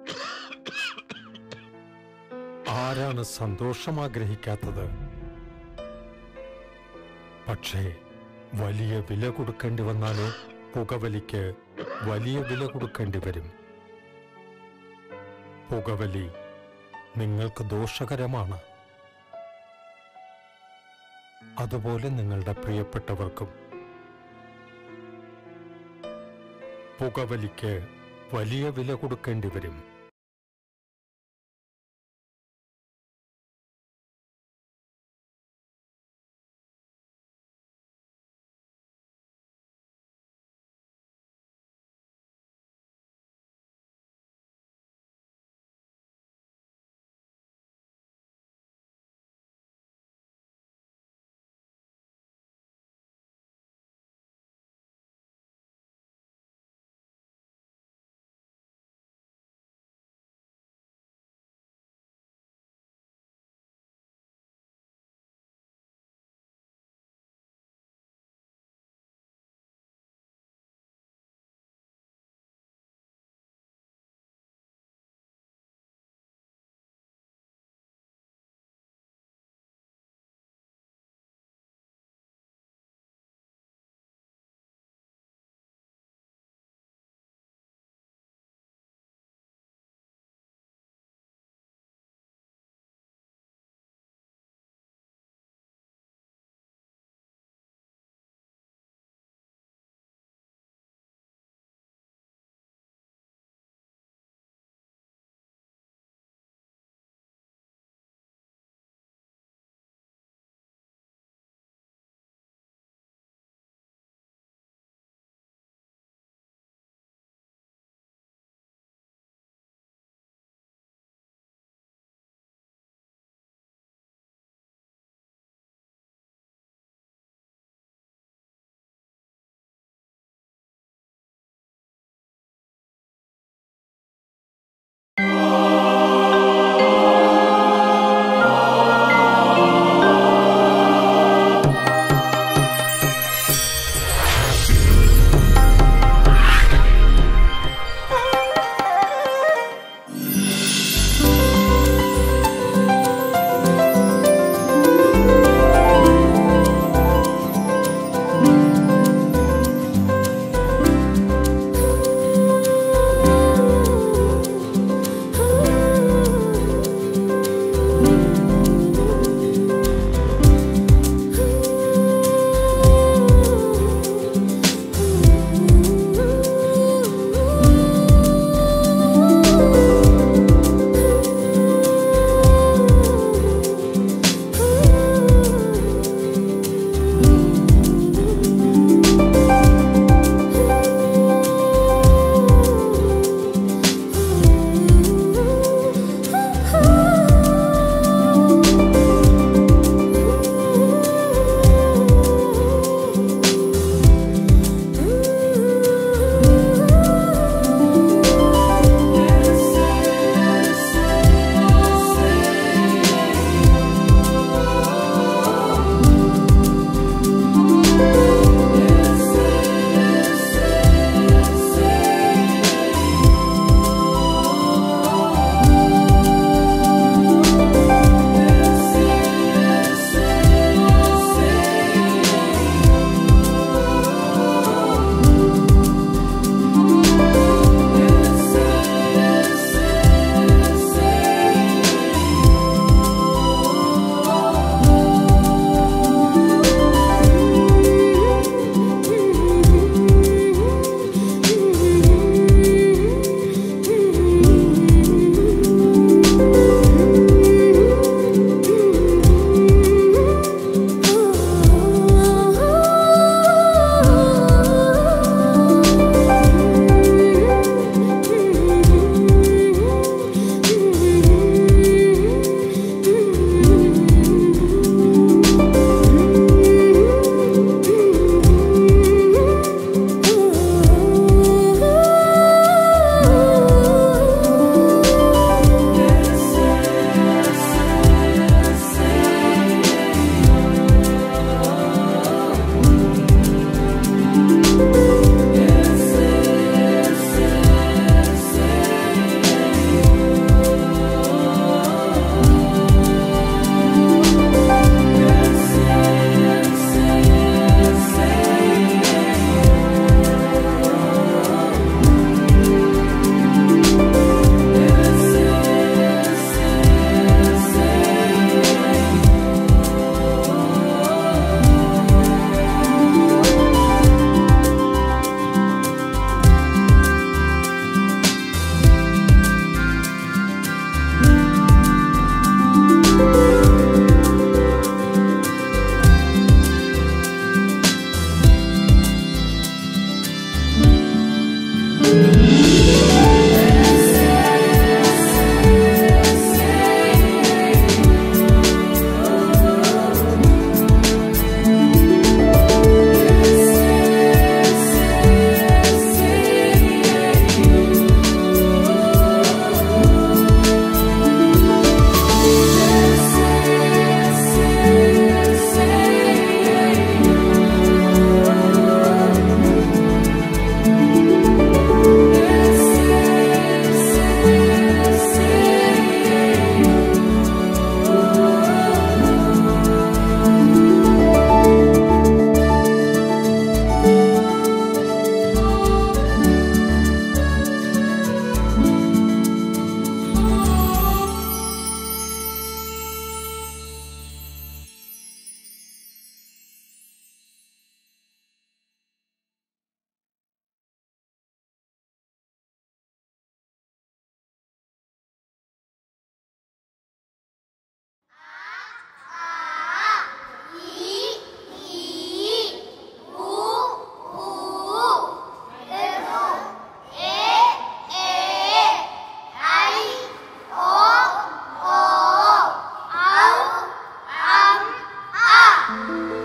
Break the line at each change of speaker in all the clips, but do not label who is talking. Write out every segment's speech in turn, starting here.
ആരാണ് സന്തോഷം ആഗ്രഹിക്കാത്തത് പക്ഷേ വലിയ വില കൊടുക്കേണ്ടി വന്നാലോ പുകവലിക്ക് വലിയ വില കൊടുക്കേണ്ടി വരും പുകവലി നിങ്ങൾക്ക് ദോഷകരമാണ് അതുപോലെ നിങ്ങളുടെ പ്രിയപ്പെട്ടവർക്കും പുകവലിക്ക് വലിയ വില കൊടുക്കേണ്ടി വരും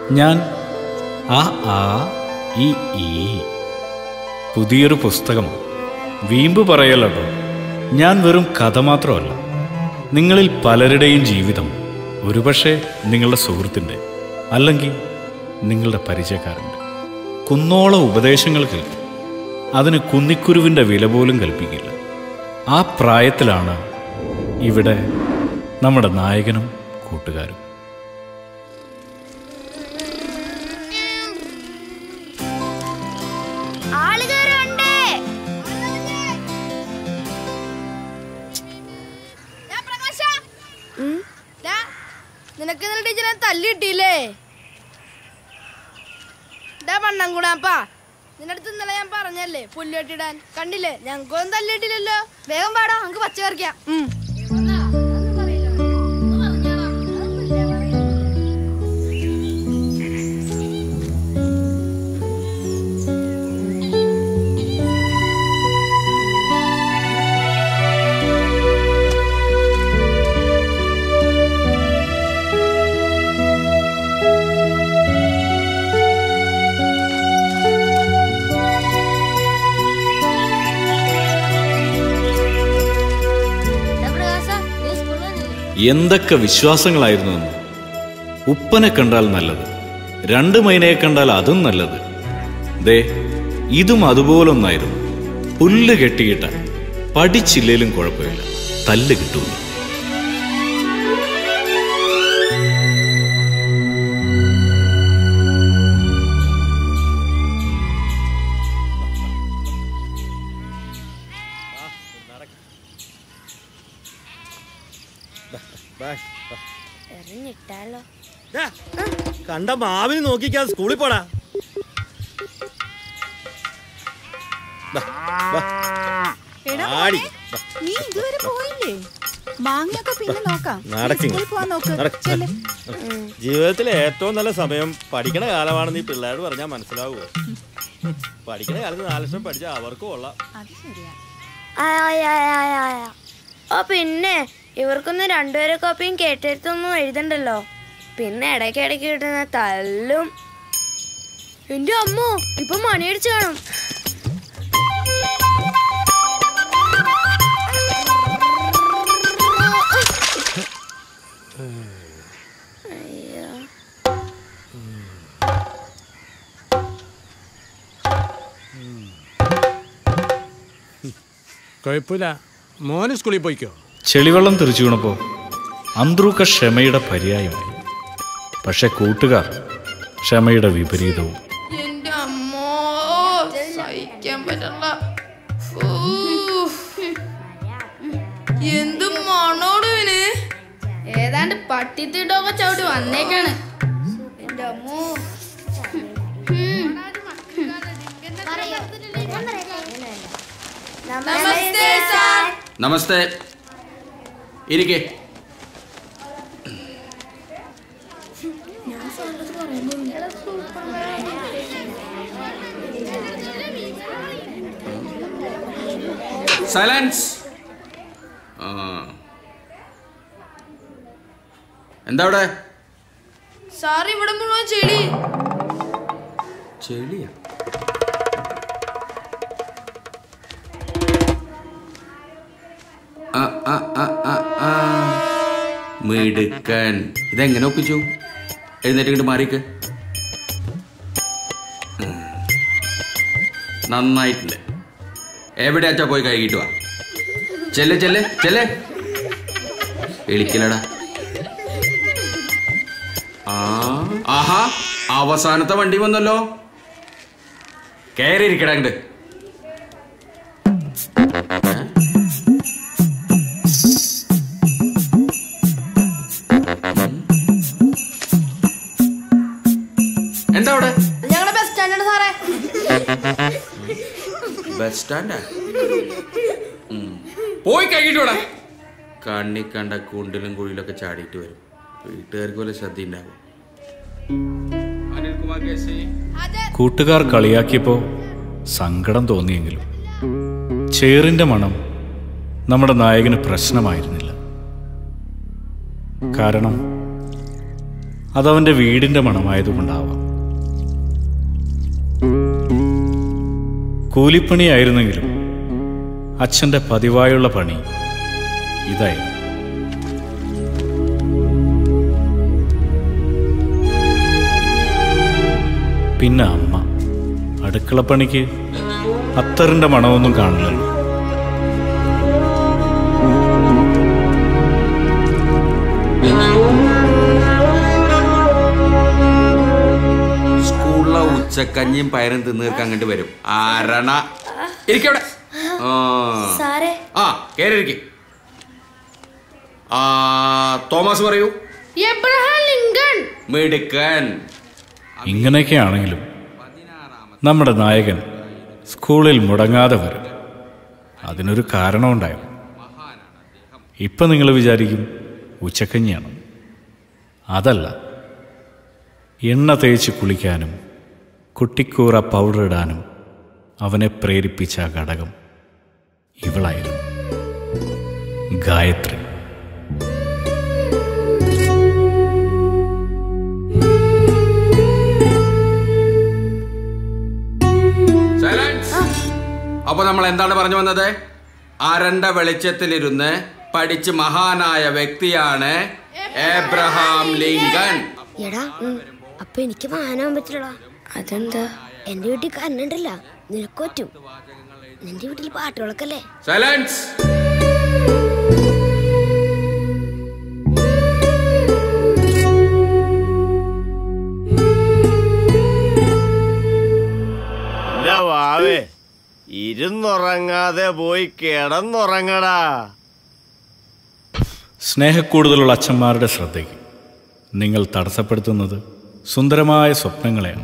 ഞാൻ ആ ആ ഇ ഈ പുതിയൊരു പുസ്തകം വീമ്പ് പറയല്ലോ ഞാൻ വെറും കഥ മാത്രമല്ല നിങ്ങളിൽ പലരുടെയും ജീവിതം ഒരുപക്ഷെ നിങ്ങളുടെ സുഹൃത്തിൻ്റെ അല്ലെങ്കിൽ നിങ്ങളുടെ പരിചയക്കാരൻ്റെ കുന്നോളം ഉപദേശങ്ങൾ കേൾക്കും അതിന് കുന്നിക്കുരുവിൻ്റെ വില പോലും കൽപ്പിക്കില്ല ആ പ്രായത്തിലാണ് ഇവിടെ നമ്മുടെ നായകനും കൂട്ടുകാരും
ആളുകാരുണ്ട്
നിനക്ക് ഇന്നലെ ടീച്ചറെ തല്ലി കിട്ടിയില്ലേ ഇതാ പണ്ണം കൂടാപ്പാ നിന്റെ അടുത്ത് ഇന്നലെ ഞാൻ പറഞ്ഞല്ലേ പുല്ല് കെട്ടിടാൻ കണ്ടില്ലേ ഞങ്ങൾക്കൊന്നും തല്ലിട്ടില്ലല്ലോ വേഗം പാടാ നമുക്ക് പച്ച കറിക്കാം
എന്തൊക്കെ വിശ്വാസങ്ങളായിരുന്നു എന്ന് ഉപ്പനെ കണ്ടാൽ നല്ലത് രണ്ട് മൈനയെ കണ്ടാൽ അതും നല്ലത് ദേ ഇതും അതുപോലൊന്നായിരുന്നു പുല്ല് കെട്ടിയിട്ട പഠിച്ചില്ലേലും കുഴപ്പമില്ല തല്ല് കിട്ടൂല
എറിഞ്ഞിട്ടാലോ
ദാ, കണ്ട മാവിന് നോക്കിക്കാതെ സ്കൂളിൽ പോടാ ദാ, വാ.
എടാ
ആടി.
മോനെ, നീ ഇതുവരെ പോയില്ലേ മാങ്ങയൊക്കെ പിന്നെ നോക്കാം നീ
നടക്കിങ്ങ്.
സ്കൂളിൽ പോവാൻ നോക്ക്
നടക്ക്.
ചെല്ല്.
ജീവിതത്തിലെ ഏറ്റവും നല്ല സമയം പഠിക്കണ കാലമാണെന്ന് ഈ പിള്ളേരോട് പറഞ്ഞാൽ മനസ്സിലാവുമോ പഠിക്കണ കാലത്ത് നാല് ലക്ഷം പഠിച്ചാൽ അവർക്കും കൊള്ളാം
അത് ശരിയാ
ഓ പിന്നെ ഇവർക്കൊന്നും രണ്ടുപേരെ കോപ്പിയും കേട്ടെടുത്തൊന്നും എഴുതണ്ടല്ലോ പിന്നെ ഇടയ്ക്ക് ഇടയ്ക്ക് കിട്ടുന്ന തല്ലും എന്റെ അമ്മോ ഇപ്പൊ മണിയടിച്ച് കാണും അയ്യോ
കുഴപ്പമില്ല മോന് സ്കൂളിൽ പോയിക്കോ
ചെളിവെള്ളം തെറിച്ചു വീണപ്പോൾ അന്ത്രൂക്ക ക്ഷമയുടെ പര്യായമായി പക്ഷെ കൂട്ടുകാർ ക്ഷമയുടെ വിപരീതവും
എന്റെ അമ്മോ സഹിക്കാൻ പറ്റല്ല എന്ത് മണോട് ഇവന് ഏതാണ്ട് പട്ടിത്തിട്ടൊക്കെ ചവിട്ടി വന്നേക്കാണ് എന്റെ അമ്മോ നമസ്തേ സാർ
നമസ്തേ ഇരിക്കെ സൈലൻസ് എന്താ അവിടെ
സാർ ഇവിടെ മുഴുവൻ ചെളി
ചെളിയാ ആ, ആ, ആ, ആ, ആ. മിടുക്കൻ ഇതെങ്ങനെ ഒപ്പിച്ചു എഴുന്നേറ്റ് ഇങ്ങോട്ട് മാറിക്ക് ഉം. നന്നായിട്ടുണ്ട് എവിടെയാച്ചാ പോയി കഴുകിയിട്ട് വാ ചെല്ലെ ചെല്ലെ ചെല്ലെ എളിക്കലടാ ആ ആഹാ അവസാനത്തെ വണ്ടി വന്നല്ലോ കയറി ഇരിക്കടാ അങ്ങട് എന്താ അവിടെ
ഞങ്ങളുടെ ബസ് സ്റ്റാൻഡാണ് സാറേ
ബസ് സ്റ്റാൻഡാ പോയി കഴിഞ്ഞിട്ട് വേണം കണ്ണി കണ്ട കുണ്ടിലും കുഴിയിലൊക്കെ ചാടിയിട്ട് വരും വീട്ടുകാർക്ക് പോലെ ശ്രദ്ധ ഉണ്ടാകും അനിൽകുമാർ കേസി
കൂട്ടുകാർ കളിയാക്കിയപ്പോൾ സങ്കടം തോന്നിയെങ്കിലും ചേറിന്റെ മണം നമ്മുടെ നായകന് പ്രശ്നമായിരുന്നില്ല കാരണം അതവന്റെ വീടിന്റെ മണമായതുകൊണ്ടാവാം കൂലിപ്പണിയായിരുന്നെങ്കിലും അച്ഛൻ്റെ പതിവായുള്ള പണി ഇതായിരുന്നു പിന്നെ അമ്മ അടുക്കളപ്പണിക്ക് അത്തറിൻ്റെ മണമൊന്നും കാണില്ലല്ലോ
സ്കൂളിലെ ഉച്ചക്കഞ്ഞിയും പയറും തിന്നു തീർക്കാൻ അങ്ങോട്ട് വരും ആരണ ഇരിക്കവിടെ ആ
സാറേ
ആ കേറിയിരിക്കെ ആ തോമസ് പറയൂ
എബ്രഹാം ലിങ്കൺ
മിടുക്കൻ
ഇങ്ങനെയൊക്കെയാണെങ്കിലും നമ്മുടെ നായകൻ സ്കൂളിൽ മുടങ്ങാതെ വരും അതിനൊരു കാരണമുണ്ടായിരുന്നു ഇപ്പം നിങ്ങൾ വിചാരിക്കും ഉച്ചക്കഞ്ഞിയാണ് അതല്ല എണ്ണ തേച്ച് കുളിക്കാനും കുട്ടിക്കൂറ പൗഡർ ഇടാനും അവനെ പ്രേരിപ്പിച്ച ആ ഘടകം ഇവളായിരുന്നു ഗായത്രി
സൈലൻസ് അപ്പൊ നമ്മൾ എന്താണ് പറഞ്ഞു വന്നത് അരണ്ട വെളിച്ചത്തിലിരുന്ന് പഠിച്ച് മഹാനായ വ്യക്തിയാണ് എബ്രഹാം ലിങ്കൺ
എടാ അപ്പൊ എനിക്ക് വാഹനം പറ്റില്ലടാ
അതെന്താ
എന്റെ വീട്ടിൽ കണ്ണുണ്ടല്ല നിനക്ക് പറ്റും നിന്റെ വീട്ടിൽ പാട്ടുകളൊക്കെ
സൈലൻസ്
എന്റെ വാവേ ഇരുന്നുറങ്ങാതെ പോയി കിടന്നുറങ്ങടാ
സ്നേഹക്കൂടുതലുള്ള അച്ഛന്മാരുടെ ശ്രദ്ധയ്ക്ക് നിങ്ങൾ തടസ്സപ്പെടുത്തുന്നത് സുന്ദരമായ സ്വപ്നങ്ങളെയാണ്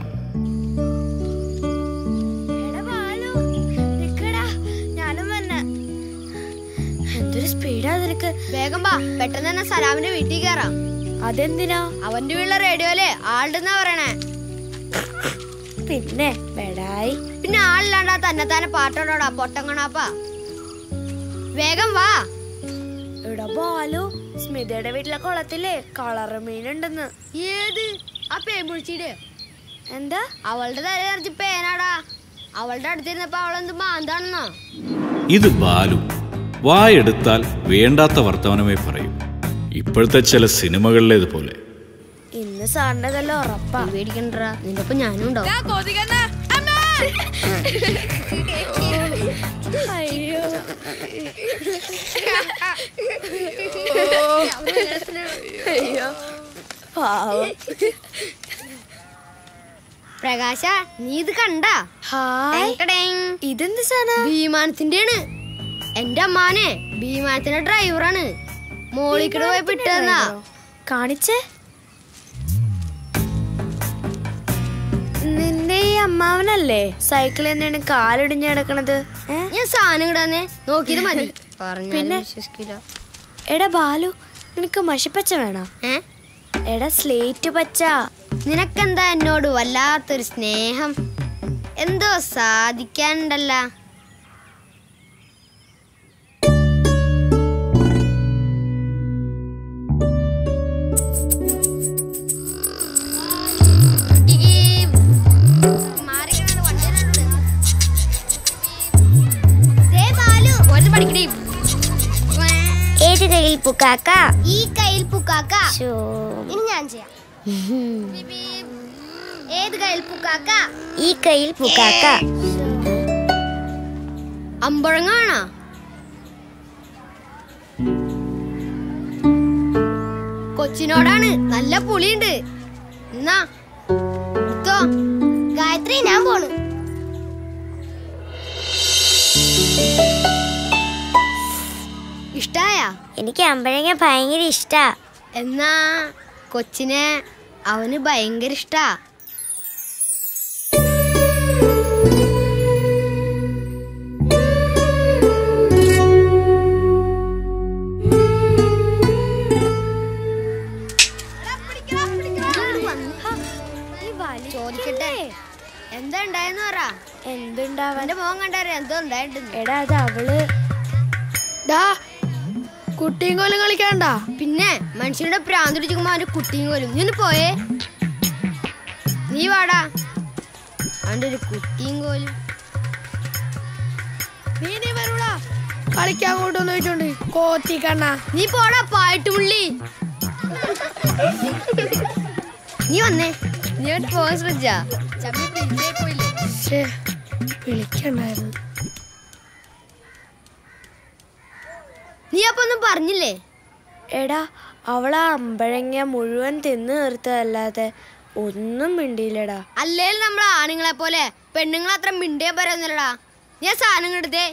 ഞാനും വന്നെ എന്തൊരു സ്പീഡാ നിനക്ക്
വേഗം വാ പെട്ടെന്ന് തന്നെ സലാമിന്റെ വീട്ടിൽ കയറാം
അതെന്തിനാ
അവന്റെ വീട്ടിലെ റേഡിയോയില് ആളുടെന്നാ പറയണേ
പിന്നെ ബെടായി
പിന്നെ ആളില്ലാണ്ടാ തന്നെ തന്നെ പാട്ടോടാ പൊട്ടങ്ങണാപ്പാ വേഗം വാ
ഇവിടെ ബാലു സ്മിതയുടെ വീട്ടിലെ കുളത്തിലെ കളറ് മീനുണ്ടെന്ന്
ഏത് ആ പേമ്പുഴിച്ചിട്
എന്താ
അവളുടെ തല നിറച്ച് പേനാടാ അവളുടെ അടുത്തിരുന്നപ്പോ അവളെന്ത് മാന്താണെന്നോ
ഇത് ബാലു വായെടുത്താൽ വേണ്ടാത്ത വർത്തമാനമേ പറയും ഇപ്പോഴത്തെ ചില സിനിമകളിലേതുപോലെ
ഇന്ന് സാറിന്റെ കല്ല ഉറപ്പാ
പേടിക്കണ്ടാ നിന്റെ ഒപ്പം ഞാനും ഉണ്ടാവും
അയ്യോ അയ്യോ പാവം
പ്രകാശ നീ ഇത് കണ്ടാ
ഹായ് ഇതെന്ത് സാധനം
വിമാനത്തിന്റെയാണ് എന്റെ അമ്മാനെ വിമാനത്തിന്റെ ഡ്രൈവറാണ് മോളിക്കട പോയി വിട്ടതെന്നാ
കാണിച്ചേ നിന്റെ ഈ അമ്മാവനല്ലേ സൈക്കിളിൽ എന്താണ് കാലിടിഞ്ഞ് കിടക്കണത് ഏ?
ഞാൻ സാധനം ഇടാന്നേ നോക്കിയത് മതി
പിന്നെ?
പിന്നെ വിശ്വസിക്കില്ല
എടാ ബാലു നിനക്ക് മഷിപ്പച്ച വേണോ
ഏ
എടാ സ്ലേറ്റ് പച്ച
നിനക്കെന്താ എന്നോട് വല്ലാത്തൊരു സ്നേഹം എന്തോ സാധിക്കാനുണ്ടല്ല
ഏത് കയ്യിൽ പുക്കാക്ക
ഈ കയ്യിൽ പുക്കാക്ക
ശോ.
ഇനി ഞാൻ ചെയ്യാം ഏത് കയ്യിൽ പുക്കാക്ക
ഈ കയ്യിൽ പുക്കാക്ക
അമ്പഴങ്ങാണോ കൊച്ചിനോടാണ് നല്ല പുളിയുണ്ട് എന്നാ എടുത്തോ ഗായത്രി ഞാൻ പോണു ഇഷ്ടായ
എനിക്ക് അമ്പഴങ്ങ ഭയങ്കര ഇഷ്ടാ
എന്നാ കൊച്ചിനെ അവന് ഭയങ്കര ഇഷ്ടാ ചോദിക്കട്ടെ എന്താ ഉണ്ടായെന്ന് പറ
എന്തുണ്ടാവാൻ
അവന്റെ മോൻ കണ്ടാരെ എന്തോ ഉണ്ടായിട്ടുണ്ട്
എടാ അത് അവള്
കുട്ടിയും കോലും കളിക്കാണ്ട പിന്നെ മനുഷ്യരുടെ പ്രാന്ത് പിടിക്കുമ്പോ അവന്റെ കുട്ടിയും കോലും നീ ഒന്ന് പോയേ നീ വാടാ
അവന്റെ ഒരു കുട്ടിയും കോലും
നീ നീ വരൂടാ കളിക്കാൻ കൊണ്ടുവന്ന് വെച്ചോണ്ട് കോത്തി കണ്ണ
നീ പോടാ പാട്ടുമുള്ളി നീ വന്നേ നീ അങ്ങോട്ട് പോകാൻ ശ്രദ്ധിച്ചാ ചമ്മി പിരിച്ചേ പോയില്ലേ
ശ്ശേ, വിളിക്കണ്ടായിരുന്നു
നീ അപ്പൊ ഒന്നും പറഞ്ഞില്ലേ
എടാ അവളാ അമ്പഴങ്ങ മുഴുവൻ തിന്നു തീർത്തതല്ലാതെ ഒന്നും മിണ്ടിയില്ലടാ
അല്ലേലും നമ്മളെ ആണുങ്ങളെ പോലെ പെണ്ണുങ്ങൾ അത്ര മിണ്ടേ പറയുന്നില്ലടാ നീ ആ സാധനം എടുത്തേ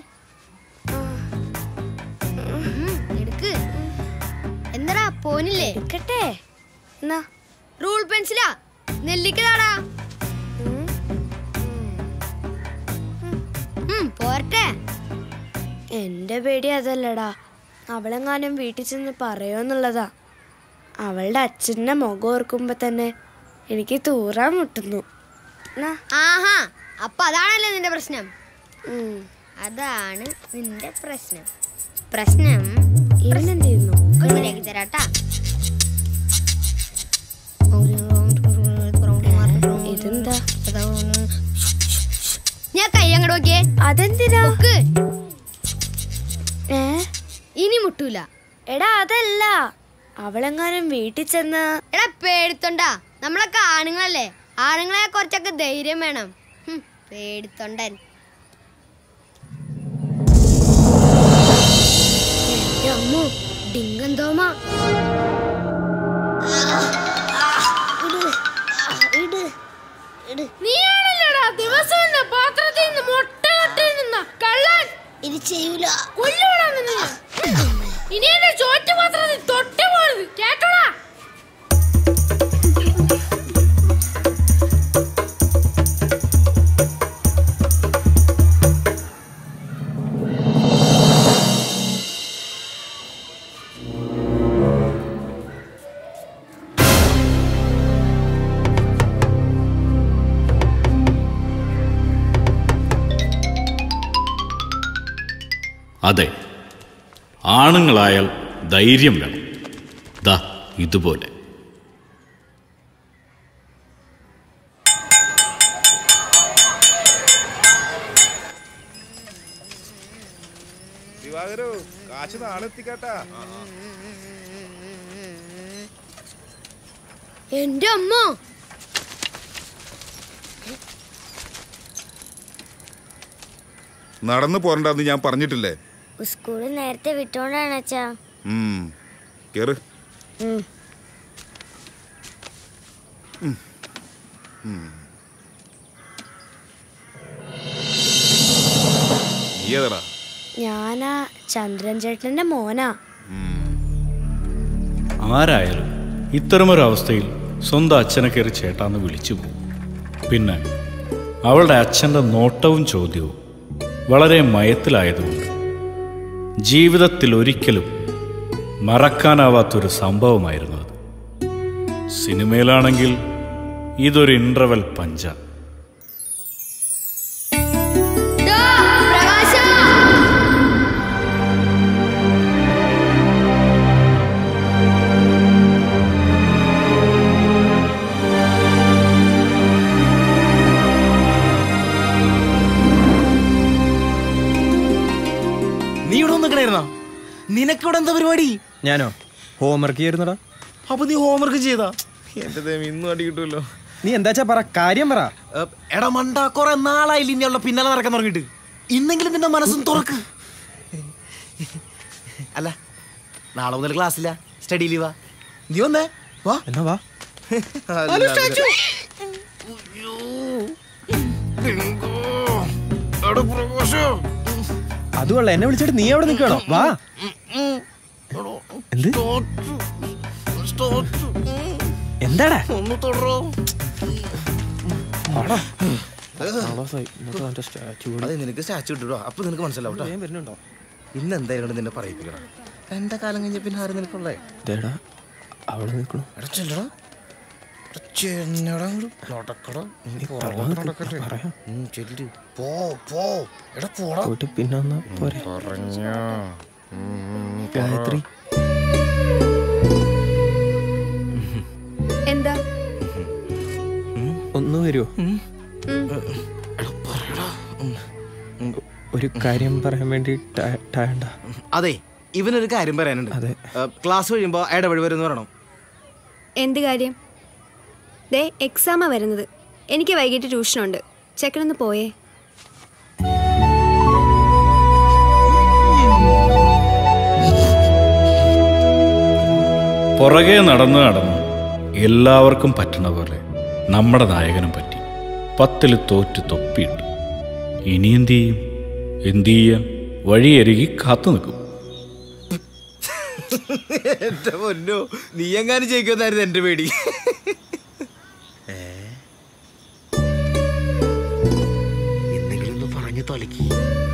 എടുക്ക് എന്താടാ പോനില്ലേ
എടുക്കട്ടെ എന്നാ
റൂൾ പെൻസിലാ നെല്ലിക്കതാടാ പോരട്ടെ
എന്റെ പേടി അതല്ലടാ അവളെങ്ങാനും വീട്ടിൽ ചെന്ന് പറയുമെന്നുള്ളതാ അവളുടെ അച്ഛൻ്റെ മുഖം ഓർക്കുമ്പോ തന്നെ എനിക്ക് തൂറാൻ മുട്ടുന്നു എന്നാ,
ആഹാ അപ്പൊ അതാണല്ലേ നിന്റെ പ്രശ്നം
ഉം.
അതാണ് നിന്റെ പ്രശ്നം പ്രശ്നം
ഇവനെന്ത് ചെയ്യുന്നു
ശരിയാക്കി തരാട്ടാ
ഇതെന്താ
ഞാൻ കൈ അങ്ങോട്ട് നോക്കിയേ
അതെന്തിനാ
നോക്ക്
ഏ
ഇനി മുട്ടൂല
എടാ അതല്ല അവളെങ്ങാനും വീട്ടിൽ ചെന്ന്
എടാ പേടിത്തൊണ്ടാ നമ്മളൊക്കെ ആണുങ്ങളല്ലേ ആണുങ്ങളെ കുറച്ചൊക്കെ ധൈര്യം വേണം ഹും, പേടിത്തൊണ്ടൻ എന്റെ അമ്മു ഡിങ്കന്തോമ
നീയാണല്ലോടാ ദിവസം എന്നെ പാത്രത്തിൽ നിന്ന് മുട്ട കെട്ടി നിന്ന കള്ളൻ
ഇത് ചെയ്യൂല
കൊല്ലൂടാ നിന്നെ ഇനി എന്റെ ചോറ്റു പാത്രത്തിൽ തൊട്ട് പോണത് കേട്ടോടാ
അതെ ആണുങ്ങളായാൽ ധൈര്യം വേണം ദാ ഇതുപോലെ
ദിവാകരു കാശ് നാളെ എത്തിക്കാട്ടാ
എന്റെ അമ്മ
നടന്നു പോരണ്ടെന്ന് ഞാൻ പറഞ്ഞിട്ടില്ലേ
സ്കൂളിൽ നേരത്തെ വിട്ടോണ്ടാണ് അച്ഛാ
ഉം. കേറ് ഉം. ഉം. നീ ഏതാടാ
ഞാനാ ചന്ദ്രൻ ചേട്ടന്റെ മോനാ
ആരായാലും ഇത്തരമൊരു അവസ്ഥയിൽ സ്വന്തം അച്ഛനെ കയറി ചേട്ടാന്ന് വിളിച്ചു പോകും പിന്നെ അവളുടെ അച്ഛൻ്റെ നോട്ടവും ചോദ്യവും വളരെ മയത്തിലായതുകൊണ്ട് ജീവിതത്തിൽ ഒരിക്കലും മറക്കാനാവാത്തൊരു സംഭവമായിരുന്നു അത് സിനിമയിലാണെങ്കിൽ ഇതൊരു ഇൻ്റർവെൽ പഞ്ച
നീ ഇവിടെ നിൽക്കണായിരുന്നോ നിനക്കിവിടെ എന്താ പരിപാടി
ഞാനോ ഹോംവർക്ക് ചെയ്യുന്നടാ
അപ്പൊ നീ ഹോംവർക്ക് ചെയ്താ
എന്റെ ദൈവം ഇന്നും അടി കിട്ടുമല്ലോ
നീ എന്താച്ചാ പറ കാര്യം പറ
ഏ, എടാ മണ്ട കുറെ നാളായില്ല ഇനി അവളുടെ പിന്നാലെ നടക്കാൻ തുടങ്ങിയിട്ട് ഇന്നെങ്കിലും നിന്റെ മനസ്സും തുറക്ക് അല്ല നാളെ മുതൽ ക്ലാസ്സില്ല സ്റ്റഡി ലീവാ നീ വന്നേ വാ
എന്നാ വാ
ഹലോ, സ്റ്റാച്ചു.
അതുകൊള്ള എന്നെ വിളിച്ചിട്ട് നീ അവിടെ നിൽക്കണോ വാ എന്ത് എന്താടാ
ഒന്ന് തുടരോ അതെ നിനക്ക് സ്റ്റാച്ചു കിട്ടുടോ അപ്പൊ നിനക്ക് മനസ്സിലാവും ട്ടോ.
വരുന്നുണ്ടോ
ഇന്ന് എന്തായാലും നിന്നെ പറയിപ്പിക്കണം രണ്ട കാലം കഴിഞ്ഞ പിന്നെ ആരും നിനക്കുള്ളേ
ദേടാ അവിടെ നിൽക്കണോ
എടാ ചെല്ലടാ എടാ ചെന്നടാ അങ്ങട്. നടക്കടാ നീ പുറകോട്ട് നടക്കട്ടെ ഉം, ചെല്ല് പോ പോ എടാ പോടാ
പോയിട്ട് പിന്നെ വന്നാ പോരെ
പറഞ്ഞോ
ഗായത്രി
എന്താ
ഒന്ന് വരുമോ ഒരു കാര്യം പറയാൻ വേണ്ടി ടാണ്ട
അതെ ഇവനൊരു കാര്യം പറയാനുണ്ട്
അതെ
ഏ, ക്ലാസ് കഴിയുമ്പോൾ ഇടപഴി വരുമെന്ന് പറയണം
എന്ത് കാര്യം ദേ എക്സാമാ വരുന്നത് എനിക്ക് വൈകിട്ട് ട്യൂഷനുണ്ട് ചെക്കനൊന്ന് പോയേ
പുറകെ നടന്ന് നടന്ന് എല്ലാവർക്കും പറ്റണ പോലെ നമ്മുടെ നായകനും പറ്റി പത്തിൽ തോറ്റ് തൊപ്പിയിട്ടു ഇനി എന്തു ചെയ്യും എന്തു ചെയ്യാൻ വഴിയരുകി കാത്തു നിൽക്കും
എന്റെ പൊന്നോ നീ എങ്ങാനും ജയിക്കുമെന്നായിരുന്നു എന്റെ പേടി എന്തെങ്കിലും ഒന്ന് പറഞ്ഞു തൊലക്കി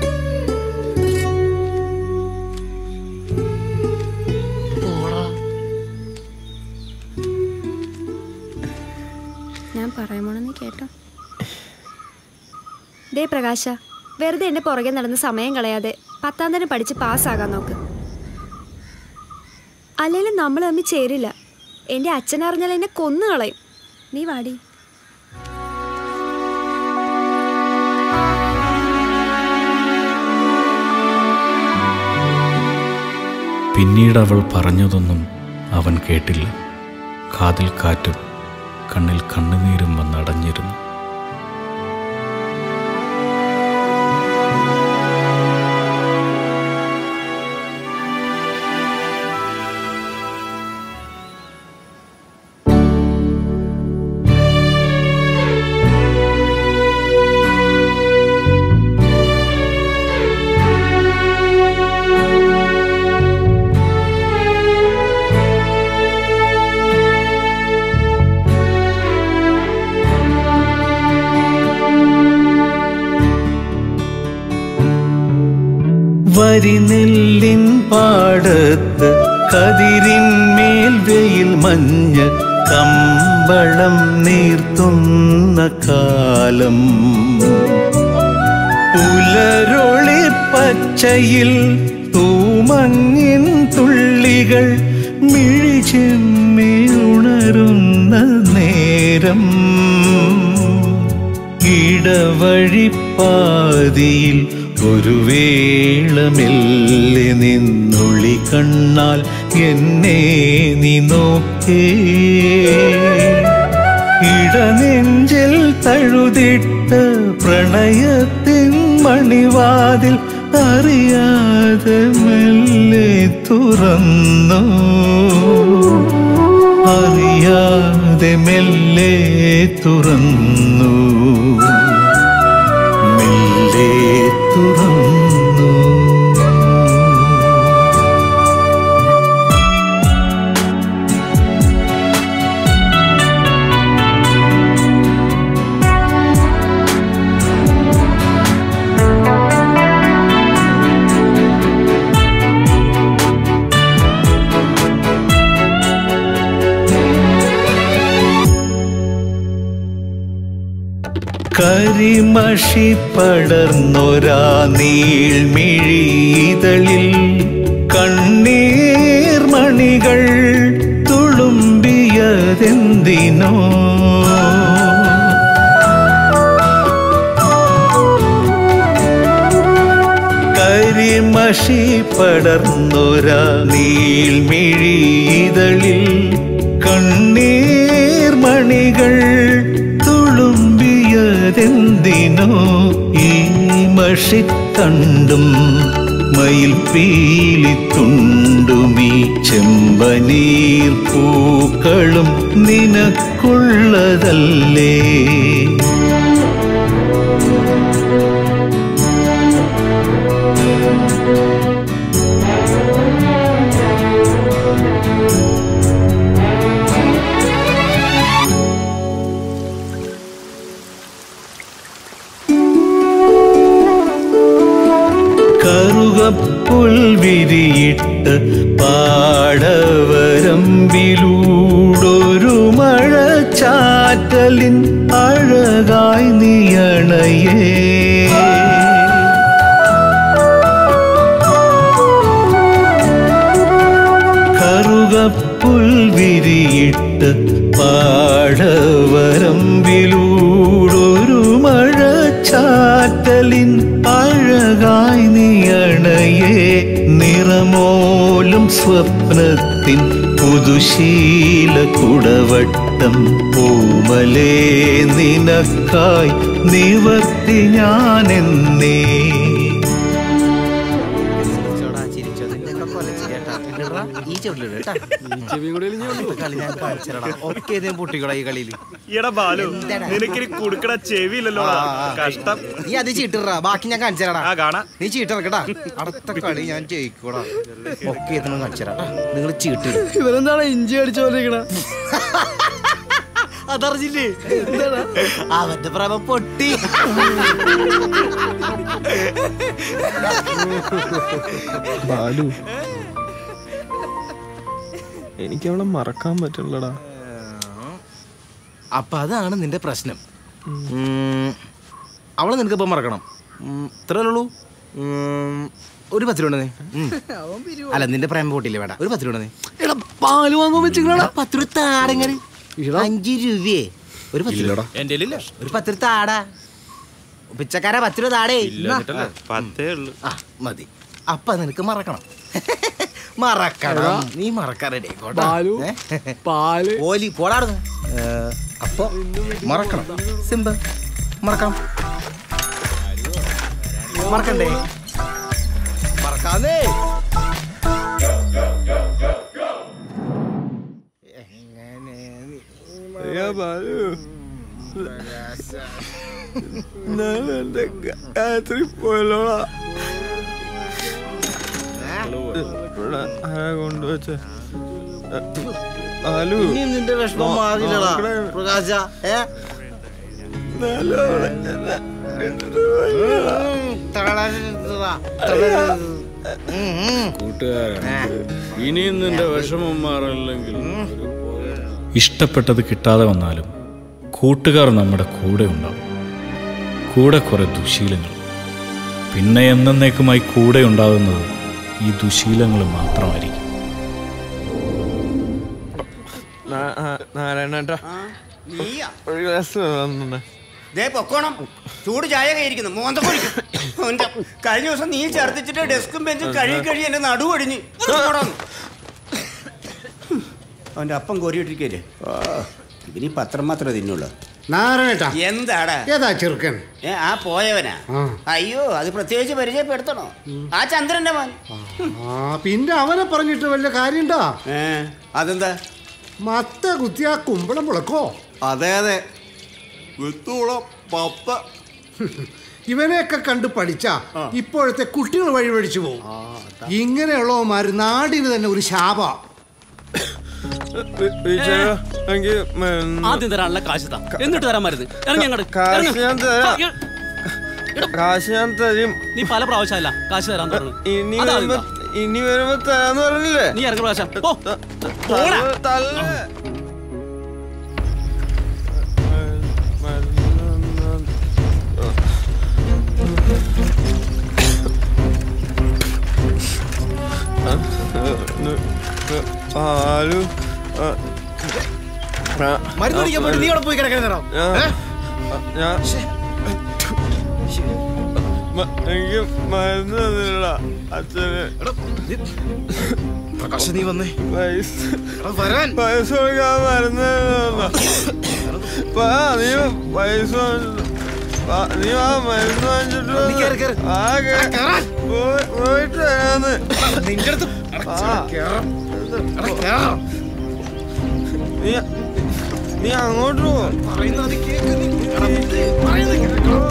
ഞാൻ പറയാൻ പോണെന്ന് കേട്ടോ ദേ പ്രകാശ വെറുതെ എൻ്റെ പുറകെ നടന്ന് സമയം കളയാതെ പത്താം തരം പഠിച്ച് പാസ്സാകാൻ നോക്ക് അല്ലെങ്കിലും നമ്മൾ തമ്മിൽ ചേരില്ല എൻ്റെ അച്ഛൻ അറിഞ്ഞാൽ എന്നെ കൊന്നു കളയും നീ വാടി
പിന്നീട് അവൾ പറഞ്ഞതൊന്നും അവൻ കേട്ടില്ല കാതിൽ കാറ്റും കണ്ണിൽ കണ്ണുനീരും വന്നടഞ്ഞിരുന്നു
വരിനെല്ലിൻ പാടത്ത് കതിരിന്മേൽ വെയിൽ മഞ്ഞ് കമ്പളം നീർത്തുന്ന കാലം പുലരൊളി പച്ചയിൽ തൂമങ്ങിൻ തുള്ളികൾ മിഴിചെമ്മി ഉണരുന്ന നേരം ഇടവഴിപ്പാതിയിൽ ഒരു വേളമെല്ലെ നിന്നൊളി കണ്ണാൽ എന്നെ നീ നോക്കേ ഇടനെഞ്ചിൽ തഴുതിട്ട പ്രണയത്തിൻ മണിവാതിൽ അറിയാതെ മെല്ലെ തുറന്നു അറിയാതെ മെല്ലെ തുറന്നു മെല്ലെ തുറന്നു കരിമഷി പടർന്നൊരാ നീൾമിഴിതളിൽ കണ്ണീർ മണികൾ തുളുമ്പിയതെന്തിനോ കരിമഷി പടർന്നൊരാ നീൾമിഴിതളിൽ കണ്ണീർ മണികൾ തുളുമ്പിയതെന്തിനോ ഈ മഷിത്തണ്ടും മയിൽ പീലിത്തുണ്ടുമീ ചെമ്പനീർ പൂക്കളും നിനക്കുള്ളതല്ലേ കറുകപ്പുൽ വിരിയിട്ട് പാടവരമ്പിലൂടൊരു മഴ ചാറ്റലിൻ അഴകായി നീയണയേ കറുകപ്പുൽ വിരിയിട്ട് പാടവരമ്പിലൂടൊരു മഴ അണയേ നിറമോലും സ്വപ്നത്തിൻ പുതുശീല കുടവട്ടം പൂമലേ നിനക്കായി നിവർത്തി ഞാനെന്നേ
ഈ ചെവിട്ടിലിട് കേട്ടാ ഒക്കെ ഇതേ പൊട്ടിക്കോളാ ഈ കളിയിൽ
എടാ ബാലു നിനക്കിനി കുടുക്കട ചെവിയില്ലല്ലോ കഷ്ടം
നീ അത് ചീട്ടിടാ ബാക്കി ഞാൻ കാണിച്ചു തരാടാ
ആ കാണാ
നീ ചീട്ടിറക്കടാ അടുത്ത കളി ഞാൻ ജയിക്കൂടാ ഒക്കെ ഇതൊന്നും കാണിച്ചു തരാടാ നിങ്ങൾ ചീട്ട്
ഇവരെന്താണ് ഇഞ്ചി അടിച്ചോണ്ടിരിക്കണ
അതറിഞ്ഞില്ലേ അവന്റെ പ്രഭ പൊട്ടി
ബാലു എനിക്ക് അവളെ മറക്കാൻ പറ്റില്ലടാ
അപ്പൊ അതാണ് നിന്റെ പ്രശ്നം ഉം, അവളെ നിനക്ക് ഇപ്പം മറക്കണം ഉം, ഇത്രയല്ലേ ഉള്ളൂ ഉം, ഒരു പത്ത് രൂപ ഉണ്ടെന്നേ. ഉം. അല്ല നിന്റെ പ്രേമ പൊട്ടിയില്ലേ വേണ്ട ഒരു പത്ത് രൂപ ഉണ്ടെന്നേ.
എടാ പാല് വാങ്ങാൻ വെച്ചിക്കണ
പത്ത് രൂപ താടെങ്ങനെ അഞ്ച് രൂപയെ ഒരു പത്ത് രൂപ
എന്റെ
ഒരു പത്ത് രൂപ താടാ പിച്ചക്കാര പത്ത് രൂപ താടേ
പത്തേ ഉള്ളു
ആ മതി അപ്പൊ നിനക്ക് മറക്കണം മറക്കണം നീ മറക്കാൻ റെഡി
പാലു, പാല്
ഓലി പോടാടുന്നു അപ്പൊ മറക്കണം സിമ്പിൾ മറക്കാം മറക്കണ്ടേ മറക്കാന്നേ
ബാലു ഞാൻ എന്റെ ഗായത്രി പോയല്ലോടാ ഇവിടെ ആരാ കൊണ്ടുവച്ച ബാലു
ഇനി നിന്റെ വിഷമം മാറില്ലടാ പ്രകാശ ഏ
കൂട്ടുകാരൻ ഇനിയും നിന്റെ വിഷമം മാറില്ലെങ്കിൽ ഇഷ്ടപ്പെട്ടത് കിട്ടാതെ വന്നാലും കൂട്ടുകാർ നമ്മുടെ കൂടെ ഉണ്ടാവും കൂടെ കുറെ ദുശീലങ്ങൾ പിന്നെ എന്നേക്കുമായി കൂടെ ഉണ്ടാകുന്നത് ഈ ദുശീലങ്ങൾ മാത്രമായിരിക്കും
നാരായണേട്ടാ ഒരു ഗ്ലാസ് വെള്ളം തന്നെ
ദേ പൊക്കോണം ചൂട് ചായ കയറിക്കുന്നു മോന്ത പൊടിക്കും അവന്റെ കഴിഞ്ഞ ദിവസം നീ ഛർദ്ദിച്ചിട്ട് ഡെസ്കും ബെഞ്ചും കഴുകി കഴുകി എന്റെ നടുവടിഞ്ഞ് അവന്റെ അപ്പം കോരിയിട്ടിരിക്കല്ലേ ഇവന് ഈ പത്രം മാത്രമേ തിന്നുള്ളൂ
നാരായണേട്ടാ
എന്താടാ
ഏതാ ചെറുക്കൻ
ഏ ആ പോയവനാ
ആ.
അയ്യോ അത് പ്രത്യേകിച്ച് പരിചയപ്പെടുത്തണോ ആ ചന്ദ്രന്റെ മോൻ
ആ പിന്നെ അവനെ പറഞ്ഞിട്ട് വല്ല കാര്യണ്ടാ
ഏ അതെന്താ
മത്ത കുത്തിയാ കുമ്പളം മുളക്കോ
അതെ അതെ വിത്തുളം പപ്പ
ഇവനെയൊക്കെ കണ്ട് പഠിച്ച ഇപ്പോഴത്തെ കുട്ടികൾ വഴിപഴിച്ചു പോകും ഇങ്ങനെയുള്ളവന്മാര് നാടിന് തന്നെ ഒരു ശാപ
എനിക്ക് മരുന്ന്
ആദ്യം തരാനുള്ള കാശ് താ എന്നിട്ട് തരാൻ മരുന്ന് ഇറങ്ങി അങ്ങോട്ട്
കാശ് ഞാൻ തരാം കാശ് ഞാൻ തരും
നീ പല പ്രാവശ്യമല്ല കാശ് തരാൻ പറഞ്ഞു
ഇനി
അതാ
വരുമ്പോ
ഇതാ.
ഇനി വരുമ്പോ തരാന്ന് പറഞ്ഞില്ലേ
നീ ഇറങ്ങി പ്രാവശ്യം പോ പോടാ.
തള്ള്, തള്ള്. പാലു
മരുന്ന് കുടിക്കാൻ പോയിട്ട് നീ അവിടെ പോയി കിടക്കുന്നോ
ഞാൻ മ- എനിക്ക് മരുന്ന് തന്നില്ല അച്ഛന്
പ്രകാശ് നീ വന്നേ
പൈസ
വരാൻ
പൈസ കൊടുക്കാൻ മരുന്ന് തന്നില്ല. പാ, നീ പൈസ വാങ്ങിച്ചിട്ട് വാ, നീ ആ മരുന്ന് വാങ്ങിച്ചിട്ട് വന്ന്. ആ, കേ- പോയി- പോയിട്ട് വരാന്ന്
നിന്റെ അടുത്ത്
ആ. നീ നീ അങ്ങോട്ട് പോ
പറയുന്നത് കേക്ക് നീ പറയുന്നത് കേൾക്കണം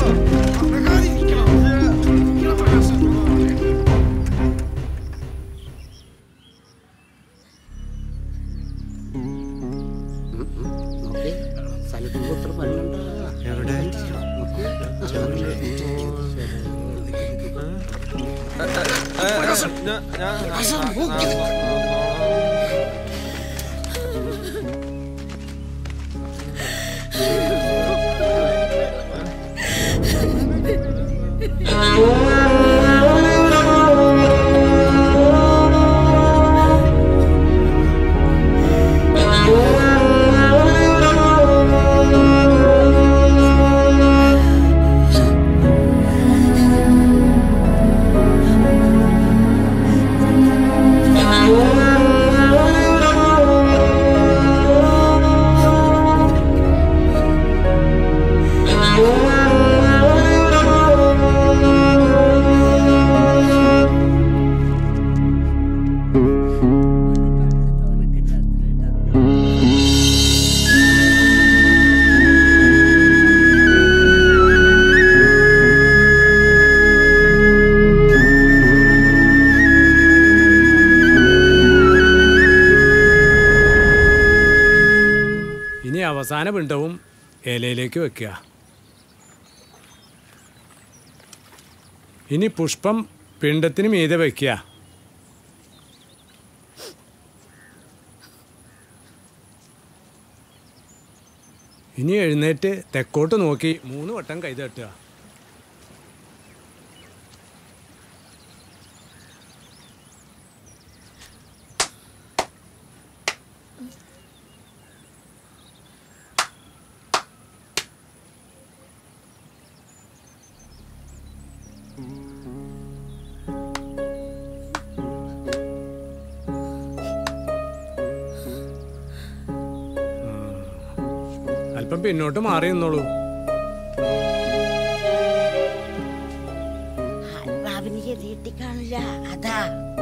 ആ
പിണ്ടവും ഇലയിലേക്ക് വെക്കുക ഇനി പുഷ്പം പിണ്ടത്തിന് മീതെ വെക്കുക ഇനി എഴുന്നേറ്റ് തെക്കോട്ട് നോക്കി മൂന്ന് വട്ടം കൈ തട്ടുക അല്പം പിന്നോട്ട് മാറി നിന്നോളൂ
ബാബിന് ചെറിയിട്ടി കാണില്ല അതാ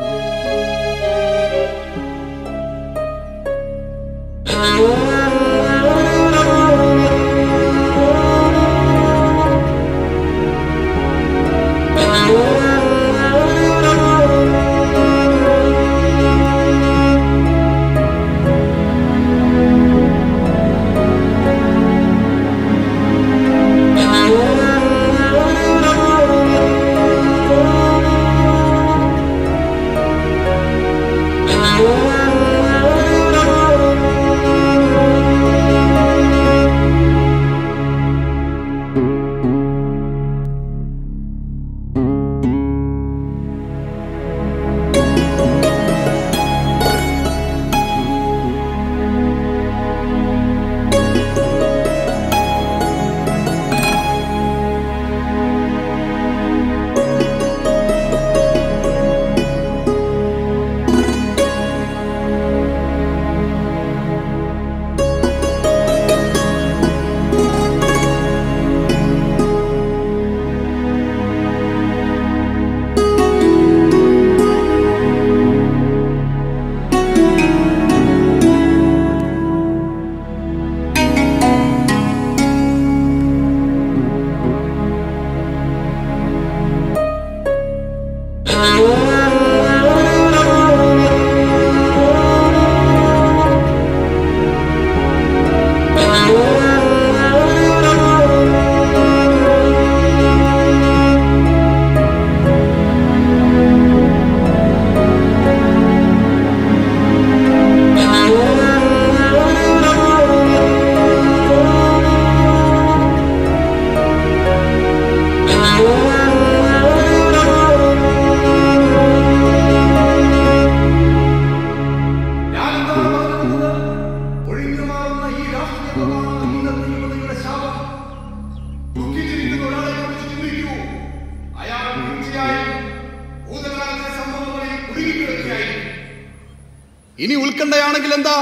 ഇനി ഉത്കണ്ഠയാണെങ്കിൽ എന്താ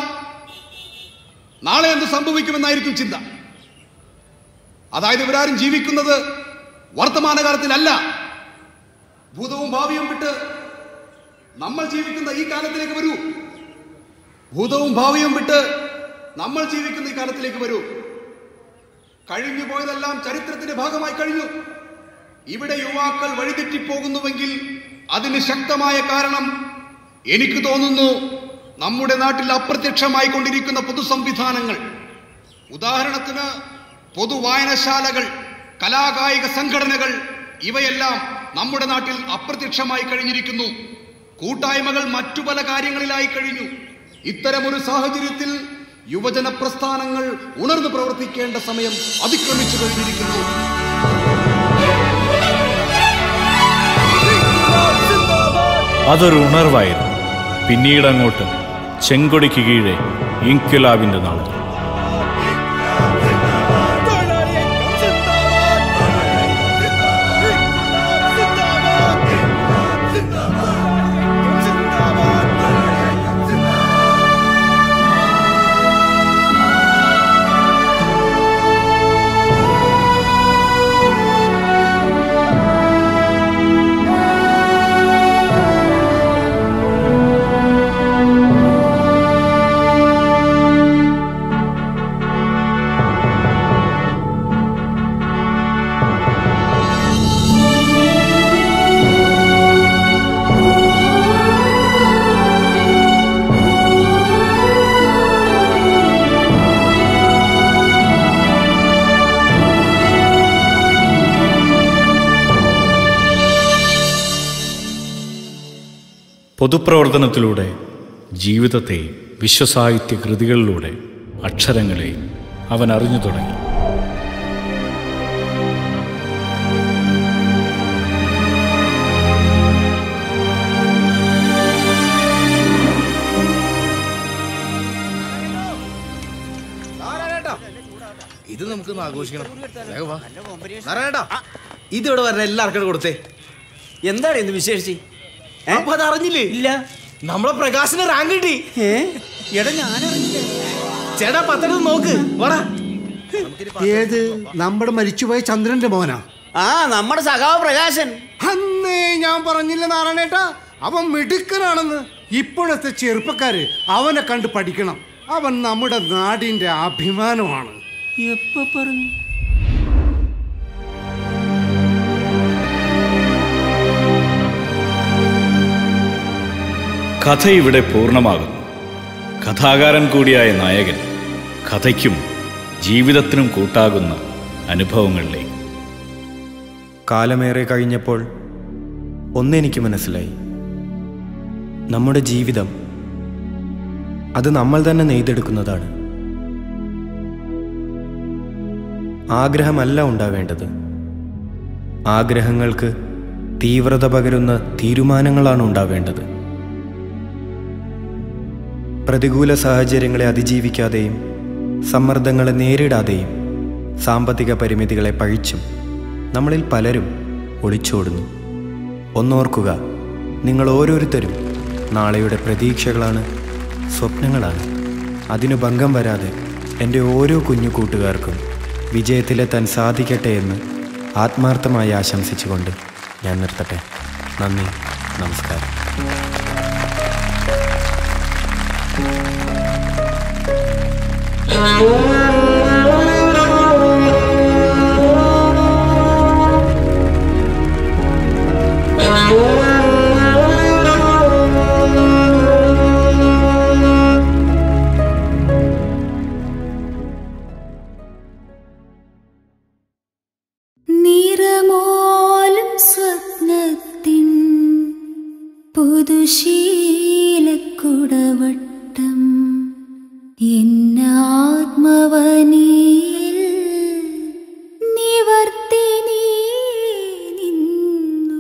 നാളെ എന്ത് സംഭവിക്കുമെന്നായിരിക്കും ചിന്ത അതായത് ഇവരാരും ജീവിക്കുന്നത് വർത്തമാനകാലത്തിലല്ല ഭൂതവും ഭാവിയും വിട്ട് നമ്മൾ ജീവിക്കുന്ന ഈ കാലത്തിലേക്ക് വരൂ ഭൂതവും ഭാവിയും വിട്ട് നമ്മൾ ജീവിക്കുന്ന ഈ കാലത്തിലേക്ക് വരൂ കഴിഞ്ഞു പോയതെല്ലാം ചരിത്രത്തിന്റെ ഭാഗമായി കഴിഞ്ഞു ഇവിടെ യുവാക്കൾ വഴിതെറ്റിപ്പോകുന്നുവെങ്കിൽ അതിന് ശക്തമായ കാരണം എനിക്ക് തോന്നുന്നു നമ്മുടെ നാട്ടിൽ അപ്രത്യക്ഷമായി കൊണ്ടിരിക്കുന്ന പൊതുസംവിധാനങ്ങൾ ഉദാഹരണത്തിന് പൊതുവായനശാലകൾ കലാകായിക സംഘടനകൾ ഇവയെല്ലാം നമ്മുടെ നാട്ടിൽ അപ്രത്യക്ഷമായി കഴിഞ്ഞിരിക്കുന്നു കൂട്ടായ്മകൾ മറ്റു പല കാര്യങ്ങളിലായി കഴിഞ്ഞു ഇത്തരമൊരു സാഹചര്യത്തിൽ യുവജന പ്രസ്ഥാനങ്ങൾ ഉണർന്നു പ്രവർത്തിക്കേണ്ട സമയം അതിക്രമിച്ചു കഴിഞ്ഞിരിക്കുന്നു
അതൊരു ഉണർവായിരുന്നു പിന്നീട് അങ്ങോട്ട് ചെങ്കൊടിക്ക് കീഴെ ഇൻക്വിലാബിന്റെ നാളുകൾ പൊതുപ്രവർത്തനത്തിലൂടെ ജീവിതത്തെ വിശ്വസാഹിത്യ കൃതികളിലൂടെ അക്ഷരങ്ങളെ അവൻ അറിഞ്ഞു തുടങ്ങി
ഇത് നമുക്ക് ആഘോഷിക്കണം വേഗം വാ. നാരായണേട്ടാ ഇത് ഇവിടെ വരണ എല്ലാവർക്കും കൊടുത്തേ
എന്താണ് ഇന്ന് വിശേഷിച്ച്
അപ്പൊ അത് അറിഞ്ഞില്ലേ ഇല്ല നമ്മളെ പ്രകാശിന് റാങ്ക് കിട്ടി
എടാ ഞാനറിഞ്ഞില്ല
ചേട്ടാ പത്തെടുത്ത് നോക്ക് വാടാ
ഏത് നമ്മുടെ മരിച്ചുപോയ ചന്ദ്രന്റെ മോനാ
ആ നമ്മുടെ സഖാവ് പ്രകാശൻ
അന്നേ ഞാൻ പറഞ്ഞില്ല നാരായണേട്ടാ അവൻ മിടുക്കനാണെന്ന് ഇപ്പോഴത്തെ ചെറുപ്പക്കാര് അവനെ കണ്ട് പഠിക്കണം അവൻ നമ്മുടെ നാടിന്റെ അഭിമാനമാണ്
എപ്പോ പറഞ്ഞു
കഥ ഇവിടെ പൂർണ്ണമാകുന്നു കഥാകാരൻ കൂടിയായ നായകൻ കഥയ്ക്കും ജീവിതത്തിനും കൂട്ടാകുന്ന അനുഭവങ്ങളിലേക്ക്
കാലമേറെ കഴിഞ്ഞപ്പോൾ ഒന്നെനിക്ക് മനസ്സിലായി നമ്മുടെ ജീവിതം അത് നമ്മൾ തന്നെ നെയ്തെടുക്കുന്നതാണ് ആഗ്രഹമല്ല ഉണ്ടാവേണ്ടത് ആഗ്രഹങ്ങൾക്ക് തീവ്രത പകരുന്ന തീരുമാനങ്ങളാണ് ഉണ്ടാവേണ്ടത് പ്രതികൂല സാഹചര്യങ്ങളെ അതിജീവിക്കാതെയും സമ്മർദ്ദങ്ങളെ നേരിടാതെയും സാമ്പത്തിക പരിമിതികളെ പഴിച്ചും നമ്മളിൽ പലരും ഒളിച്ചോടുന്നു ഒന്നോർക്കുക നിങ്ങൾ ഓരോരുത്തരും നാളെയുടെ പ്രതീക്ഷകളാണ് സ്വപ്നങ്ങളാണ് അതിനു ഭംഗം വരാതെ എൻ്റെ ഓരോ കുഞ്ഞു കൂട്ടുകാർക്കും വിജയത്തിലെത്താൻ സാധിക്കട്ടെ എന്ന് ആത്മാർത്ഥമായി ആശംസിച്ചുകൊണ്ട് ഞാൻ നിർത്തട്ടെ നന്ദി നമസ്കാരം
നിറമോലും സ്വപ്നത്തിൻ പുതുശീലക്കുടവട്ടം എന്നാത്മവനിയിൽ നിവർത്തി നീ നിന്നു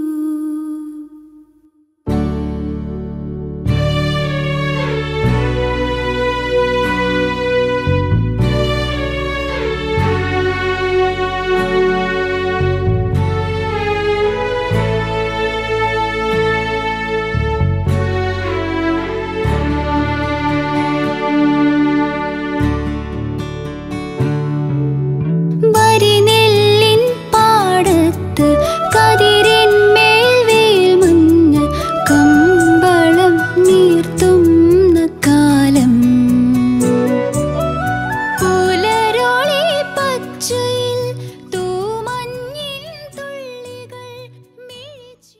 വരിനെല്ലിൻ പാടത്ത് കതിരിന്മേൽ വേൽമഞ്ഞ് കമ്പളം നീർത്തുന്ന കാലം പുലരോളി പച്ചയിൽ തൂമഞ്ഞിൻ തുള്ളികൾ മിഴിച്ചു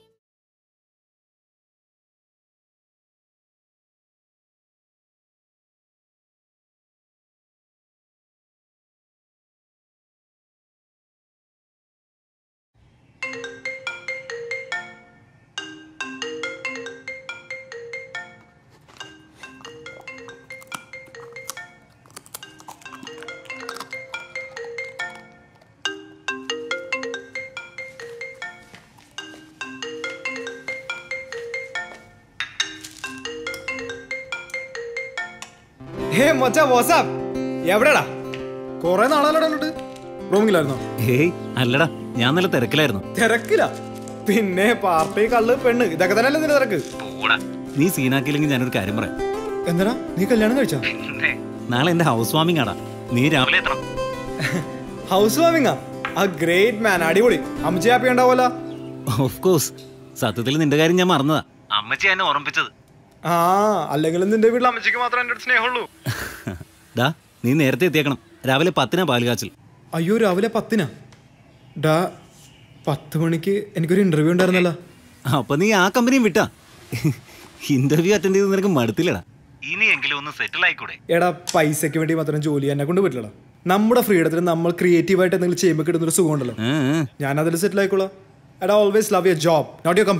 ഹേ മച്ചാ വാട്സാപ്പ് എവിടെടാ കൊറേ നാളല്ലോ കണ്ടിട്ട് റൂമിലായിരുന്നോ
ഏയ് അല്ലടാ ഞാൻ നല്ല തിരക്കിലായിരുന്നു
തിരക്കില്ല പിന്നെ പാർട്ടി കള്ള് പെണ്ണ് ഇതൊക്കെ തന്നെയല്ലേ നിന്റെ തിരക്ക്
നീ സീനാക്കിയില്ലെങ്കിൽ ഞാനൊരു കാര്യം പറയാം
എന്തിനാ നീ കല്യാണം കഴിച്ചോ
നാളെ എന്റെ ഹൗസ് വാമിംഗ് ആടാ നീ രാവിലെ എത്തണം
ഹൗസ് വാമിങ്ങാ ആ ഗ്രേറ്റ് മാൻ അടിപൊളി അമ്മച്ചി ഹാപ്പി ഉണ്ടാവുമല്ലോ
ഓഫ് കോഴ്സ് സത്യത്തിൽ നിന്റെ കാര്യം ഞാൻ മറന്നതാ അമ്മച്ചി എന്നെ ഓർമ്മിപ്പിച്ചത്
ആ അല്ലെങ്കിലും നിന്റെ വീട്ടിൽ അമ്മച്ചിക്ക് മാത്രമേ എൻ്റെ അടുത്ത് സ്നേഹമുള്ളൂ
ഡാ നീ നേരത്തെ എത്തിയേക്കണം രാവിലെ പത്തിനാ പാലുകാച്ചിൽ
അയ്യോ രാവിലെ പത്തിനാ ഡാ പത്ത് മണിക്ക് എനിക്കൊരു ഇന്റർവ്യൂ ഉണ്ടായിരുന്നല്ലോ
അപ്പൊ നീ ആ കമ്പനിയും വിട്ടാ ഇന്റർവ്യൂ അറ്റൻഡ് ചെയ്ത് നിനക്ക് മടുത്തില്ലടാ ഇനിയെങ്കിലും ഒന്ന് സെറ്റിൽ ആയിക്കൂടെ
എടാ പൈസയ്ക്ക് വേണ്ടി മാത്രം ജോലി എന്നെ കൊണ്ട് പറ്റില്ലടാ നമ്മുടെ ഫ്രീഡത്തിന് നമ്മൾ ക്രിയേറ്റീവായിട്ട് എന്തെങ്കിലും ചെയ്യുമ്പോൾ കിട്ടുന്നൊരു സുഖമുണ്ടല്ലോ ഞാൻ അതിൽ സെറ്റിൽ ആയിക്കോളാം എടാ always love your job not your company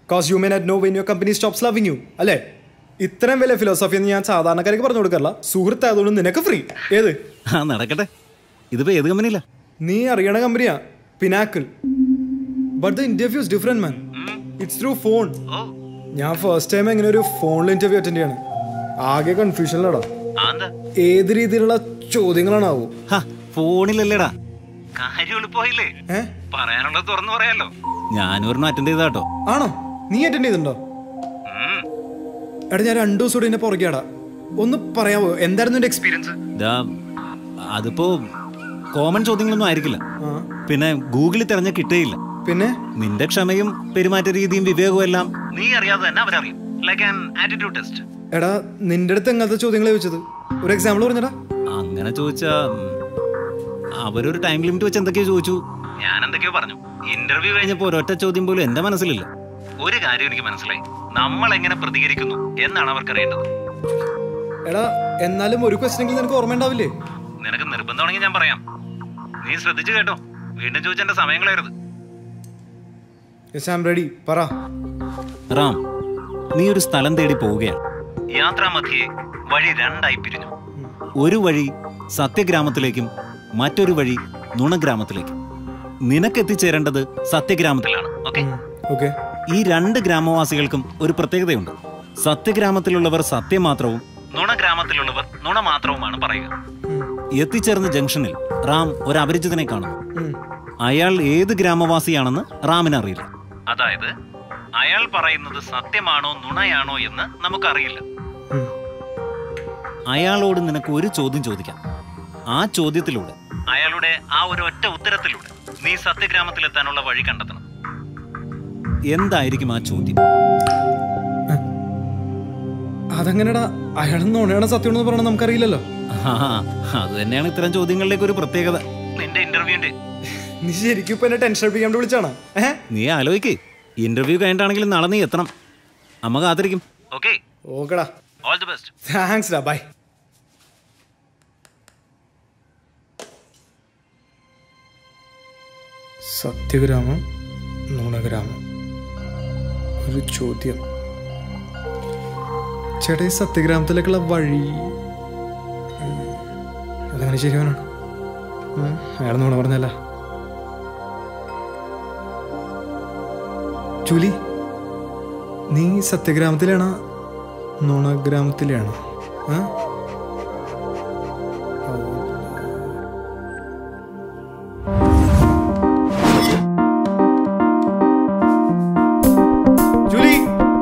cause you may not know when your company stops loving you അല്ലേ ഇത്രയും വലിയ ഫിലോസഫി എന്ന് ഞാൻ സാധാരണക്കാർക്ക് പറഞ്ഞു കൊടുക്കാറില്ല സുഹൃത്തായതുകൊണ്ട് നിനക്ക് ഫ്രീ ഏത്
ആ നടക്കട്ടെ ഇതിപ്പോ ഏത് കമ്പനിയില്ല
നീ അറിയണ കമ്പനിയാ Pinnacle but the interview is different man it's through phone ഞാൻ ഫസ്റ്റ് ടൈം എങ്ങനെ ഒരു ഫോണിൽ ഇന്റർവ്യൂ അറ്റൻഡ് ചെയ്യാണ് ആകെ കൺഫ്യൂഷനിലടാ ഏത് രീതിയിലുള്ള ചോദ്യങ്ങളാണാവോ
ഫോണിലല്ലേടാ കാര്യം എളുപ്പമായില്ലേ പറയാനുള്ളത് തുറന്നു പറയാലോ ഞാനും ഒരെണ്ണം അറ്റൻഡ് ചെയ്താട്ടോ
ആണോ നീ അറ്റൻഡ് ചെയ്തിട്ടുണ്ടോ എടാ ഞാൻ രണ്ടു ദിവസം കൂടി എന്നെ പുറകെയാടാ ഒന്ന് പറയാവോ എന്തായിരുന്നു എന്റെ എക്സ്പീരിയൻസ്
ഇതാ അതിപ്പോ കോമൺ ചോദ്യങ്ങളൊന്നും ആയിരിക്കില്ല പിന്നെ ഗൂഗിളിൽ തിരഞ്ഞ കിട്ടേയില്ല
പിന്നെ
നിന്റെ ക്ഷമയും പെരുമാറ്റ രീതിയും വിവേകവും എല്ലാം നീ അറിയാതെ തന്നെ അവരറിയും ലൈക്ക് ആൻ ആറ്റിറ്റ്യൂഡ് ടെസ്റ്റ്
എടാ നിന്റെ അടുത്ത് എങ്ങനത്തെ ചോദ്യങ്ങളെ ചോദിച്ചത് ഒരു എക്സാമ്പിൾ പറഞ്ഞടാ
അങ്ങനെ ചോദിച്ചാ ഉം, അവരൊരു ടൈം ലിമിറ്റ് വെച്ച് എന്തൊക്കെയോ ചോദിച്ചു ഞാൻ എന്തൊക്കെയോ പറഞ്ഞു ഇന്റർവ്യൂ കഴിഞ്ഞപ്പോ ഒരൊറ്റ ചോദ്യം പോലും എന്റെ മനസ്സിലില്ല ഒരു കാര്യം എനിക്ക് മനസ്സിലായി നമ്മൾ എങ്ങനെ പ്രതികരിക്കുന്നു എന്നാണ് അവർക്കറിയേണ്ടത്
എടാ എന്നാലും ഒരു ക്വസ്റ്റനെങ്കിലും നിനക്ക് ഓർമ്മ ഉണ്ടാവില്ലേ
നിനക്ക് നിർബന്ധമാണെങ്കിൽ ഞാൻ പറയാം നീ ശ്രദ്ധിച്ചു കേട്ടോ വീണ്ടും ചോദിച്ച എന്റെ സമയം കളയരുത്
യെസ് ഐ ആം റെഡി പറ
റാം നീ ഒരു സ്ഥലം തേടി പോവുകയാണ് യാത്രാമധ്യേ വഴി രണ്ടായി പിരിഞ്ഞു ഒരു വഴി സത്യഗ്രാമത്തിലേക്കും മറ്റൊരു വഴി നുണഗ്രാമത്തിലേക്കും നിനക്ക് എത്തിച്ചേരേണ്ടത് സത്യഗ്രാമത്തിലാണ് ഓക്കെ
ഓക്കെ
ഈ രണ്ട് ഗ്രാമവാസികൾക്കും ഒരു പ്രത്യേകതയുണ്ട് സത്യഗ്രാമത്തിലുള്ളവർ സത്യം മാത്രവും നുണഗ്രാമത്തിലുള്ളവർ നുണ മാത്രവുമാണ് പറയുക എത്തിച്ചേർന്ന ജംഗ്ഷനിൽ റാം ഒരു അപരിചിതനെ കാണുന്നു അയാൾ ഏത് ഗ്രാമവാസിയാണെന്ന് റാമിന് അറിയില്ല അതായത് അയാൾ പറയുന്നത് സത്യമാണോ നുണയാണോ എന്ന് നമുക്കറിയില്ല അയാളോട് നിനക്ക് ഒരു ചോദ്യം ചോദിക്കാം ആ ചോദ്യത്തിലൂടെ അയാളുടെ ആ ഒരു ഒറ്റ ഉത്തരത്തിലൂടെ നീ സത്യഗ്രാമത്തിലെത്താനുള്ള വഴി കണ്ടെത്തണം എന്തായിരിക്കും ആ ചോദ്യം
അതെങ്ങനെടാ അയാൾ നുണയാണ് സത്യം എന്ന് പറയണത് നമുക്കറിയില്ലല്ലോ
ആ, അത് തന്നെയാണ് ഇത്തരം ചോദ്യങ്ങളിലേക്ക് ഒരു പ്രത്യേകത നിന്റെ ഇന്റർവ്യൂവിന്റെ
നീ ശരിക്കും ഇപ്പൊ എന്നെ ടെൻഷൻ അടിപ്പിക്കാൻ വേണ്ടി വിളിച്ചാണ് ഏഹ്
നീ ആലോചിക്ക് ഇന്റർവ്യൂ കഴിഞ്ഞിട്ടാണെങ്കിലും നാളെ നീ എത്തണം അമ്മ കാത്തിരിക്കും ഓക്കെ
ഓക്കെടാ
ഓൾ ദി ബെസ്റ്റ്
താങ്ക്സ് ഡാ ബൈ സത്യഗ്രാമം നുണഗ്രാമം ഒരു ചോദ്യം ചേട്ടാ ഈ സത്യഗ്രാമത്തിലേക്കുള്ള വഴി ഉം, അതങ്ങനെ ശരിയാണോ അയാൾ നുണ പറഞ്ഞല്ല ജൂലി നീ സത്യഗ്രാമത്തിലാണോ നുണഗ്രാമത്തിലാണോ ആ ജൂലി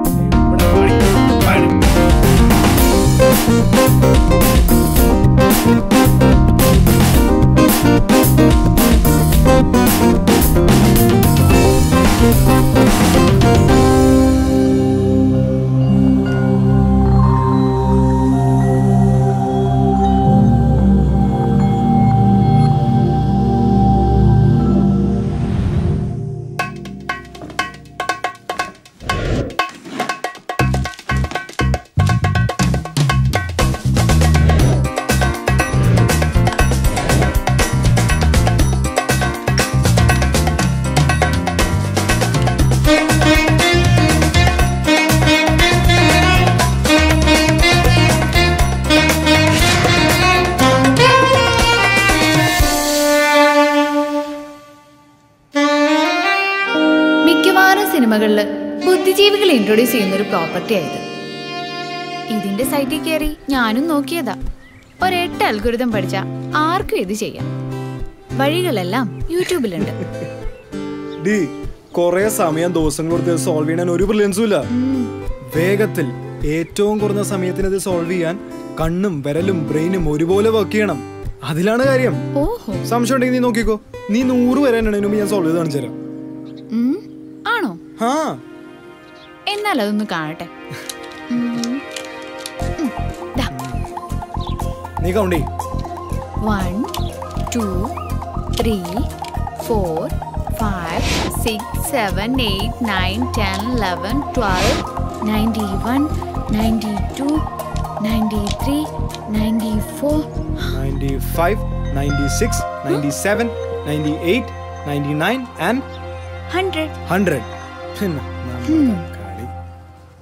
മിക്കവാറും സിനിമകളിൽ ബുദ്ധിജീവികളെ ഇൻട്രൊഡ്യൂസ് ചെയ്യുന്ന ഒരു പ്രോപ്പർട്ടി ആയത് ഇതിന്റെ സൈറ്റിൽ കയറി ഞാനും നോക്കിയതാ ഒരെട്ട് അൽഗുരുതം പഠിച്ച ആർക്കും ഇത് ചെയ്യാം വഴികളെല്ലാം യൂട്യൂബിലുണ്ട്
ഡി കൊറേ സമയം ദിവസങ്ങൾ കൊടുത്ത് സോൾവ് ചെയ്യാൻ ഒരു ബ്രില്യൻസും ഇല്ല വേഗത്തിൽ ഏറ്റവും കുറഞ്ഞ സമയത്തിന് ഇത് സോൾവ് ചെയ്യാൻ കണ്ണും വിരലും ബ്രെയിനും ഒരുപോലെ വർക്ക് ചെയ്യണം അതിലാണ് കാര്യം
ഓഹോ
സംശയം ഉണ്ടെങ്കിൽ നീ നോക്കിക്കോ നീ നൂറ് വരെ എണ്ണതിന് മുമ്പ് ഞാൻ സോൾവ് ചെയ്ത് കാണിച്ചു തരാം
ഉം, ആണോ
ആ
എന്നാൽ അതൊന്ന് കാണട്ടെ ഉം. ഉം, ദാ.
നീ കൗണ്ട് ചെയ്
One, two, three, four, five, six, seven, eight, nine, ten, eleven, twelve, ninety-one, ninety-two, ninety-three, ninety-four.
Ninety five ninety six ninety seven ninety eight ninety nine and
Hundred.
Hundred പിന്നെ
Hmm.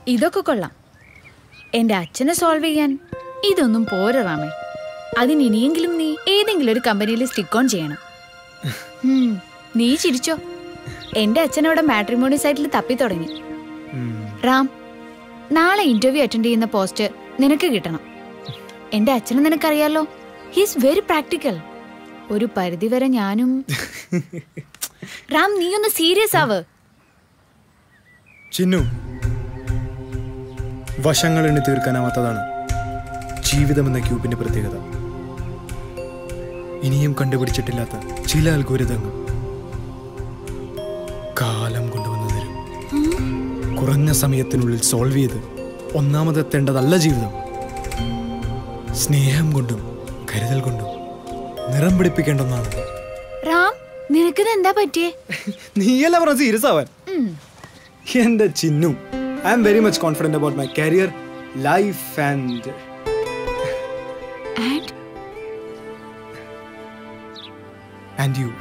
ഇതൊക്കെ കൊള്ളാം എന്റെ അച്ഛനെ solve ചെയ്യാൻ ഇതൊന്നും പോരാ റാമേ അതിന് ഇനിയെങ്കിലും നീ ഏതെങ്കിലും ഒരു കമ്പനിയിൽ സ്റ്റിക്ക് ഓൺ ചെയ്യണം ഉം, നീ ചിരിച്ചോ എന്റെ അച്ഛൻ അവിടെ മാട്രിമോണി സൈറ്റിൽ തപ്പി തുടങ്ങി റാം നാളെ ഇന്റർവ്യൂ അറ്റൻഡ് ചെയ്യുന്ന പോസ്റ്റ് നിനക്ക് കിട്ടണം എന്റെ അച്ഛനെ നിനക്കറിയാലോ ഹീസ് വെരി പ്രാക്ടിക്കൽ ഒരു പരിധി വരെ ഞാനും റാം നീ ഒന്ന് സീരിയസ് ആവ്
ചിന്നു വശങ്ങൾ എണ്ണി തീർക്കാനാവാത്തതാണ് ജീവിതം എന്ന ക്യൂബിന്റെ പ്രത്യേകത ഇനിയും കണ്ടുപിടിച്ചിട്ടില്ലാത്ത ചില അൽഗോരിതങ്ങൾ കാലം കൊണ്ടുവന്നു തരും കുറഞ്ഞ സമയത്തിനുള്ളിൽ സോൾവ് ചെയ്ത് ഒന്നാമതെത്തേണ്ടതല്ല ജീവിതം സ്നേഹം കൊണ്ടും കരുതൽ കൊണ്ടും നിറം പിടിപ്പിക്കേണ്ട ഒന്നാണ്
റാം നിനക്കിത് എന്താ പറ്റിയേ
നീയല്ല പറഞ്ഞ സീരിയസ് ആവാൻ
ഉം.
എന്റെ Chinnu I am very much confident about my career life and
and
and you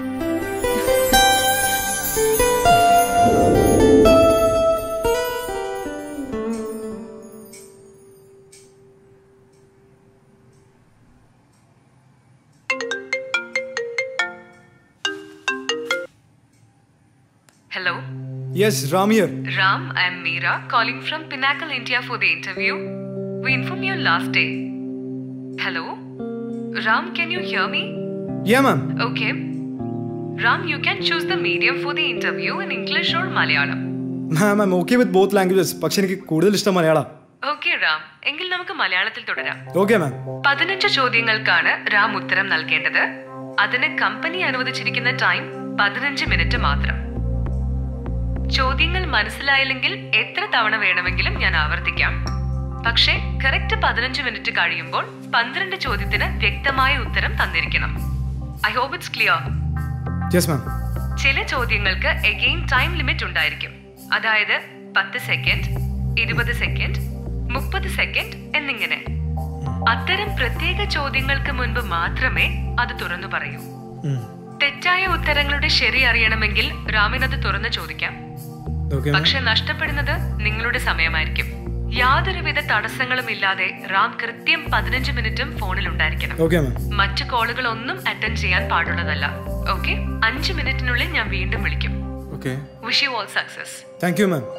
Hello,
yes Ram here
Ram. I'm Meera calling from Pinnacle India for the interview. We informed you last day. Hello? Ram, can you hear me?
Yeah ma'am
Okay. Ram, you can choose the medium for the interview in English or Malayalam.
Ma'am I okay with both languages പക്ഷെ എനിക്ക് കൂടുതൽ ഇഷ്ടം Malayalam
okay Ram എങ്കിൽ നമുക്ക് മലയാളത്തിൽ തുടരാം
okay ma'am
പതിനഞ്ച് ചോദ്യങ്ങൾക്കാണ് റാം ഉത്തരം നൽകേണ്ടത് അതിന് കമ്പനി അനുവദിച്ചിരിക്കുന്ന ടൈം പതിനഞ്ച് മിനിറ്റ് മാത്രം ചോദ്യങ്ങൾ മനസ്സിലായില്ലെങ്കിൽ എത്ര തവണ വേണമെങ്കിലും ഞാൻ ആവർത്തിക്കാം പക്ഷേ കറക്റ്റ് പതിനഞ്ച് മിനിറ്റ് കഴിയുമ്പോൾ പന്ത്രണ്ട് ചോദ്യത്തിന് വ്യക്തമായ ഉത്തരം തന്നിരിക്കണം I hope it's clear
yes ma'am
ചില ചോദ്യങ്ങൾക്ക് എഗെയിൻ ടൈം ലിമിറ്റ് ഉണ്ടായിരിക്കും അതായത് പത്ത് സെക്കൻഡ് ഇരുപത് സെക്കൻഡ് മുപ്പത് സെക്കൻഡ് എന്നിങ്ങനെ അത്തരം പ്രത്യേക ചോദ്യങ്ങൾക്ക് മുൻപ് മാത്രമേ അത് തുറന്നു പറയൂ തെറ്റായ ഉത്തരങ്ങളുടെ ശരി അറിയണമെങ്കിൽ രാമിനത് തുറന്നു ചോദിക്കാം
ഓക്കെ
പക്ഷെ നഷ്ടപ്പെടുന്നത് നിങ്ങളുടെ സമയമായിരിക്കും യാതൊരുവിധ തടസ്സങ്ങളും ഇല്ലാതെ റാം കൃത്യം പതിനഞ്ച് മിനിറ്റും ഫോണിൽ ഉണ്ടായിരിക്കണം
ഓക്കെ മാം
മറ്റു കോളുകൾ ഒന്നും അറ്റൻഡ് ചെയ്യാൻ പാടുള്ളതല്ല ഓക്കെ അഞ്ച് മിനിറ്റിനുള്ളിൽ ഞാൻ വീണ്ടും വിളിക്കും
okay
wish you all success
thank you ma'am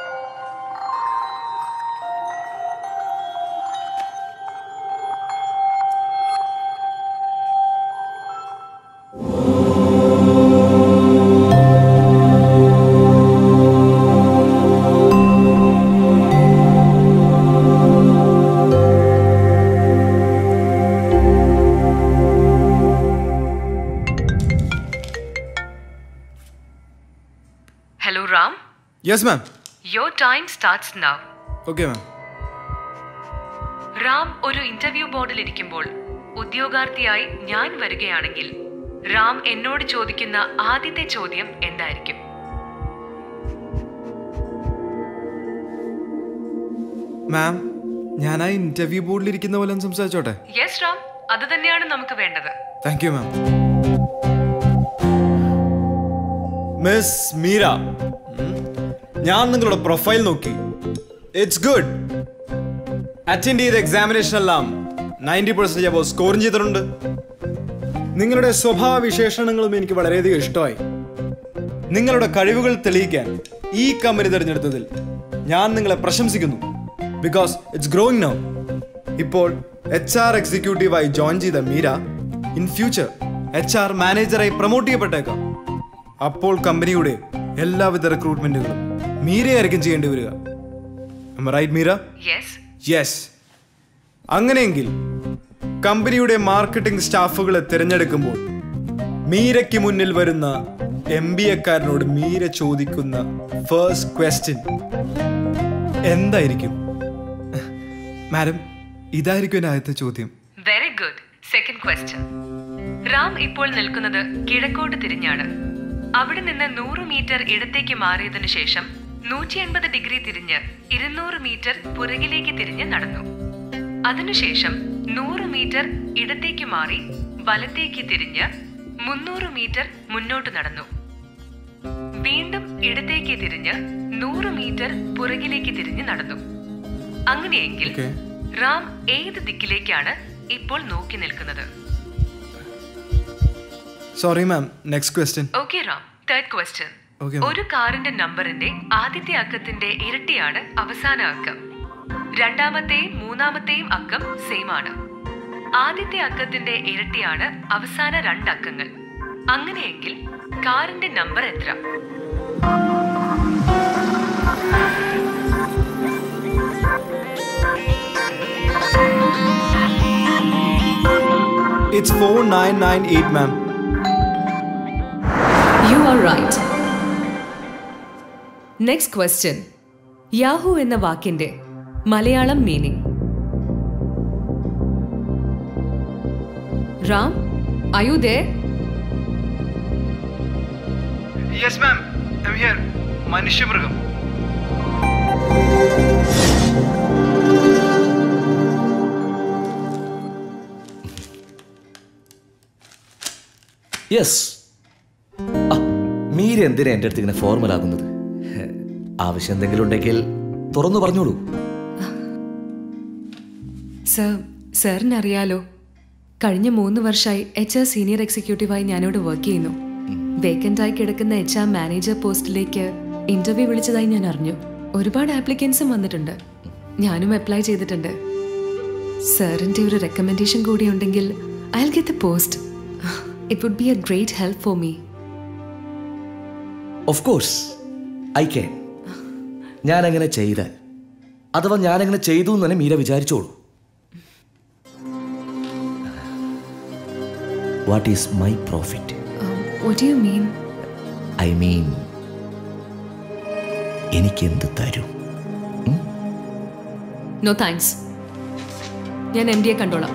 hello Ram
yes ma'am
your time starts now
okay ma'am
Ram ഒരു ഇന്റർവ്യൂ ബോർഡിൽ ഇരിക്കുമ്പോൾ ഉദ്യോഗാർത്ഥിയായി ഞാൻ വരികയാണെങ്കിൽ റാം എന്നോട് ചോദിക്കുന്ന ആദ്യത്തെ ചോദ്യം എന്തായിരിക്കും
മാം ഞാൻ ആ ഇന്റർവ്യൂ ബോർഡിൽ ഇരിക്കുന്ന പോലെ ഒന്ന് സംസാരിച്ചോട്ടെ
യെസ് റാം അത് തന്നെയാണ് നമുക്ക് വേണ്ടത്
thank you ma'am miss Meera ഉം, ഞാൻ നിങ്ങളുടെ പ്രൊഫൈൽ നോക്കി ഇറ്റ്സ് ഗുഡ് അറ്റൻഡ് ചെയ്ത എക്സാമിനേഷൻ എല്ലാം നയൻറ്റി പെർസെൻറ്റേജ് അപ്പോൾ സ്കോറും ചെയ്തിട്ടുണ്ട് നിങ്ങളുടെ സ്വഭാവ വിശേഷണങ്ങളും എനിക്ക് വളരെയധികം ഇഷ്ടമായി നിങ്ങളുടെ കഴിവുകൾ തെളിയിക്കാൻ ഈ കമ്പനി തിരഞ്ഞെടുത്തതിൽ ഞാൻ നിങ്ങളെ പ്രശംസിക്കുന്നു ബിക്കോസ് ഇറ്റ്സ് ഗ്രോയിങ് നൗ ഇപ്പോൾ എച്ച് ആർ എക്സിക്യൂട്ടീവായി ജോയിൻ ചെയ്ത Meera in future H R മാനേജറായി പ്രൊമോട്ട് ചെയ്യപ്പെട്ടേക്കാം അപ്പോൾ കമ്പനിയുടെ എല്ലാവിധ റിക്രൂട്ട്മെന്റുകളും മീരയായിരിക്കും ചെയ്യേണ്ടി വരിക റൈറ്റ് മീര
യെസ്
യെസ് അങ്ങനെയെങ്കിൽ കമ്പനിയുടെ മാർക്കറ്റിംഗ് സ്റ്റാഫുകളെ തിരഞ്ഞെടുക്കുമ്പോൾ മീരയ്ക്ക് മുന്നിൽ വരുന്ന എം ബി എക്കാരനോട് മീര ചോദിക്കുന്ന ഫേസ്റ്റ് ക്വസ്റ്റ്യൻ എന്തായിരിക്കും മാഡം ഇതായിരിക്കും എൻ്റെ ആദ്യത്തെ ചോദ്യം
very good second question Ram ഇപ്പോൾ നിൽക്കുന്നത് കിഴക്കോട്ട് തിരിഞ്ഞാണ് അവിടെ നിന്ന് നൂറ് മീറ്റർ ഇടത്തേക്ക് മാറിയതിനു ശേഷം നൂറ്റി എൺപത് ഡിഗ്രി തിരിഞ്ഞ് ഇരുന്നൂറ് മീറ്റർ പുറകിലേക്ക് തിരിഞ്ഞ് നടന്നു അതിനുശേഷം നൂറ് മീറ്റർ ഇടത്തേക്ക് മാറി വലത്തേക്ക് തിരിഞ്ഞ് മുന്നൂറ് മീറ്റർ മുന്നോട്ട് നടന്നു വീണ്ടും ഇടത്തേക്ക് തിരിഞ്ഞ് നൂറ് മീറ്റർ പുറകിലേക്ക് തിരിഞ്ഞ് നടന്നു അങ്ങനെയെങ്കിൽ
Okay.
റാം ഏത് ദിക്കിലേക്കാണ് ഇപ്പോൾ നോക്കി നിൽക്കുന്നത്
sorry ma'am next question
okay Ram third question
Okay, ma'am.
ഒരു കാറിന്റെ നമ്പറിന്റെ ആദ്യത്തെ അക്കത്തിന്റെ ഇരട്ടിയാണ് അവസാന അക്കം രണ്ടാമത്തെയും മൂന്നാമത്തെയും അക്കം സെയിം ആണ് ആദ്യത്തെ അക്കത്തിന്റെ ഇരട്ടിയാണ് അവസാന രണ്ട് അക്കങ്ങൾ അങ്ങനെയെങ്കിൽ കാറിന്റെ നമ്പർ എത്ര
it's four nine nine eight ma'am
you are right next question Yahoo എന്ന വാക്കിന്റെ മലയാളം മീനിങ് റാം അയു ദേ
യെസ് മാം ഐ ഹിയർ മനുഷ്യമൃഗം
യെസ് മീര എന്തിനാ എൻ്റെ അടുത്ത് ഇങ്ങനെ ഫോർമൽ ആകുന്നത് ആവശ്യം എന്തെങ്കിലും ഉണ്ടെങ്കിൽ തുറന്നു പറഞ്ഞോളൂ
സർ സാറിന് അറിയാലോ കഴിഞ്ഞ മൂന്ന് വർഷമായി എച്ച് ആർ സീനിയർ എക്സിക്യൂട്ടീവായി ഞാനിവിടെ വർക്ക് ചെയ്യുന്നു വേക്കൻ്റ് ആയി കിടക്കുന്ന എച്ച് ആർ മാനേജർ പോസ്റ്റിലേക്ക് ഇന്റർവ്യൂ വിളിച്ചതായി ഞാൻ അറിഞ്ഞു ഒരുപാട് ആപ്ലിക്കൻസും വന്നിട്ടുണ്ട് ഞാനും അപ്ലൈ ചെയ്തിട്ടുണ്ട് സാറിൻ്റെ ഒരു റെക്കമെൻഡേഷൻ കൂടി ഉണ്ടെങ്കിൽ I get the post it would be a great help for me
of course I can ഞാൻ അങ്ങനെ ചെയ്താൽ അഥവാ ഞാൻ അങ്ങനെ ചെയ്തു എന്ന് തന്നെ മീര വിചാരിച്ചോളൂ what is my profit
what you mean
I mean എനിക്കെന്ത് തരും
നോ താങ്ക്സ് ഞാൻ എം ഡിയെ കണ്ടോളാം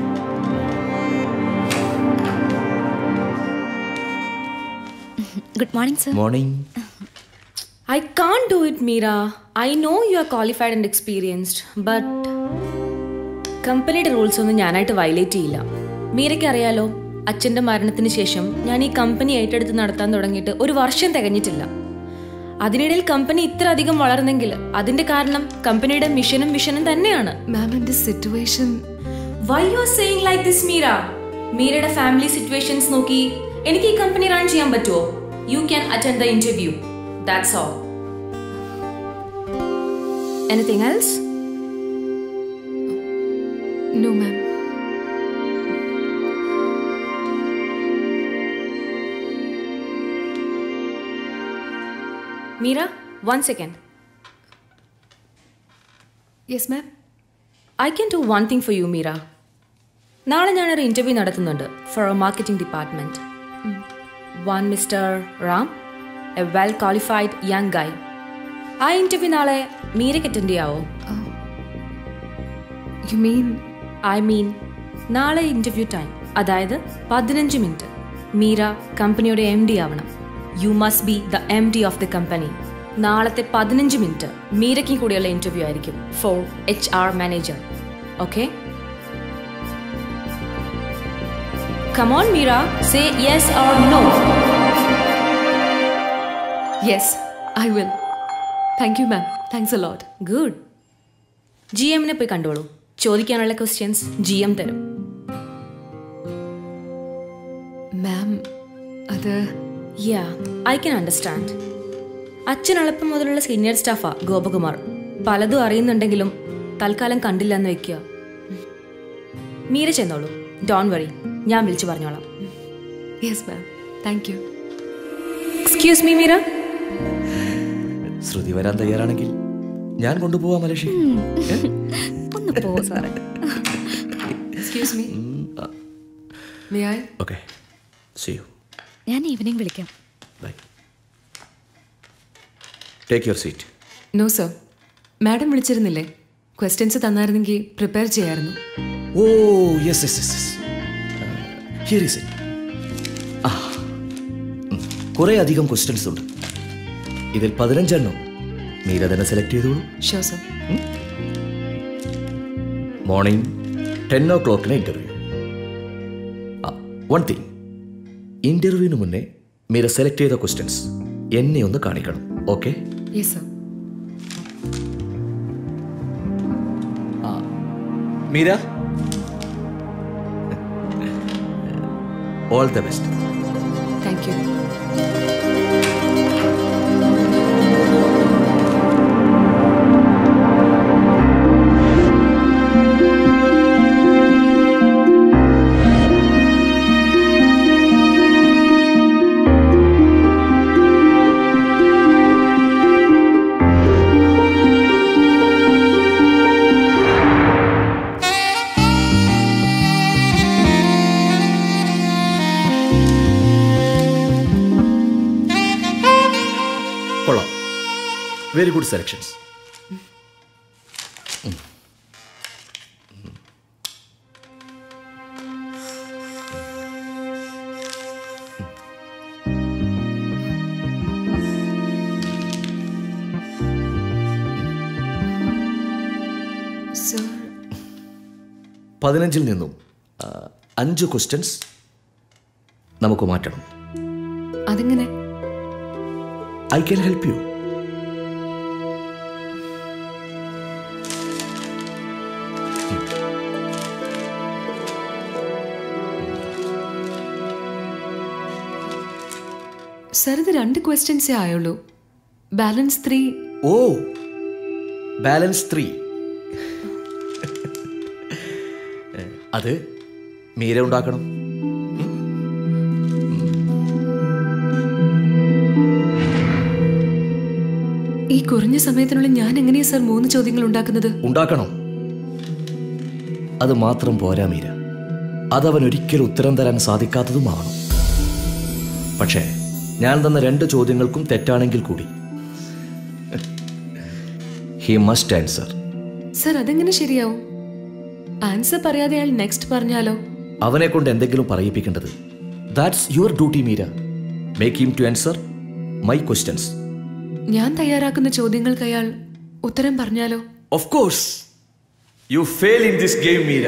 good morning sir
morning
I can't do it, Meera. I know you are qualified and experienced, but കമ്പനിയുടെ റൂൾസ് ഒന്നും ഞാനായിട്ട് വയലേറ്റ് ചെയ്യില്ല മീരയ്ക്ക് അറിയാലോ അച്ഛൻ്റെ മരണത്തിന് ശേഷം ഞാൻ ഈ കമ്പനി ഏറ്റെടുത്ത് നടത്താൻ തുടങ്ങിയിട്ട് ഒരു വർഷം തികഞ്ഞിട്ടില്ല അതിനിടയിൽ കമ്പനി ഇത്ര അധികം വളർന്നെങ്കിൽ അതിന്റെ കാരണം കമ്പനിയുടെ മിഷനും വിഷനും തന്നെയാണ്
മാമിന്റെ situation
why you are saying like this Meera മീരയുടെ ഫാമിലി സിറ്റുവേഷൻസ് നോക്കി എനിക്ക് ഈ കമ്പനി റൺ ചെയ്യാൻ പറ്റുമോ you can attend the interview that's all anything else
no ma'am
Meera one second
yes ma'am
I can do one thing for you Meera നാളെ ഞാനൊരു interview നടത്തുന്നുണ്ട് for a marketing department one mister Ram a well qualified young guy ആ interview നാളെ മീരയ്ക്ക് attend ചെയ്യാവോ
you mean
I mean നാളെ interview time അതായത് പതിനഞ്ച് മിനിറ്റ് മീര കമ്പനിയുടെ എം ഡി ആവണം you must be the M D of the company നാളത്തെ പതിനഞ്ച് മിനിറ്റ് മീരയ്ക്കും കൂടിയുള്ള ഇന്റർവ്യൂ ആയിരിക്കും for H R manager okay come on Meera say yes or no
yes I will thank you ma'am thanks a lot
good G എമ്മിനെ പോയി കണ്ടോളൂ ചോദിക്കാനുള്ള ക്വസ്റ്റ്യൻസ് ജി എം തരും
മാം അത്
യാ ഐ ക്യാൻ അണ്ടർസ്റ്റാൻഡ് അച്ഛൻ എളുപ്പം മുതലുള്ള സീനിയർ സ്റ്റാഫാ ഗോപകുമാർ പലതും അറിയുന്നുണ്ടെങ്കിലും തൽക്കാലം കണ്ടില്ല എന്ന് വെക്കുക മീര ചെന്നോളൂ ഡോൺ വറി ഞാൻ വിളിച്ചു പറഞ്ഞോളാം
yes ma'am thank you
excuse me Meera
Shruti വരാൻ തയ്യാറാണെങ്കിൽ ഞാൻ കൊണ്ടുപോവാം മലേഷ്യ
ഒന്ന് പോ സാറേ
excuse me may I
okay see you
ഞാൻ ഈവനിങ് വിളിക്കാം
take your seat
no sir madam വിളിച്ചിരുന്നില്ലേ ക്വസ്റ്റ്യൻസ് തന്നായിരുന്നെങ്കിൽ പ്രിപ്പയർ ചെയ്യായിരുന്നു
oh yes yes yes here is it കുറേ അധികം ക്വസ്റ്റ്യൻസ് ഉണ്ട് ഇതിൽ പതിനഞ്ചെണ്ണം മീര തന്നെ സെലക്ട് ചെയ്തോളൂ
ഷോ സർ
മോർണിംഗ് ടെൻ ഓ ക്ലോക്കിന് ഇന്റർവ്യൂ വൺ തിങ് ഇന്റർവ്യൂവിന് മുന്നേ മീര സെലക്ട് ചെയ്ത ക്വസ്റ്റ്യൻസ് എന്നെ ഒന്ന് കാണിക്കണം okay
yes sir
Meera all the best
thank you
കൊള്ളാം വെരി ഗുഡ് സെലക്ഷൻസ്
സർ
പതിനഞ്ചിൽ നിന്നും ആ, അഞ്ച് ക്വസ്റ്റ്യൻസ് നമുക്ക് മാറ്റണം
അതെങ്ങനെ
I can help you
sir ഇത് രണ്ട് ക്വസ്റ്റ്യൻസേ ആയുള്ളൂ balance three
oh balance three അത് മീര ഉണ്ടാക്കണം
ഈ കുറഞ്ഞ സമയത്തിനുള്ളിൽ ഞാൻ എങ്ങനെയാ സർ മൂന്ന് ചോദ്യങ്ങൾ ഉണ്ടാക്കുന്നത്
ഉണ്ടാക്കണം അത് മാത്രം പോരാ മീര അതവൻ ഒരിക്കലും ഉത്തരം തരാൻ സാധിക്കാത്തതുമാണ് പക്ഷേ ഞാൻ തന്ന രണ്ട് ചോദ്യങ്ങൾക്കും തെറ്റാണെങ്കിൽ കൂടി ഹി മസ്റ്റ് ആൻസർ
സർ അതെങ്ങനെ ശരിയാവും ആൻസർ പറയാതെ അയാൾ നെക്സ്റ്റ് പറഞ്ഞാലോ
അവനെ കൊണ്ട് എന്തെങ്കിലും പറയിപ്പിക്കേണ്ടത് that's your duty Meera make him to answer my questions
ഞാൻ തയ്യാറാക്കുന്ന ചോദ്യങ്ങൾക്ക് അയാൾ ഉത്തരം പറഞ്ഞാലോ
of course you fail in this game Meera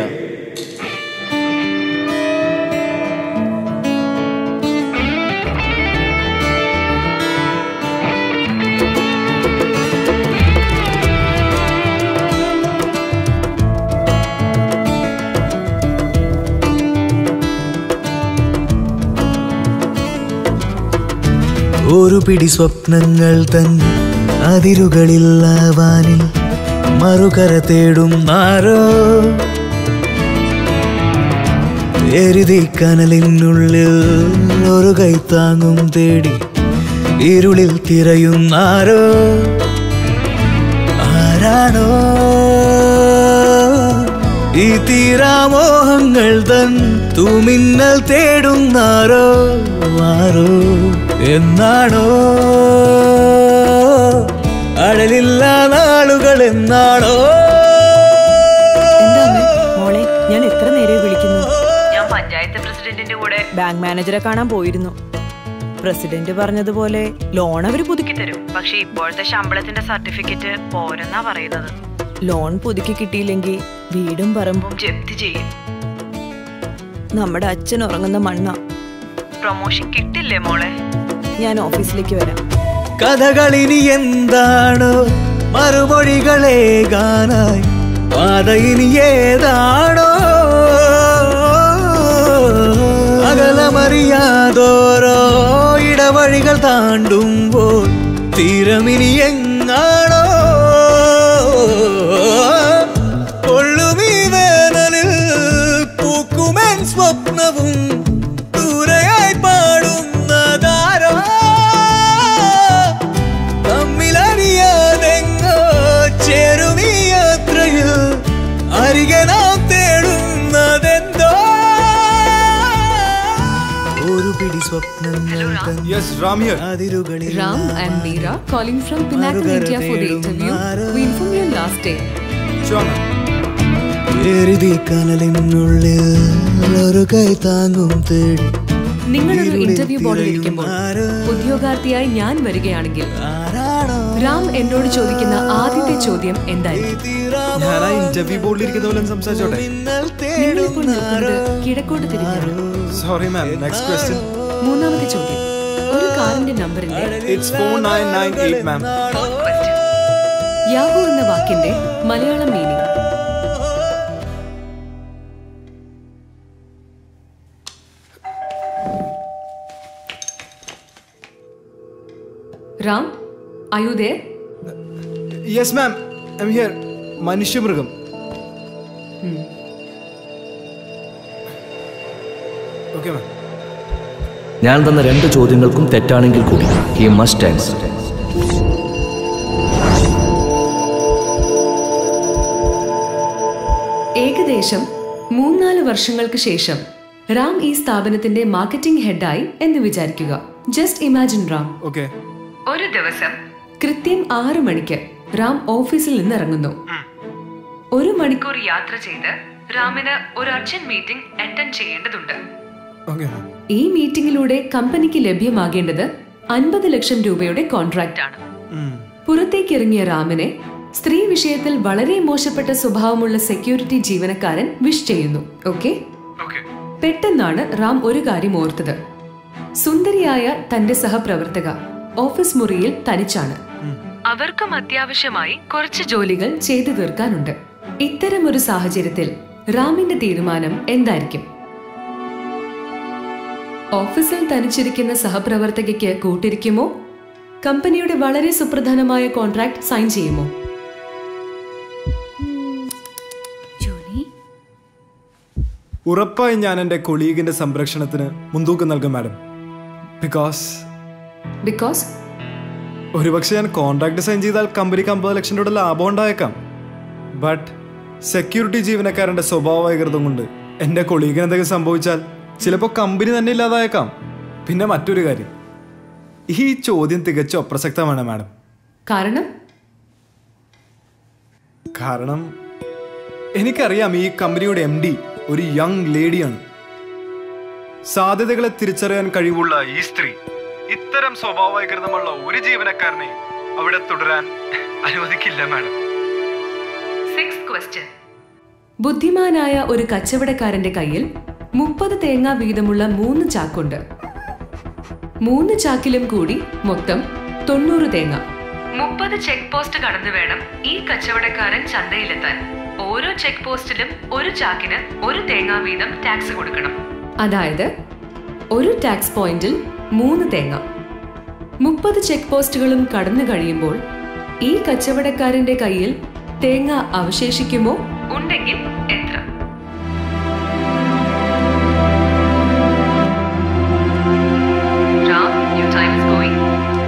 ഒരു പിടി സ്വപ്നങ്ങൾ തൻ അതിരുകളില്ലാവാനിൽ മറുകര തേടും ആരോ എരുതി കനലിനുള്ളിൽ ഒരു കൈത്താങ്ങും തേടി ഇരുളിൽ തിരയുന്നാരോ ആരാണോ ഈ തീരാമോഹങ്ങൾ തൻ തൂമിന്നൽ തേടുന്നാരോ ആരോ എന്നാണോ അടലില്ല നാളുകൾ എന്നാണോ
മോളെ ഞാൻ എത്ര നേരം വിളിക്കുന്നു
ഞാൻ പഞ്ചായത്ത് പ്രസിഡന്റിന്റെ കൂടെ
ബാങ്ക് മാനേജറെ കാണാൻ പോയിരുന്നു പ്രസിഡന്റ് പറഞ്ഞതുപോലെ ലോൺ അവര് പുതുക്കി
തരും പക്ഷെ ഇപ്പോഴത്തെ ശമ്പളത്തിന്റെ സർട്ടിഫിക്കറ്റ് പോരെന്നാ പറയുന്നത്
ലോൺ പുതുക്കി കിട്ടിയില്ലെങ്കിൽ വീടും പറമ്പും
ജപ്തി ചെയ്യും
നമ്മുടെ അച്ഛൻ ഉറങ്ങുന്ന മണ്ണ
പ്രൊമോഷൻ കിട്ടില്ലേ മോളെ
ഞാൻ ഓഫീസിലേക്ക് വരാം
കഥകളിനി എന്താണോ മറുമൊഴികളേകാനായി പാത ഇനി ഏതാണോ അകലമറിയാതോരോ ഇടവഴികൾ താണ്ടുമ്പോൾ തീരമിനി എങ്ങാണോ കൊള്ളുമീ വേനലിൽ പൂക്കുമൻ സ്വപ്നവും ദൂരെയായി പാടുന്നതാരോ തമ്മിലറിയാതെങ്ങോ ചേരുമീ യാത്രയിൽ അരികെ നാം തേടുന്നതെന്തോ ഒരു പിടി സ്വപ്നങ്ങൾ തൻ അതിരുകളിൽ
Ram, I'm Meera, calling from Pinnacle India for the interview. We informed you last day.
എരുതി കനലിനുള്ളിൽ ഒരു കൈ താങ്ങും തേടി
നിങ്ങളൊരു ഇന്റർവ്യൂ ബോർഡിൽ ഇരിക്കുമ്പോൾ ഉദ്യോഗാർത്ഥിയായി ഞാൻ വരികയാണെങ്കിൽ റാം എന്നോട് ചോദിക്കുന്ന ആദ്യത്തെ ചോദ്യം എന്തായിരിക്കും
ഞാൻ ആ ഇന്റർവ്യൂ ബോർഡിൽ ഇരിക്കുന്ന പോലെ ഒന്ന് സംസാരിച്ചോട്ടെ
നിങ്ങളിപ്പോൾ നിൽക്കുന്നത് കിഴക്കോട്ട് തിരിഞ്ഞാണ്
സോറി മാം നെക്സ്റ്റ് ക്വസ്റ്റ്യൻ
മൂന്നാമത്തെ ചോദ്യം ഒരു കാറിന്റെ നമ്പറിന്റെ
it's four nine nine eight ma'am
Yahoo എന്ന വാക്കിന്റെ മലയാളം മീനിങ് റാം അയുദേ
യെസ് മാം ഐ ഹിയർ മനുഷ്യമൃഗം ഓക്കെ മാം
ഞാൻ തന്ന രണ്ട് ചോദ്യങ്ങൾക്കും തെറ്റാണെങ്കിൽ കൂടി ഹി മസ്റ്റ് ആൻസർ
ഏകദേശം മൂന്നാല് വർഷങ്ങൾക്ക് ശേഷം റാം ഈ സ്ഥാപനത്തിന്റെ മാർക്കറ്റിംഗ് ഹെഡായി എന്ന് വിചാരിക്കുക ജസ്റ്റ് ഇമാജിൻ റാം
ഓക്കെ
ഒരു ദിവസം
കൃത്യം ആറു മണിക്ക് റാം ഓഫീസിൽ നിന്ന് ഇറങ്ങുന്നു ഒരു മണിക്കൂർ
യാത്ര ചെയ്ത് റാമിന് ഒരു അർജന്റ് മീറ്റിംഗ് അറ്റൻഡ് ചെയ്യേണ്ടതുണ്ട്
ഓക്കെ
ഈ മീറ്റിംഗിലൂടെ കമ്പനിക്ക് ലഭ്യമാകേണ്ടത് അൻപത് ലക്ഷം രൂപയുടെ കോൺട്രാക്റ്റ് ആണ് പുറത്തേക്ക് ഇറങ്ങിയ റാമിനെ സ്ത്രീ വിഷയത്തിൽ വളരെ മോശപ്പെട്ട സ്വഭാവമുള്ള സെക്യൂരിറ്റി ജീവനക്കാരൻ വിഷ് ചെയ്യുന്നു ഓക്കെ പെട്ടെന്നാണ് റാം ഒരു കാര്യം ഓർത്തത് സുന്ദരിയായ തന്റെ സഹപ്രവർത്തക ഓഫീസ് മുറിയിൽ തനിച്ചാണ്
അവർക്കും അത്യാവശ്യമായി
കുറച്ച് ജോലികൾ ചെയ്തു തീർക്കാനുണ്ട് ഇത്തരം ഒരു സാഹചര്യത്തിൽ റാമിന്റെ തീരുമാനം എന്തായിരിക്കും ഓഫീസിൽ തനിച്ചിരിക്കുന്ന സഹപ്രവർത്തകയ്ക്ക് കൂട്ടിരിക്കുമോ കമ്പനിയുടെ വളരെ സുപ്രധാനമായ കോൺട്രാക്ട് സൈൻ ചെയ്യുമോ
ഉറപ്പായും ഞാൻ എൻ്റെ കൊളീഗിന്റെ സംരക്ഷണത്തിന് മുൻതൂക്കം നൽകും മാഡം ബിക്കോസ്
ബിക്കോസ്
ഒരുപക്ഷെ ഞാൻ കോൺട്രാക്ട് സൈൻ ചെയ്താൽ കമ്പനിക്ക് അമ്പത് ലക്ഷം രൂപയുടെ ലാഭം ഉണ്ടായേക്കാം ബട്ട് സെക്യൂരിറ്റി ജീവനക്കാരന്റെ സ്വഭാവ വൈകൃതം കൊണ്ട് എൻ്റെ കൊളീഗിന് എന്തെങ്കിലും സംഭവിച്ചാൽ ചിലപ്പോൾ കമ്പനി തന്നെ ഇല്ലാതായേക്കാം പിന്നെ മറ്റൊരു കാര്യം ഈ ചോദ്യം തികച്ചും അപ്രസക്തമാണ് മാഡം
കാരണം
കാരണം എനിക്കറിയാം ഈ കമ്പനിയുടെ എം ഡി ഒരു യങ് ലേഡിയാണ് സാധ്യതകളെ തിരിച്ചറിയാൻ കഴിവുള്ള ഈ സ്ത്രീ ഇത്തരം സ്വഭാവ വൈകൃതമുള്ള ഒരു ജീവനക്കാരനെ അവിടെ തുടരാൻ അനുവദിക്കില്ല മാഡം
സിക്സ് ക്വസ്റ്റ്യൻ
ബുദ്ധിമാനായ ഒരു കച്ചവടക്കാരന്റെ കയ്യിൽ മുപ്പത് തേങ്ങ വീതമുള്ള മൂന്ന് ചാക്കുണ്ട് മൂന്ന് ചാക്കിലും കൂടി മൊത്തം തൊണ്ണൂറ് തേങ്ങ
മുപ്പത് ചെക്ക് പോസ്റ്റ് കടന്നു വേണം ഈ കച്ചവടക്കാരൻ ചന്തയിലെത്താൻ ഓരോ ചെക്ക് പോസ്റ്റിലും ഒരു ചാക്കിന് ഒരു തേങ്ങാ വീതം ടാക്സ് കൊടുക്കണം
അതായത് ഒരു ടാക്സ് പോയിന്റിൽ മൂന്ന് തേങ്ങ മുപ്പത് ചെക്ക് പോസ്റ്റുകളും കടന്നു കഴിയുമ്പോൾ ഈ കച്ചവടക്കാരന്റെ കയ്യിൽ തേങ്ങ അവശേഷിക്കുമോ
ഉണ്ടെങ്കിൽ എത്ര Ram your time is going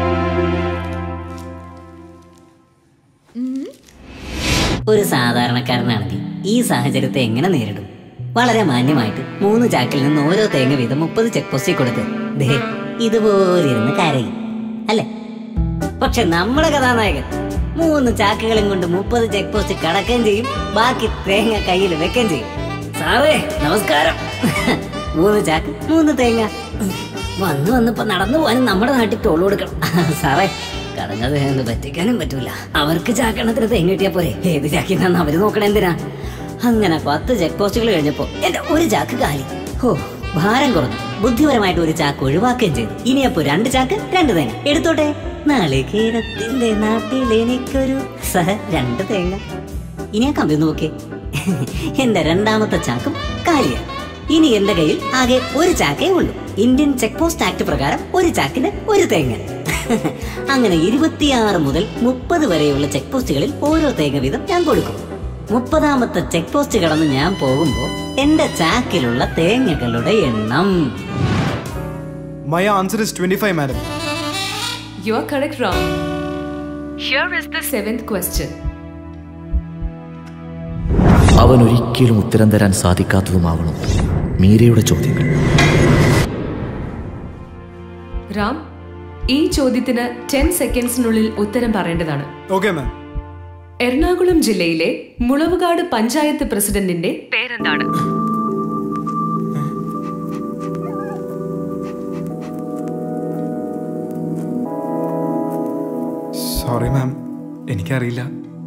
ഒരു സാധാരണക്കാരനാണെങ്കിൽ ഈ സാഹചര്യത്തെ എങ്ങനെ നേരിടും വളരെ മാന്യമായിട്ട് മൂന്ന് ചാക്കിൽ നിന്ന് ഓരോ തേങ്ങ വീതം മുപ്പത് ചെക്ക് പോസ്റ്റിൽ കൊടുത്ത് ദേ ഇതുപോലെ ഇരുന്ന് കരയും അല്ലേ പക്ഷെ നമ്മുടെ കഥാനായകൻ മൂന്ന് ചാക്കുകളും കൊണ്ട് മുപ്പത് ചെക്ക് പോസ്റ്റ് കടക്കുകയും ചെയ്യും ബാക്കി തേങ്ങ കയ്യിൽ വെക്കുകയും ചെയ്യും സാറേ നമസ്കാരം മൂന്ന് ചാക്ക് മൂന്ന് തേങ്ങ വന്ന് വന്നിപ്പോ നടന്നു പോകാനും നമ്മുടെ നാട്ടിൽ ടോൾ കൊടുക്കണം സാറേ കടഞ്ഞത് എന്ന് പറ്റിക്കാനും പറ്റൂല അവർക്ക് ചാക്കണത്തിന് തേങ്ങ കിട്ടിയാ പോരെ ഏത് ചാക്കിനാന്ന് അവര് നോക്കണ എന്തിനാ അങ്ങനെ പത്ത് ചെക്ക് പോസ്റ്റുകൾ കഴിഞ്ഞപ്പോ എന്റെ ഒരു ചാക്ക് കാലി ഹോ ഭാരം കുറഞ്ഞു ബുദ്ധിപരമായിട്ട് ഒരു ചാക്ക് ഒഴിവാക്കുകയും ചെയ്തു ഇനിയപ്പോ രണ്ട് ചാക്ക് രണ്ട് തേങ്ങ എടുത്തോട്ടെ നാളികേരത്തിന്റെ നാട്ടിൽ എനിക്കൊരു സഹ രണ്ട് തേങ്ങ ഇനി ആ കമ്പി ഒന്ന് നോക്കേ എന്റെ രണ്ടാമത്തെ ചാക്കും കാലിയാണ് ഇനി എന്റെ കയ്യിൽ ആകെ ഒരു ചാക്കേ ഉള്ളൂ ഇന്ത്യൻ ചെക്ക് പോസ്റ്റ് ആക്ട് പ്രകാരം ഒരു ചാക്കിന് ഒരു തേങ്ങ അങ്ങനെ ഇരുപത്തിയാറ് മുതൽ മുപ്പത് വരെയുള്ള ചെക്ക് പോസ്റ്റുകളിൽ ഓരോ തേങ്ങ വീതം ഞാൻ കൊടുക്കും മുപ്പതാമത്തെ ചെക്ക് പോസ്റ്റ് കടന്ന് ഞാൻ പോകുമ്പോൾ എന്റെ ചാക്കിലുള്ള തേങ്ങകളുടെ എണ്ണം
my answer is twenty five madam
you are correct Ram here is the seventh question
അവൻ ഒരിക്കലും ഉത്തരം തരാൻ സാധിക്കാത്തതുമാവണം മീരയുടെ ചോദ്യങ്ങൾ
റാം ഈ ചോദ്യത്തിന് ടെൻ സെക്കൻഡ്സിനുള്ളിൽ ഉത്തരം പറയേണ്ടതാണ്
ഓക്കെ മാം
എറണാകുളം ജില്ലയിലെ മുളവുകാട് പഞ്ചായത്ത് പ്രസിഡന്റിന്റെ
പേരെന്താണ്
സോറി മാം എനിക്കറിയില്ല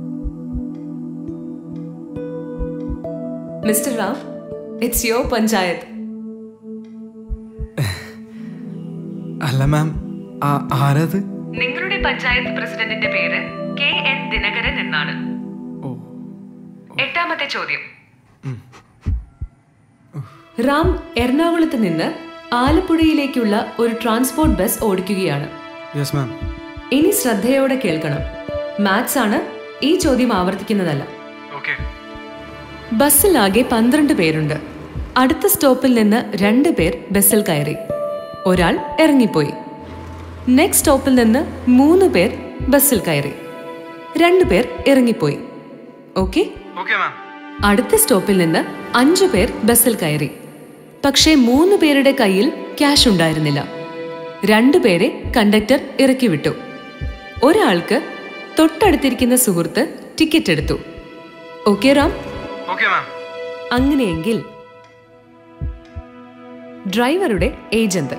mister Ram it's your panchayat
അല്ല മാം ആ- ആരത്
നിങ്ങളുടെ പഞ്ചായത്ത് പ്രസിഡന്റിന്റെ പേര് കെ എൻ ദിനകരൻ എന്നാണ് എട്ടാമത്തെ ചോദ്യം
റാം എറണാകുളത്ത് നിന്ന് ആലപ്പുഴയിലേക്കുള്ള ഒരു ട്രാൻസ്പോർട്ട് ബസ് ഓടിക്കുകയാണ്
യെസ് മാം
ഇനി ശ്രദ്ധയോടെ കേൾക്കണം മാത്സ് ആണ് ഈ ചോദ്യം ആവർത്തിക്കുന്നതല്ല
ഓക്കെ
ബസ്സിൽ ആകെ പന്ത്രണ്ട് പേരുണ്ട് അടുത്ത സ്റ്റോപ്പിൽ നിന്ന് രണ്ട് പേർ ബസ്സിൽ കയറി ഒരാൾ ഇറങ്ങിപ്പോയി നെക്സ്റ്റ് സ്റ്റോപ്പിൽ നിന്ന് മൂന്ന് പേർ ബസ്സിൽ കയറി രണ്ടു പേർ ഇറങ്ങിപ്പോയി ഓക്കെ
ഓക്കെ മാം
അടുത്ത സ്റ്റോപ്പിൽ നിന്ന് അഞ്ചു പേർ ബസ്സിൽ കയറി പക്ഷേ മൂന്ന് പേരുടെ കയ്യിൽ ക്യാഷ് ഉണ്ടായിരുന്നില്ല രണ്ടുപേരെ കണ്ടക്ടർ ഇറക്കി വിട്ടു ഒരാൾക്ക് തൊട്ടടുത്തിരിക്കുന്ന സുഹൃത്ത് ടിക്കറ്റ് എടുത്തു ഓക്കെ റാം
ഓക്കെ മാം
അങ്ങനെയെങ്കിൽ ഡ്രൈവറുടെ ഏജന്റ്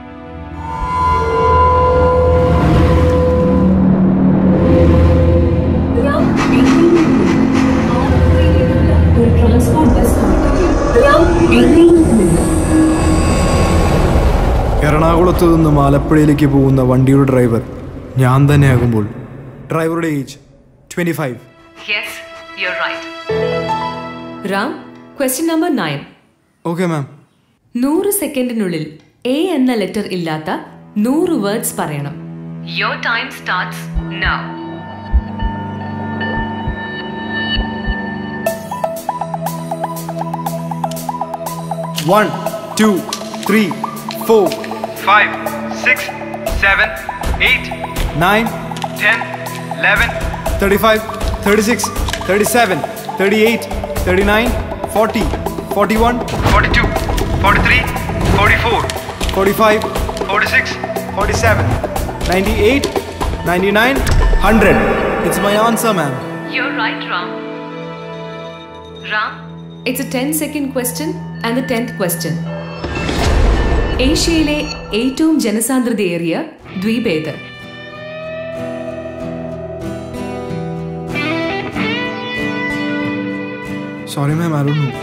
എറണാകുളത്ത് നിന്ന് ആലപ്പുഴയിലേക്ക് പോകുന്ന വണ്ടിയുടെ ഡ്രൈവർ ഞാൻ തന്നെയാകുമ്പോൾ ഡ്രൈവറുടെ age twenty five
yes you right
Ram question number nine
okay ma'am
നൂറ് സെക്കൻഡിനുള്ളിൽ എ എന്ന ലെറ്റർ ഇല്ലാത്ത നൂറ് വേർഡ്സ് പറയണം
your time starts now
one two three four
Five, six, seven, eight,
nine
ten, eleven,
thirty five thirty six thirty seven thirty eight thirty nine forty forty one
forty-two, forty-three, forty-four,
forty five
forty-six,
forty seven ninety eight ninety nine hundred it's my answer ma'am
you right Ram Ram
it's a ten second question and the tenth question ഏഷ്യയിലെ ഏറ്റവും ജനസാന്ദ്രതയേറിയ ദ്വീപേത്
sorry ma'am I don't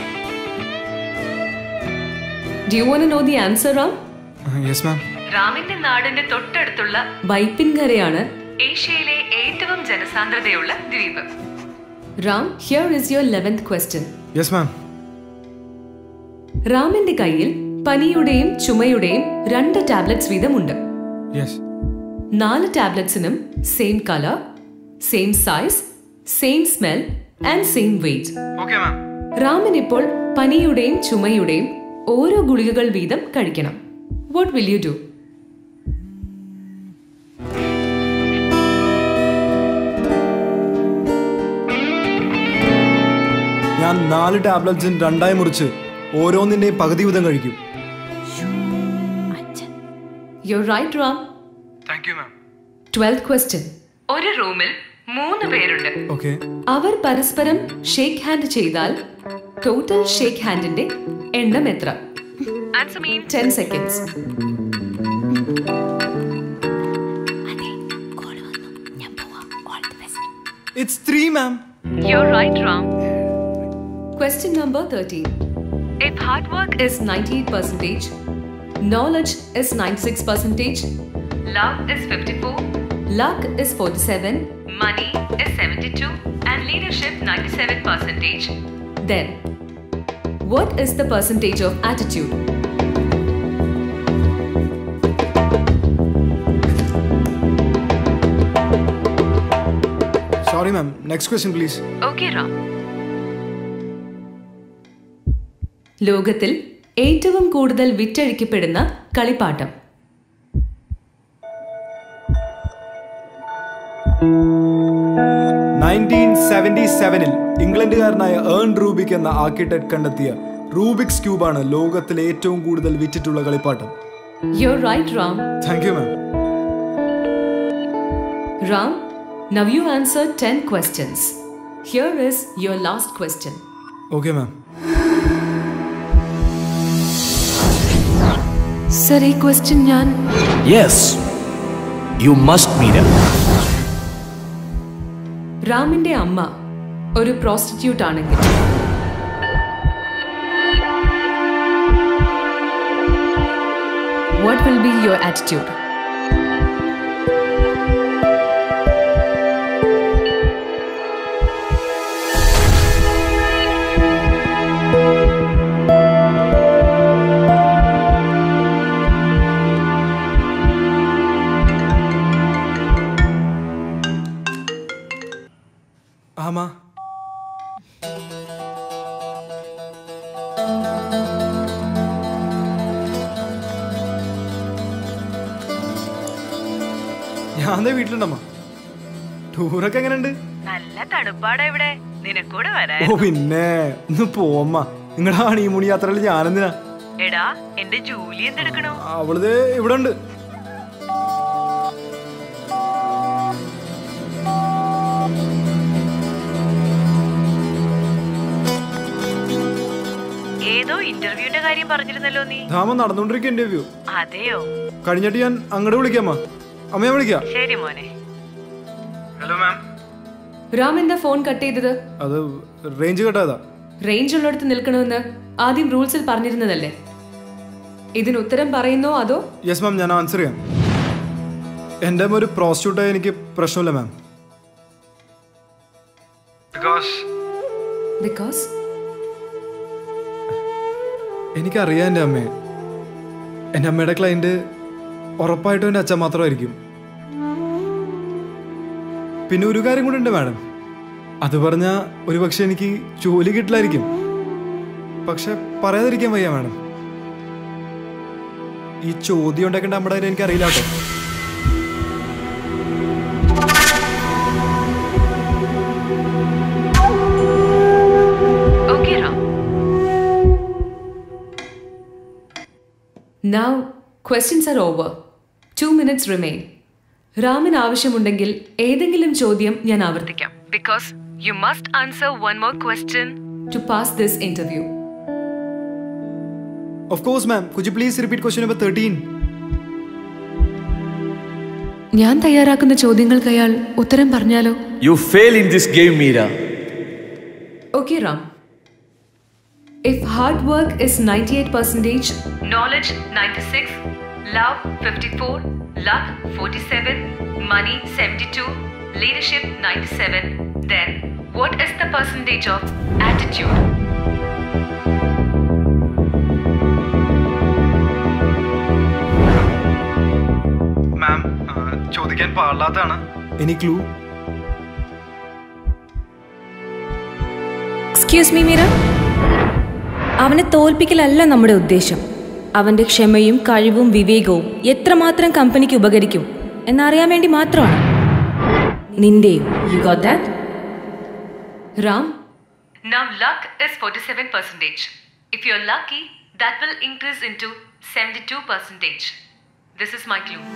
do you want know the answer Ram
no yes ma'am
റാമിന്റെ നാടിന്റെ തൊട്ടടുത്തുള്ള
വൈപ്പിൻകരയാണ്
ഏഷ്യയിലെ ഏറ്റവും ജനസാന്ദ്രതയുള്ള ദ്വീപ്
Ram here is your eleventh question
yes ma'am
റാമിന്റെ കയ്യിൽ പനിയുടെയും ചുമയുടെയും രണ്ട് ടാബ്ലറ്റ്സ് വീതമുണ്ട്
യെസ്
നാല് ടാബ്ലറ്റ്സിനും same colour same size same smell and same weight
Okay, ma'am.
റാമിന് ഇപ്പോൾ പനിയുടെയും ചുമയുടെയും ഓരോ ഗുളികകൾ വീതം കഴിക്കണം വാട്ട് വിൽ യു ഡു
ഞാൻ നാല് ടാബ്ലറ്റ്സും രണ്ടായി മുറിച്ച് ഓരോന്നിന്റെയും പകുതി വീതം കഴിക്കും
you right Ram
Thank you, ma'am.
Twelfth question
ഒരു റൂമിൽ മൂന്ന് പേരുണ്ട്
ഓക്കെ
അവർ പരസ്പരം ഷേക്ക് ഹാൻഡ് ചെയ്താൽ ടോട്ടൽ ഷേക്ക് ഹാൻഡിന്റെ എണ്ണം എത്ര
answer mean
ten seconds
it's three ma'am
you right Ram
Question number 13. If hard work is 98%, knowledge is 96%,
love is 54,
luck is 47,
money is 72, and leadership 97 percentage.
then what is the percentage of attitude?
Sorry ma'am next question please
Okay, Ram.
ലോകത്തിൽ ഏറ്റവും കൂടുതൽ വിറ്റഴിക്കപ്പെടുന്ന കളിപ്പാട്ടം
nineteen seventy സെവനിൽ ഇംഗ്ലണ്ടുകാരനായ Erno Rubik എന്ന architect കണ്ടെത്തിയ Rubik's ക്യൂബാണ് ലോകത്തിലെ ഏറ്റവും കൂടുതൽ വിറ്റിട്ടുള്ള കളിപ്പാട്ടം
You're right, Ram.
Thank you ma'am
Ram, now you answered 10 questions. Here is your last question.
Okay ma'am
sir ഈ ക്വസ്റ്റ്യൻ ഞാൻ
യെസ് യു മസ്റ്റ് മീര
റാമിന്റെ അമ്മ ഒരു പ്രോസ്റ്റിറ്റ്യൂട്ട് ആണെങ്കിൽ what will be your attitude
ഞാൻ ദേ വീട്ടിലുണ്ടമ്മ ടൂറൊക്കെ എങ്ങനെയുണ്ട്
നല്ല തണുപ്പാടാ ഇവിടെ നിനക്കൂടെ
ഓ
വരാൻ
പിന്നെ ഒന്ന് പോമ്മ നിങ്ങളുടെ ഹണിമൂണി യാത്രയിൽ ഞാനെന്തിനാ
എടാ എന്റെ ജോലി എന്തെടുക്കണോ
അവളിത് ഇവിടെ ഉണ്ട്
ഏതോ ഇന്റർവ്യൂന്റെ കാര്യം പറഞ്ഞിരുന്നല്ലോ നീ
ധാമ നടന്നുകൊണ്ടിരിക്കുക ഇന്റർവ്യൂ
അതെയോ
കഴിഞ്ഞിട്ട് ഞാൻ അങ്ങോട്ട് വിളിക്കാമ്മ അമ്മയെ വിളിക്കാം
ശരി മോനെ
ഹലോ മാം
രാം എന്താ ഫോൺ കട്ട് ചെയ്തത്
അത് റേഞ്ച് കെട്ടാതാ
റേഞ്ച് ഉള്ളിടത്ത് നിൽക്കണമെന്ന് ആദ്യം റൂൾസിൽ പറഞ്ഞിരുന്നതല്ലേ ഇതിന് ഉത്തരം പറയുന്നോ അതോ
യെസ് മാം ഞാൻ ആൻസർ ചെയ്യാം എൻ്റെ ഒരു പ്രോസ്റ്റിറ്റ്യൂട്ടായി എനിക്ക് പ്രശ്നമില്ല മാം
ബിക്കോസ്
ബിക്കോസ്
എനിക്കറിയാം എൻ്റെ അമ്മയെ എൻ്റെ അമ്മയുടെ ക്ലയൻറ്റ് ഉറപ്പായിട്ടും എൻ്റെ അച്ഛൻ മാത്രമായിരിക്കും പിന്നെ ഒരു കാര്യം കൂടെ ഉണ്ട് മാഡം അത് പറഞ്ഞാൽ ഒരു പക്ഷെ എനിക്ക് ജോലി കിട്ടില്ലായിരിക്കും പക്ഷെ പറയാതിരിക്കാൻ വയ്യ മാഡം ഈ ചോദ്യം ഉണ്ടാക്കേണ്ട നമ്മുടെ കാര്യം എനിക്കറിയില്ല കേട്ടോ
okay Ram
now questions are over two minutes remain രാമിന് ആവശ്യമുണ്ടെങ്കിൽ ഏതെങ്കിലും ചോദ്യം ഞാൻ ആവർത്തിക്കാം
because you must answer one more question
to pass this interview
of course ma'am could you please repeat question number thirteen
ഞാൻ തയ്യാറാക്കുന്ന ചോദ്യങ്ങൾക്ക് അയാൾ ഉത്തരം പറഞ്ഞാലോ
You fail in this game, Meera.
Okay, Ram. If hard work is 98%,
knowledge 96, love 54, luck 47, money 72, leadership 97, then what is the percentage of attitude?
Ma'am ചോദിക്കാൻ പാടില്ലാത്തതാണ്
any clue
excuse me Meera അവനെ തോൽപ്പിക്കലല്ല നമ്മുടെ ഉദ്ദേശം അവന്റെ ക്ഷമയും കഴിവും വിവേകവും എത്രമാത്രം കമ്പനിക്ക് ഉപകരിക്കും എന്നറിയാൻ വേണ്ടി മാത്രമാണ് നിന്റെയും you got that
Ram,
Now luck is 47 percentage. If you're lucky, that will increase into 72 percentage. This is my clue.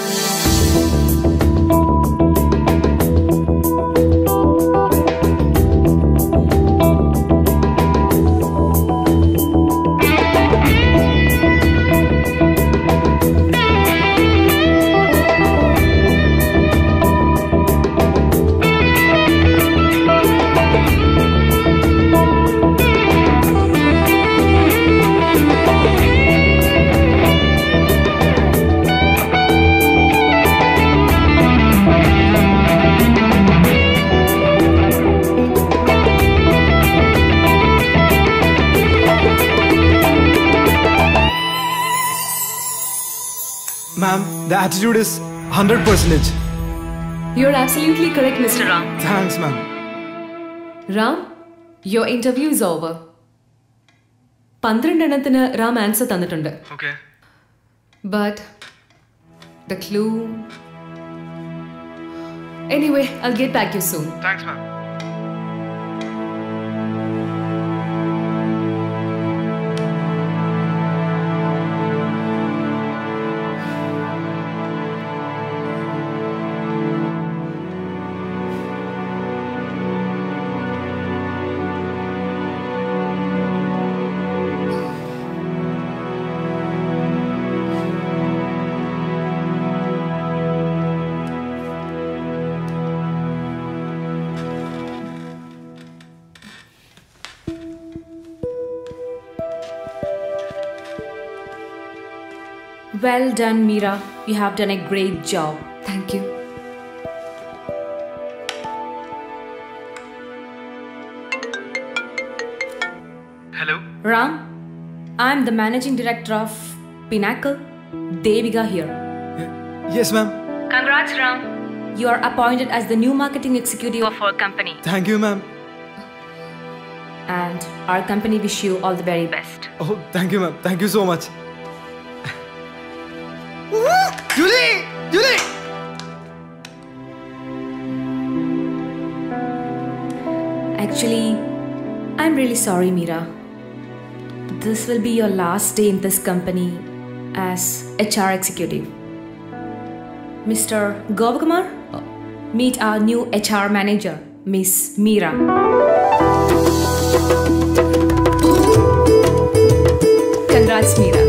Ma'am, the attitude is 100%.
you're absolutely correct, Mr. Ram.
Thanks, ma'am.
Ram, your interview is over. പന്ത്രണ്ടെണ്ണത്തിന് Ram answer തന്നിട്ടുണ്ട്
okay
but the clue anyway I get back you soon
thanks ma'am
Well done, Meera. You have done a great job.
Thank you.
Hello
Ram, I'm the managing director of Pinnacle. Devika here.
Yes, ma'am.
Congrats, Ram. You are appointed as the new marketing executive of our company.
Thank you, ma'am.
And our company wish you all the very best.
Oh, thank you, ma'am. Thank you so much.
Julie Julie
Actually, I'm really sorry, Mira. This will be your last day in this company as HR executive. Mr. Gopakumar, meet our new HR manager, Miss Mira. Congrats, Mira.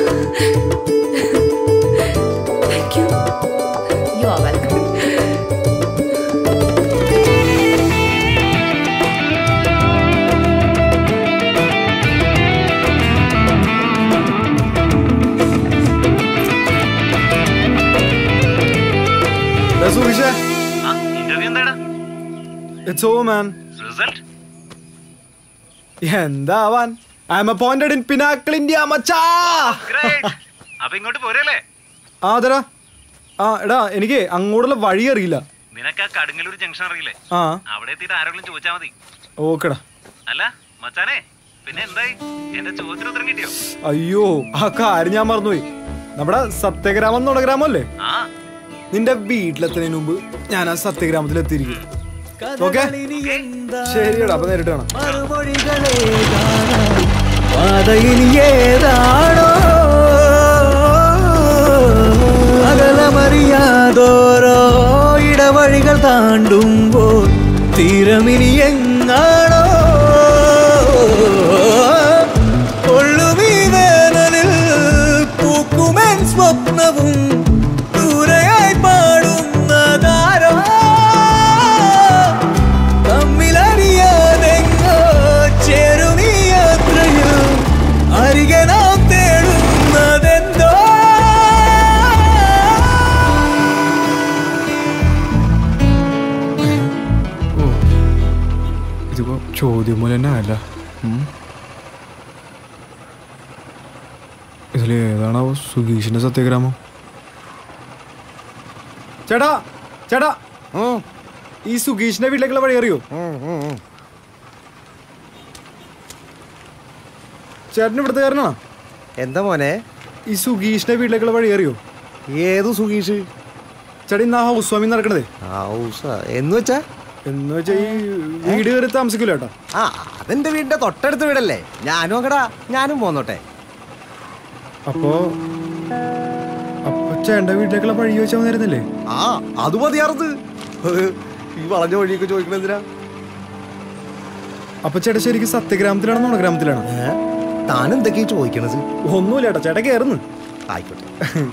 Thank you. You are welcome.
Interview എന്താടാ
it's oh man
result
എന്താവാൻ I'm appointed in Pinnacle India മച്ചാ
അപ്പൊ ഇങ്ങോട്ട് പോരല്ലേ
ആ അതെടാ ആ എടാ എനിക്ക് അങ്ങോട്ടുള്ള വഴി അറിയില്ല
നിനക്ക് ആ കടുങ്ങലൂർ ജംഗ്ഷൻ അറിയില്ലേ
ആ
അവിടെ എത്തിയിട്ട് ആരെങ്കിലും ചോദിച്ചാ മതി
ഓക്കെടാ
അല്ല മച്ചാനെ പിന്നെ എന്തായി എന്റെ ചോദ്യത്തിന് ഉത്തരം കിട്ടിയോ
അയ്യോ ആ കാര്യം ഞാൻ മറന്നുപോയി നമ്മുടെ സത്യഗ്രാമം നുണഗ്രാമം അല്ലേ
ആ
നിന്റെ വീട്ടിലെത്തുന്നതിന് മുമ്പ് ഞാൻ ആ സത്യഗ്രാമത്തിൽ എത്തിയിരിക്കും ഓക്കെ ശരിയടാ അപ്പൊ നേരിട്ട് കാണാം
പാതയിനി ഏതാണോ അകലമറിയാതോരോ ഇടവഴികൾ താണ്ടുമ്പോൾ തീരമിനി എങ്ങാണോ കൊള്ളുമീ വേനലിൽ പൂക്കുമെൻ സ്വപ്നവും ദൂരെയായി പാടുന്നതാരോ തമ്മിലറിയാതെങ്ങോ ചേരുമീ യാത്രയിൽ അരികെ നാം തേടുന്നതെന്തോ
ഇതിപ്പോ ചോദ്യം പോലെ തന്നെ അല്ല ഇതിൽ ഏതാണാവോ സുഗീഷിന്റെ സത്യഗ്രാമം ചേട്ടാ ചേട്ടാ ഈ സുഗീഷിന്റെ വീട്ടിലേക്കുള്ള വഴി അറിയോ ചേട്ടൻ ഇവിടുത്തെ കാരനാ
എന്താ മോനെ
ഈ സുഗീഷിന്റെ വീട്ടിലേക്കുള്ള വഴി അറിയോ
ഏത് സുഗീഷ്
ചേട്ടാ ഇന്ന് ആ ഹൗസ് വാമി നടക്കണതേ
എന്ന് വെച്ചാ
എന്ന് വെച്ചാ ഈ വീട് കയറി താമസിക്കില്ല ചേട്ടാ
ആ അതെന്റെ വീടിന്റെ തൊട്ടടുത്ത വീടല്ലേ ഞാനും അങ്ങടാ ഞാനും പോന്നോട്ടെ
അപ്പോ അപ്പൊ ചേട്ടന്റെ വീട്ടിലേക്കുള്ള വഴി ചോദിച്ചാൽ മതിയായിരുന്നില്ലേ
ആ അത് മതിയാർന്ന് ഈ വളഞ്ഞ വഴിയൊക്കെ ചോദിക്കണ എന്തിനാ
അപ്പൊ ചേട്ടാ ശരിക്കും സത്യഗ്രാമത്തിലാണോ നുണഗ്രാമത്തിലാണോ
താൻ എന്തൊക്കെയാ ചോദിക്കണത്
ഒന്നുമില്ല ചേട്ടാ ചേട്ടാ കയറുന്നു
ആയിക്കോട്ടെ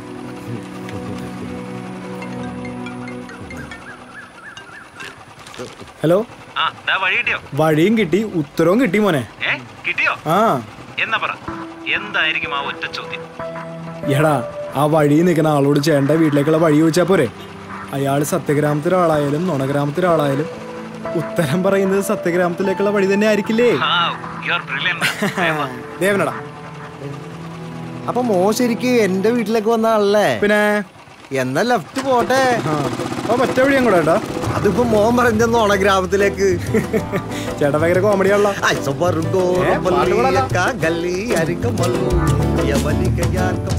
ഹലോ
ആ ദാ വഴി കിട്ടിയോ
വഴിയും കിട്ടി ഉത്തരവും കിട്ടി മോനെ
ഏ കിട്ടിയോ
ആ
എന്നാ പറ എന്തായിരിക്കും ആ ഒറ്റ ചോദ്യം
എടാ ആ വഴി നിൽക്കുന്ന ആളോട് ചേട്ടൻ്റെ വീട്ടിലേക്കുള്ള വഴി ചോദിച്ചാൽ പോരെ അയാൾ സത്യഗ്രാമത്തിലെ ആളായാലും നുണഗ്രാമത്തിലെ ആളായാലും ഉത്തരം പറയുന്നത് സത്യഗ്രാമത്തിലേക്കുള്ള വഴി തന്നെ ആയിരിക്കില്ലേ
യു ആർ ബ്രില്യൻ
ദേവനടാ
അപ്പൊ മോ ശരിക്ക് എന്റെ വീട്ടിലേക്ക് വന്ന ആളല്ലേ
പിന്നെ
എന്നാ ലെഫ്റ്റ് പോട്ടെ
മറ്റേ വഴി അങ്ങോട്ടാ ചേട്ടാ
അതിപ്പോ മോൻ പറഞ്ഞോണ ഗ്രാമത്തിലേക്ക്
ചേട്ടാ ഭയങ്കര കോമഡിയാണല്ലോ ഏ, പാട്ട് പാടാലോ.
ഗല്ലി അരിക്കം മല്ലു യവനിക യാർക്കം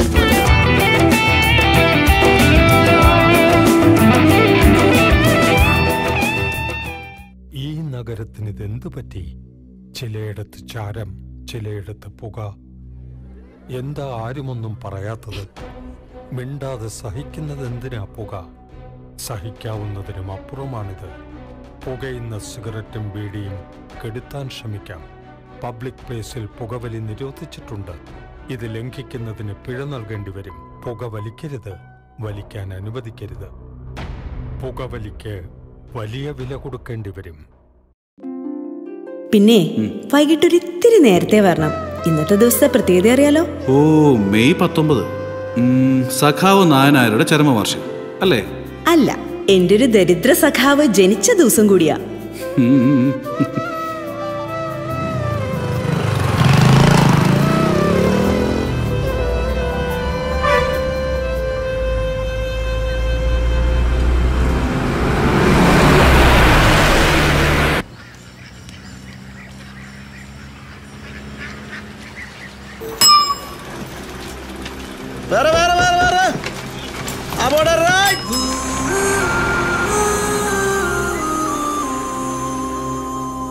ഈ നഗരത്തിന് ഇതെന്തു പറ്റി ചിലയിടത്ത് ചാരം ചിലയിടത്ത് പുക എന്താ ആരുമൊന്നും പറയാത്തത് മിണ്ടാതെ സഹിക്കുന്നത് എന്തിനാ പുക സഹിക്കാവുന്നതിനും അപ്പുറമാണിത് പുകയുന്ന സിഗരറ്റും ബീഡിയും കെടുത്താൻ ശ്രമിക്കാം പബ്ലിക് പ്ലേസിൽ പുകവലി നിരോധിച്ചിട്ടുണ്ട് ഇത് ലംഘിക്കുന്നതിന് പിഴ നൽകേണ്ടി വരും പുക വലിക്കരുത് വലിക്കാൻ അനുവദിക്കരുത് പുകവലിക്ക് വലിയ വില കൊടുക്കേണ്ടി വരും
പിന്നെ വൈകിട്ടൊരു ഇത്തിരി നേരത്തെ വരണം ഇന്നത്തെ ദിവസത്തെ പ്രത്യേകത അറിയാലോ
ഓ മെയ് പത്തൊമ്പത് ഉം, സഖാവ് നായനായരുടെ ചരമവാർഷികം അല്ലേ
അല്ല എന്റെ ഒരു ദരിദ്ര സഖാവ് ജനിച്ച ദിവസം കൂടിയാ
ഉം.
വേറെ വേറെ വേറെ വേറെ അവിടെ റൈറ്റ്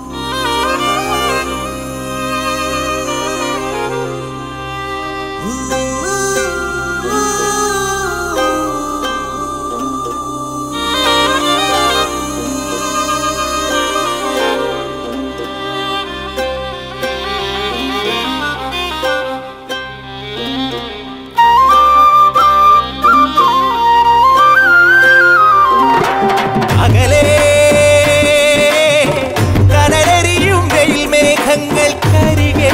അരികെ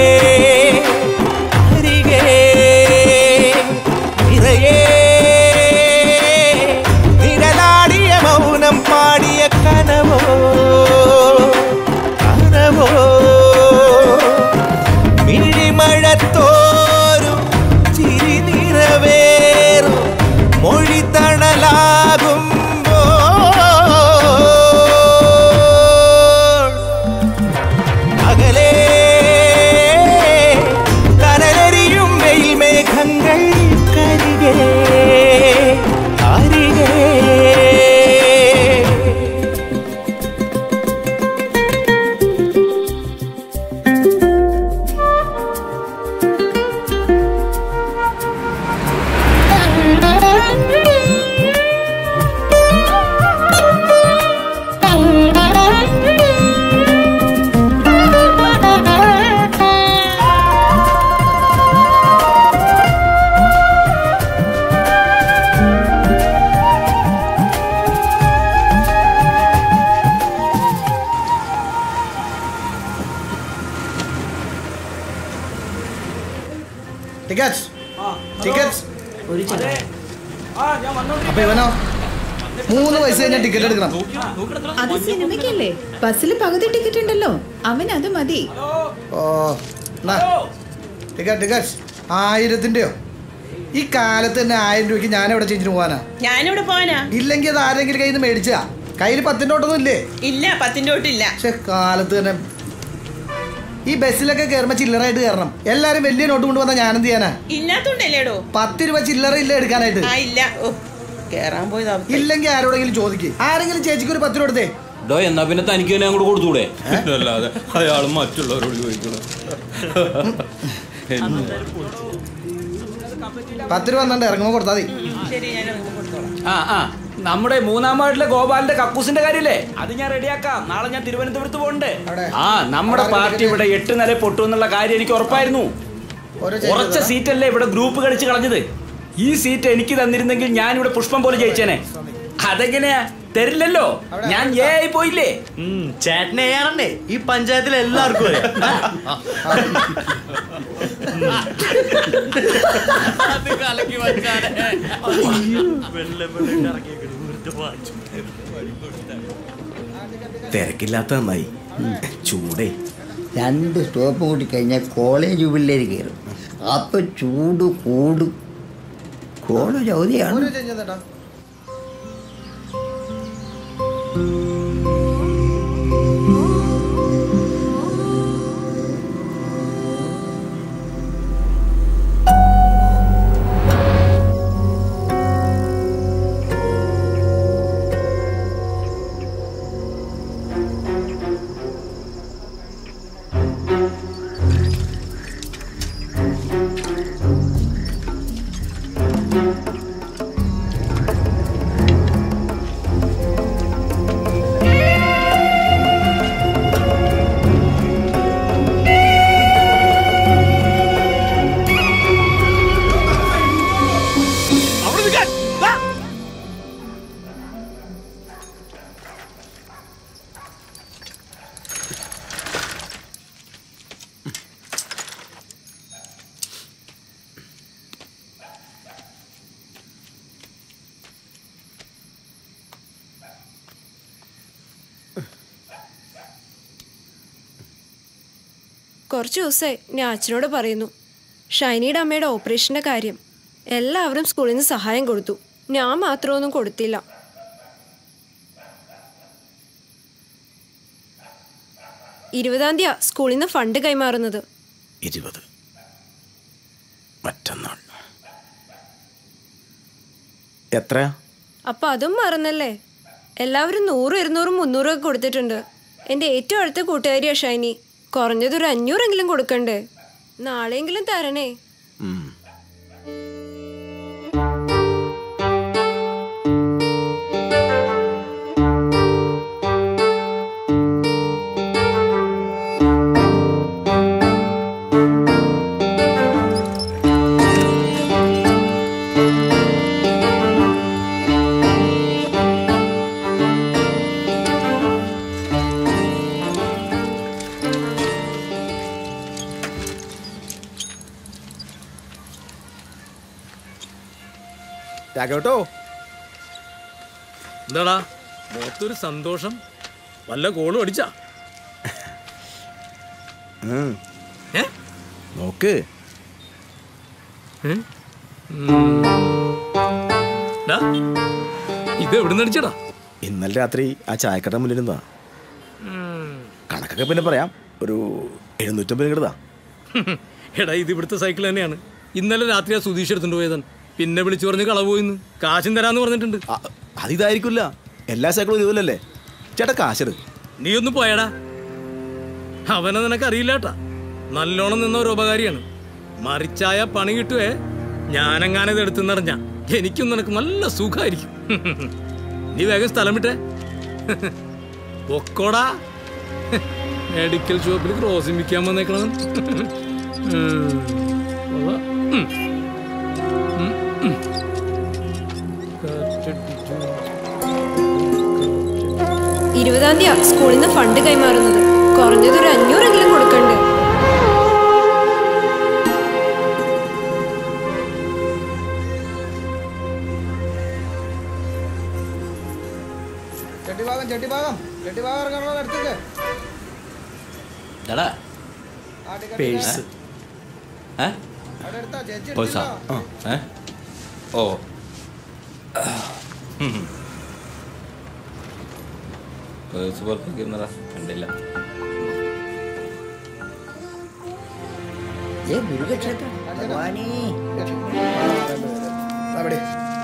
അരികെ നിറയെ നിഴലാടിയ മൗനം പാടിയ കനവോ കനവോ മിഴിമഴത്തോരും ചിരി നിറവേറും മൊഴി തണലാകുമ്പോൾ അകലെ കനലരിയും വെയിൽ മേഘങ്ങൾ കരികെ അരികെ
ടിക്കറ്റ്സ് ടിക്കറ്റ്സ് അപ്പൊ ഇവനോ മൂന്ന് പൈസ കഴിഞ്ഞാൽ ടിക്കറ്റ് എടുക്കണം
അത് സിനിമയ്ക്കല്ലേ ബസ്സിൽ പകുതി ടിക്കറ്റ് ഉണ്ടല്ലോ അവൻ അത് മതി
ഓ ടിക്കറ്റ് ടിക്കറ്റ്സ് ആയിരത്തിന്റെയോ ഈ കാലത്ത് തന്നെ ആയിരം രൂപയ്ക്ക് ഞാൻ എവിടെ ചേഞ്ചിന് പോവാനാ
ഞാനിവിടെ പോവാനാ
ഇല്ലെങ്കിൽ അത് ആരെങ്കിലും കയ്യിൽ നിന്ന് മേടിച്ചാ കയ്യിൽ പത്തിന്റെ ഓട്ടൊന്നും ഇല്ലേ
ഇല്ല പത്തിന്റെ തൊട്ടില്ല
പക്ഷെ കാലത്ത് തന്നെ ഈ ബസ്സിലൊക്കെ കയറുമ്പോ ചില്ലറായിട്ട് കയറണം എല്ലാരും വലിയ നോട്ട് കൊണ്ടുവന്നാ ഞാനെന്ത് ചെയ്യാനാ
ഇല്ലാത്തോണ്ടല്ലേടോ
പത്ത് രൂപ ചില്ലറ ഇല്ല എടുക്കാനായിട്ട്
ആ ഇല്ല ഓ കേറാൻ പോയതാ
ഇല്ലെങ്കിൽ ആരോടെങ്കിലും ചോദിക്കും ആരെങ്കിലും ചേച്ചിക്ക് ഒരു പത്ത് രൂപ കൊടുത്തേ
ഡോ എന്നാ പിന്നെ തനിക്ക് തന്നെ അങ്ങോട്ട് കൊടുത്തൂടെ അല്ലാതെ അയാൾ മറ്റുള്ളവരോട് ചോദിക്കണം
പത്ത് രൂപ വന്നിട്ട് ഇറങ്ങുമ്പോ കൊടുത്താൽ മതി
ശരി ഞാൻ കൊടുത്തോളാം
ആ ആ നമ്മുടെ മൂന്നാം വാർഡിലെ ഗോപാലിന്റെ കക്കൂസിന്റെ കാര്യല്ലേ അത് ഞാൻ റെഡിയാക്കാം നാളെ ഞാൻ തിരുവനന്തപുരത്ത് പോകണ്ടേ ആ നമ്മുടെ പാർട്ടി ഇവിടെ എട്ട് നില പൊട്ടു എന്നുള്ള കാര്യം എനിക്ക് ഉറപ്പായിരുന്നു ഉറച്ച സീറ്റല്ലേ ഇവിടെ ഗ്രൂപ്പ് കളിച്ച് കളഞ്ഞത് ഈ സീറ്റ് എനിക്ക് തന്നിരുന്നെങ്കിൽ ഞാൻ ഇവിടെ പുഷ്പം പോലെ ജയിച്ചേനെ അതെങ്ങനെയാ തരില്ലല്ലോ ഞാൻ ഏ ആയി പോയില്ലേ
ചേട്ടനെ ഏറണ്ടേ ഈ പഞ്ചായത്തിൽ എല്ലാവർക്കും
തിരക്കില്ലാത്ത നന്നായി ചൂടേ
രണ്ട് സ്റ്റോപ്പ് കൂടി കഴിഞ്ഞാൽ കോളേജ് പിള്ളേർ കയറും അപ്പൊ ചൂട് കൂടും കോളേജ് അവധിയാണ്
അവിടെ നിൽക്കാൻ ദാ.
കുറച്ച് ദിവസമായി ഞാൻ അച്ഛനോട് പറയുന്നു ഷൈനിയുടെ അമ്മയുടെ ഓപ്പറേഷൻ്റെ കാര്യം എല്ലാവരും സ്കൂളിൽ നിന്ന് സഹായം കൊടുത്തു ഞാൻ മാത്രമൊന്നും കൊടുത്തില്ല ഇരുപതാം തീയതി സ്കൂളിൽ നിന്ന് ഫണ്ട് കൈമാറുന്നത്
ഇരുപത് മറ്റന്നാൾ എത്ര
അപ്പം അതും മറന്നല്ലേ എല്ലാവരും നൂറും ഇരുന്നൂറും മുന്നൂറും ഒക്കെ കൊടുത്തിട്ടുണ്ട് എൻ്റെ ഏറ്റവും അടുത്ത കൂട്ടുകാരിയാ ഷൈനി കുറഞ്ഞത് ഒരു അഞ്ഞൂറെങ്കിലും കൊടുക്കണ്ടേ നാളെയെങ്കിലും തരണേ
രാഘവട്ടോ
എന്താടാ മുഖത്തൊരു സന്തോഷം വല്ല കോളും അടിച്ചാ
ഉം. നോക്ക്
ഡാ, ഇത് എവിടെ നിന്ന് അടിച്ചടാ
ഇന്നലെ രാത്രി ആ ചായക്കട മുന്നിൽ നിന്നാ കണക്കൊക്കെ പിന്നെ പറയാം ഒരു എഴുന്നൂറ്റമ്പത് ഇങ്ങോട്ടാ
എടാ ഇത് ഇവിടുത്തെ സൈക്കിൾ തന്നെയാണ് ഇന്നലെ രാത്രി ആ സുധീഷ് എടുത്തുകൊണ്ട് പോയതാണ് പിന്നെ വിളിച്ചു പറഞ്ഞ് കളവ് പോയിന്ന് കാശും തരാന്ന് പറഞ്ഞിട്ടുണ്ട്
അതിതായിരിക്കില്ല എല്ലാ സൈക്കിളും ഇതുപോലല്ലേ ചേട്ടാ കാശെടു
നീ ഒന്ന് പോയടാ അവനെ നിനക്ക് അറിയില്ല കേട്ടാ നല്ലോണം നിന്ന ഒരു ഉപകാരിയാണ് മറിച്ചായ പണി കിട്ടുവേ ഞാനെങ്ങാനത് എടുത്തെന്നറിഞ്ഞ എനിക്കും നിനക്ക് നല്ല സുഖമായിരിക്കും നീ വേഗം സ്ഥലം വിട്ടേ പൊക്കോടാ മെഡിക്കൽ ഷോപ്പിൽ ക്രോസിംഗ് വിൽക്കാൻ വന്നേക്കണം ഉം. കൊള്ളാം. ഉം. ഉം, ഉം. കാറ്റടിച്ചു.
ഇരുപതാം തീയതി സ്കൂളിൽ നിന്ന് ഫണ്ട് കൈമാറുന്നത് കുറഞ്ഞത് ഒരു അഞ്ഞൂറെങ്കിലും കൊടുക്കണ്ടേ
ചെട്ടിഭാഗം ചെട്ടിഭാഗം ചെട്ടിഭാഗം ഇറങ്ങാനുള്ള അടുത്തേക്ക്
എടാ പേഴ്സ് ഏ
അവിടെ എടുത്താ ചേച്ചി
പേഴ്സാ
എടുത്തില്ല.
ഏ ഓ പേഴ്സ് പുറത്തേക്ക് ഇരുന്നടാ കണ്ടില്ല
ഏ മുരുകക്ഷേത്രം ഭഗവാനേ
അവിടെ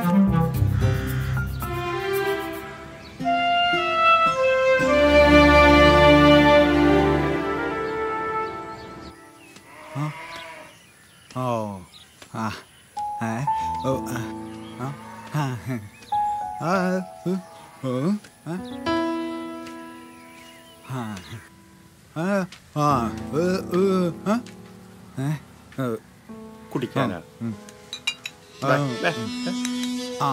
Oh. Ah. Ah. Oh. Ah. Ah. Ah. Ah. Uh. Oh. Ah. Ah. Ah. Ah. Uh. Uh. Ah. Eh. Uh.
കുടിക്കാനാ
ഉം.
ദാ,
ആ.
ദാ,
ആ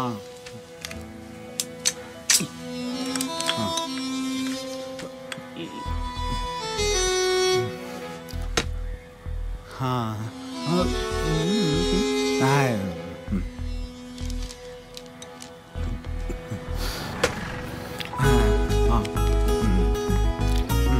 ആ ആ ആ ഉം. ആ ആ ഉം. ഉം.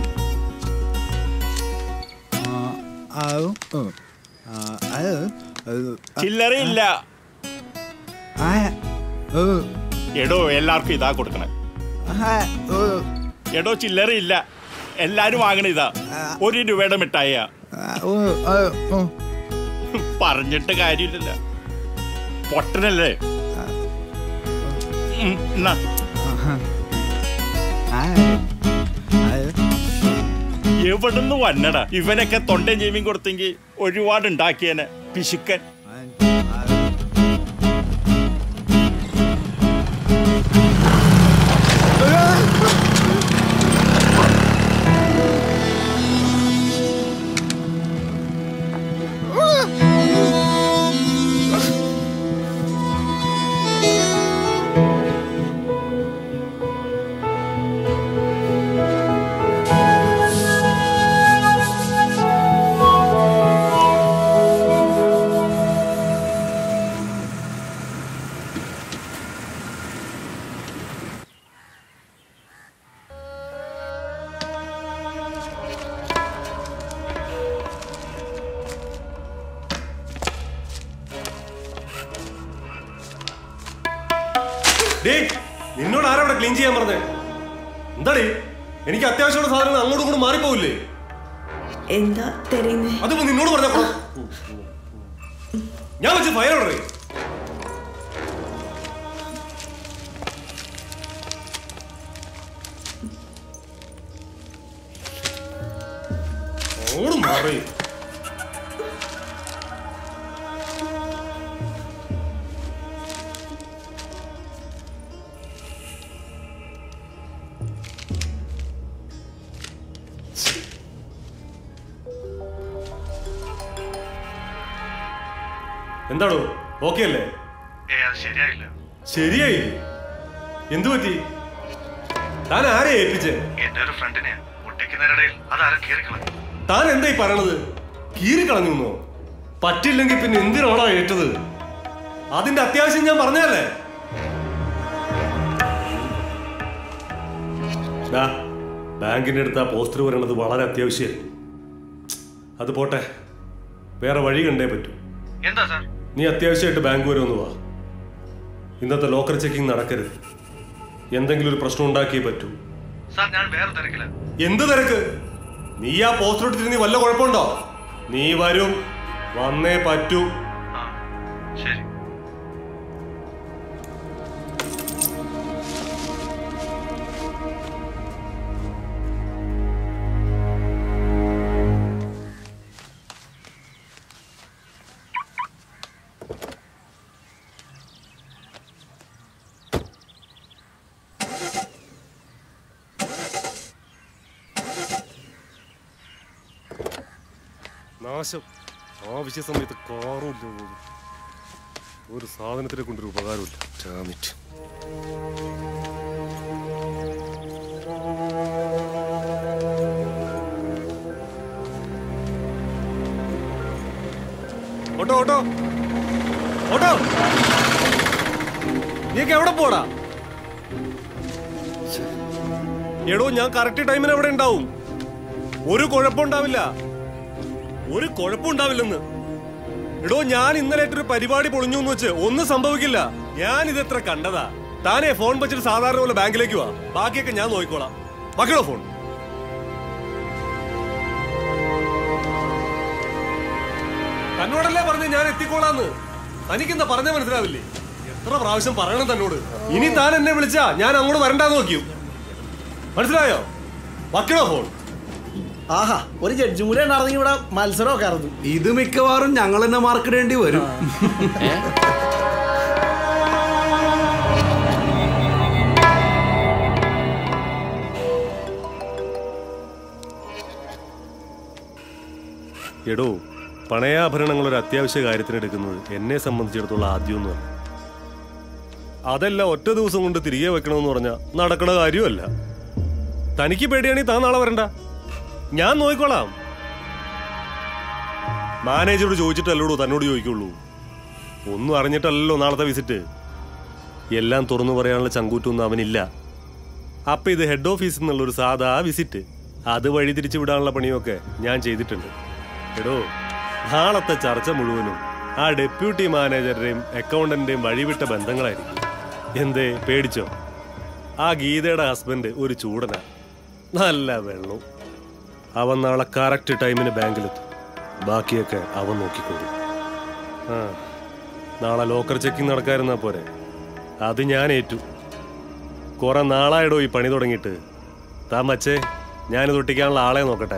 ആ ആ ഉം. ആ അത് അത്
ചില്ലറയില്ല
ആ ഓ
എടോ എല്ലാവർക്കും ഇതാ കൊടുക്കണേ
ആ ഓ
എടോ ചില്ലറയില്ല എല്ലാരും വാങ്ങണ ഇതാ ഒരു രൂപയുടെ മിഠായിയാ
ഓ ആ ഓ
പറഞ്ഞിട്ട് കാര്യമില്ലല്ല പൊട്ടനല്ലേ ഉം, എന്നാ. എവിടുന്ന് വന്നടാ ഇവനൊക്കെ തൊണ്ടയും ചെവിയും കൊടുത്തെങ്കിൽ ഒരുപാട് ഉണ്ടാക്കിയേനെ പിശുക്കൻ
ഡേ നിന്നോട് ആരാ ഇവിടെ ക്ലീൻ ചെയ്യാൻ പറഞ്ഞേ എന്താടേ എനിക്ക് അത്യാവശ്യമുള്ള സാധനങ്ങൾ അങ്ങോട്ടും ഇങ്ങോട്ടും മാറിപ്പോവില്ലേ
എന്താ തരുന്നേ
അതിപ്പോ നിന്നോട് പറഞ്ഞോ ഞാൻ വെച്ച് ഫയർ ഓർഡർ ഓടും മാറി എന്താണോ ഓക്കെ അല്ലേ
ഏ അത് ശരിയായില്ല
ശരിയായി എന്തു പറ്റി താൻ ആരെ ഏൽപ്പിച്ചേ
എന്റെ ഒരു ഫ്രണ്ടിനെ ഒട്ടിക്കുന്നതിനിടയിൽ അതാരും കീറിക്കളഞ്ഞു
താൻ എന്തായി പറയണത് കീറി കളഞ്ഞു പറ്റില്ലെങ്കിൽ പിന്നെ എന്തിനാണോ ഏറ്റത് അതിന്റെ അത്യാവശ്യം ഞാൻ പറഞ്ഞല്ലേ ഡാ, ബാങ്കിന്റെ അടുത്ത് ആ പോസ്റ്റർ വരണത് വളരെ അത്യാവശ്യമായിരുന്നു അത് പോട്ടെ വേറെ വഴി കണ്ടേ പറ്റൂ
എന്താ സാർ
നീ അത്യാവശ്യമായിട്ട് ബാങ്ക് വരെ ഒന്ന് വാ ഇന്നത്തെ ലോക്കർ ചെക്കിംഗ് നടക്കരുത് എന്തെങ്കിലും ഒരു പ്രശ്നം ഉണ്ടാക്കിയേ പറ്റൂ
സാർ ഞാൻ വേറെ തിരക്കില്ല
എന്ത് തിരക്ക് നീ ആ പോസ്റ്റർ എടുത്തിട്ട് നീ വല്ല കുഴപ്പമുണ്ടോ നീ വരും വന്നേ പറ്റൂ
ശരി
നാശം ആവശ്യ സമയത്ത് കാറുമില്ല പോലും ഒരു സാധനത്തിനെ കൊണ്ടൊരു ഉപകാരമില്ല ചാമിറ്റ് ഓട്ടോ ഓട്ടോ ഓട്ടോ നീക്ക് എവിടെ പോടാ എടോ ഞാൻ കറക്റ്റ് ടൈമിന് എവിടെ ഉണ്ടാവും ഒരു കുഴപ്പമുണ്ടാവില്ല ഒരു കുഴപ്പമുണ്ടാവില്ലെന്ന് എടോ ഞാൻ ഇന്നലെ ഒരു പരിപാടി പൊളിഞ്ഞു എന്ന് വെച്ച് ഒന്നും സംഭവിക്കില്ല ഞാൻ ഇതെത്ര കണ്ടതാ താനേ ഫോൺ വെച്ചിട്ട് സാധാരണ പോലെ ബാങ്കിലേക്ക് വാ ബാക്കിയൊക്കെ ഞാൻ നോക്കിക്കോളാം മക്കളോ ഫോൺ തന്നോടല്ലേ പറഞ്ഞ് ഞാൻ എത്തിക്കോളാന്ന് തനിക്കെന്താ പറഞ്ഞ മനസ്സിലാവില്ലേ എത്ര പ്രാവശ്യം പറയണം തന്നോട് ഇനി താൻ എന്നെ വിളിച്ചാ ഞാൻ അങ്ങോട്ട് വരണ്ടാന്ന് നോക്കിയോ മനസ്സിലായോ വക്കണോ ഫോൺ
ആഹാ ഒരു ജഡ്ജും കൂടെ ഉണ്ടായിരുന്നെങ്കിൽ ഇവിടെ മത്സരമൊക്കെ ആയിരുന്നു
ഇത് മിക്കവാറും ഞങ്ങൾ തന്നെ മാർക്കിടേണ്ടി വരും
എടോ പണയാഭരണങ്ങൾ ഒരു അത്യാവശ്യ കാര്യത്തിന് എടുക്കുന്നത് എന്നെ സംബന്ധിച്ചിടത്തോളം ആദ്യമൊന്നുമല്ല അതെല്ലാം ഒറ്റ ദിവസം കൊണ്ട് തിരികെ വെക്കണമെന്ന് പറഞ്ഞാൽ നടക്കണ കാര്യമല്ല തനിക്ക് പേടിയാണെങ്കിൽ താൻ നാളെ വരണ്ട ഞാൻ നോക്കിക്കോളാം മാനേജറോട് ചോദിച്ചിട്ടല്ലടോ തന്നോട് ചോദിക്കുള്ളൂ ഒന്നും അറിഞ്ഞിട്ടല്ലല്ലോ നാളത്തെ വിസിറ്റ് എല്ലാം തുറന്നു പറയാനുള്ള ചങ്കൂറ്റൊന്നും അവനില്ല അപ്പൊ ഇത് ഹെഡ് ഓഫീസിൽ നിന്നുള്ള ഒരു സാധാ വിസിറ്റ് അത് വഴി തിരിച്ചു വിടാനുള്ള പണിയൊക്കെ ഞാൻ ചെയ്തിട്ടുണ്ട് എടോ നാളത്തെ ചർച്ച മുഴുവനും ആ ഡെപ്യൂട്ടി മാനേജറുടെയും അക്കൗണ്ടന്റിന്റെയും വഴിവിട്ട ബന്ധങ്ങളായിരിക്കും എന്തേ പേടിച്ചോ ആ ഗീതയുടെ ഹസ്ബൻഡ് ഒരു ചൂടനാ നല്ല വെള്ളം അവൻ നാളെ കറക്റ്റ് ടൈമിന് ബാങ്കിലെത്തും ബാക്കിയൊക്കെ അവൻ നോക്കിക്കോളും ആ നാളെ ലോക്കർ ചെക്കിംഗ് നടക്കാതിരുന്നാ പോരെ അത് ഞാൻ ഏറ്റു കുറെ നാളായിടോ ഈ പണി തുടങ്ങിയിട്ട് താൻ മച്ചേ ഞാനിത് ഒട്ടിക്കാനുള്ള ആളെ നോക്കട്ടെ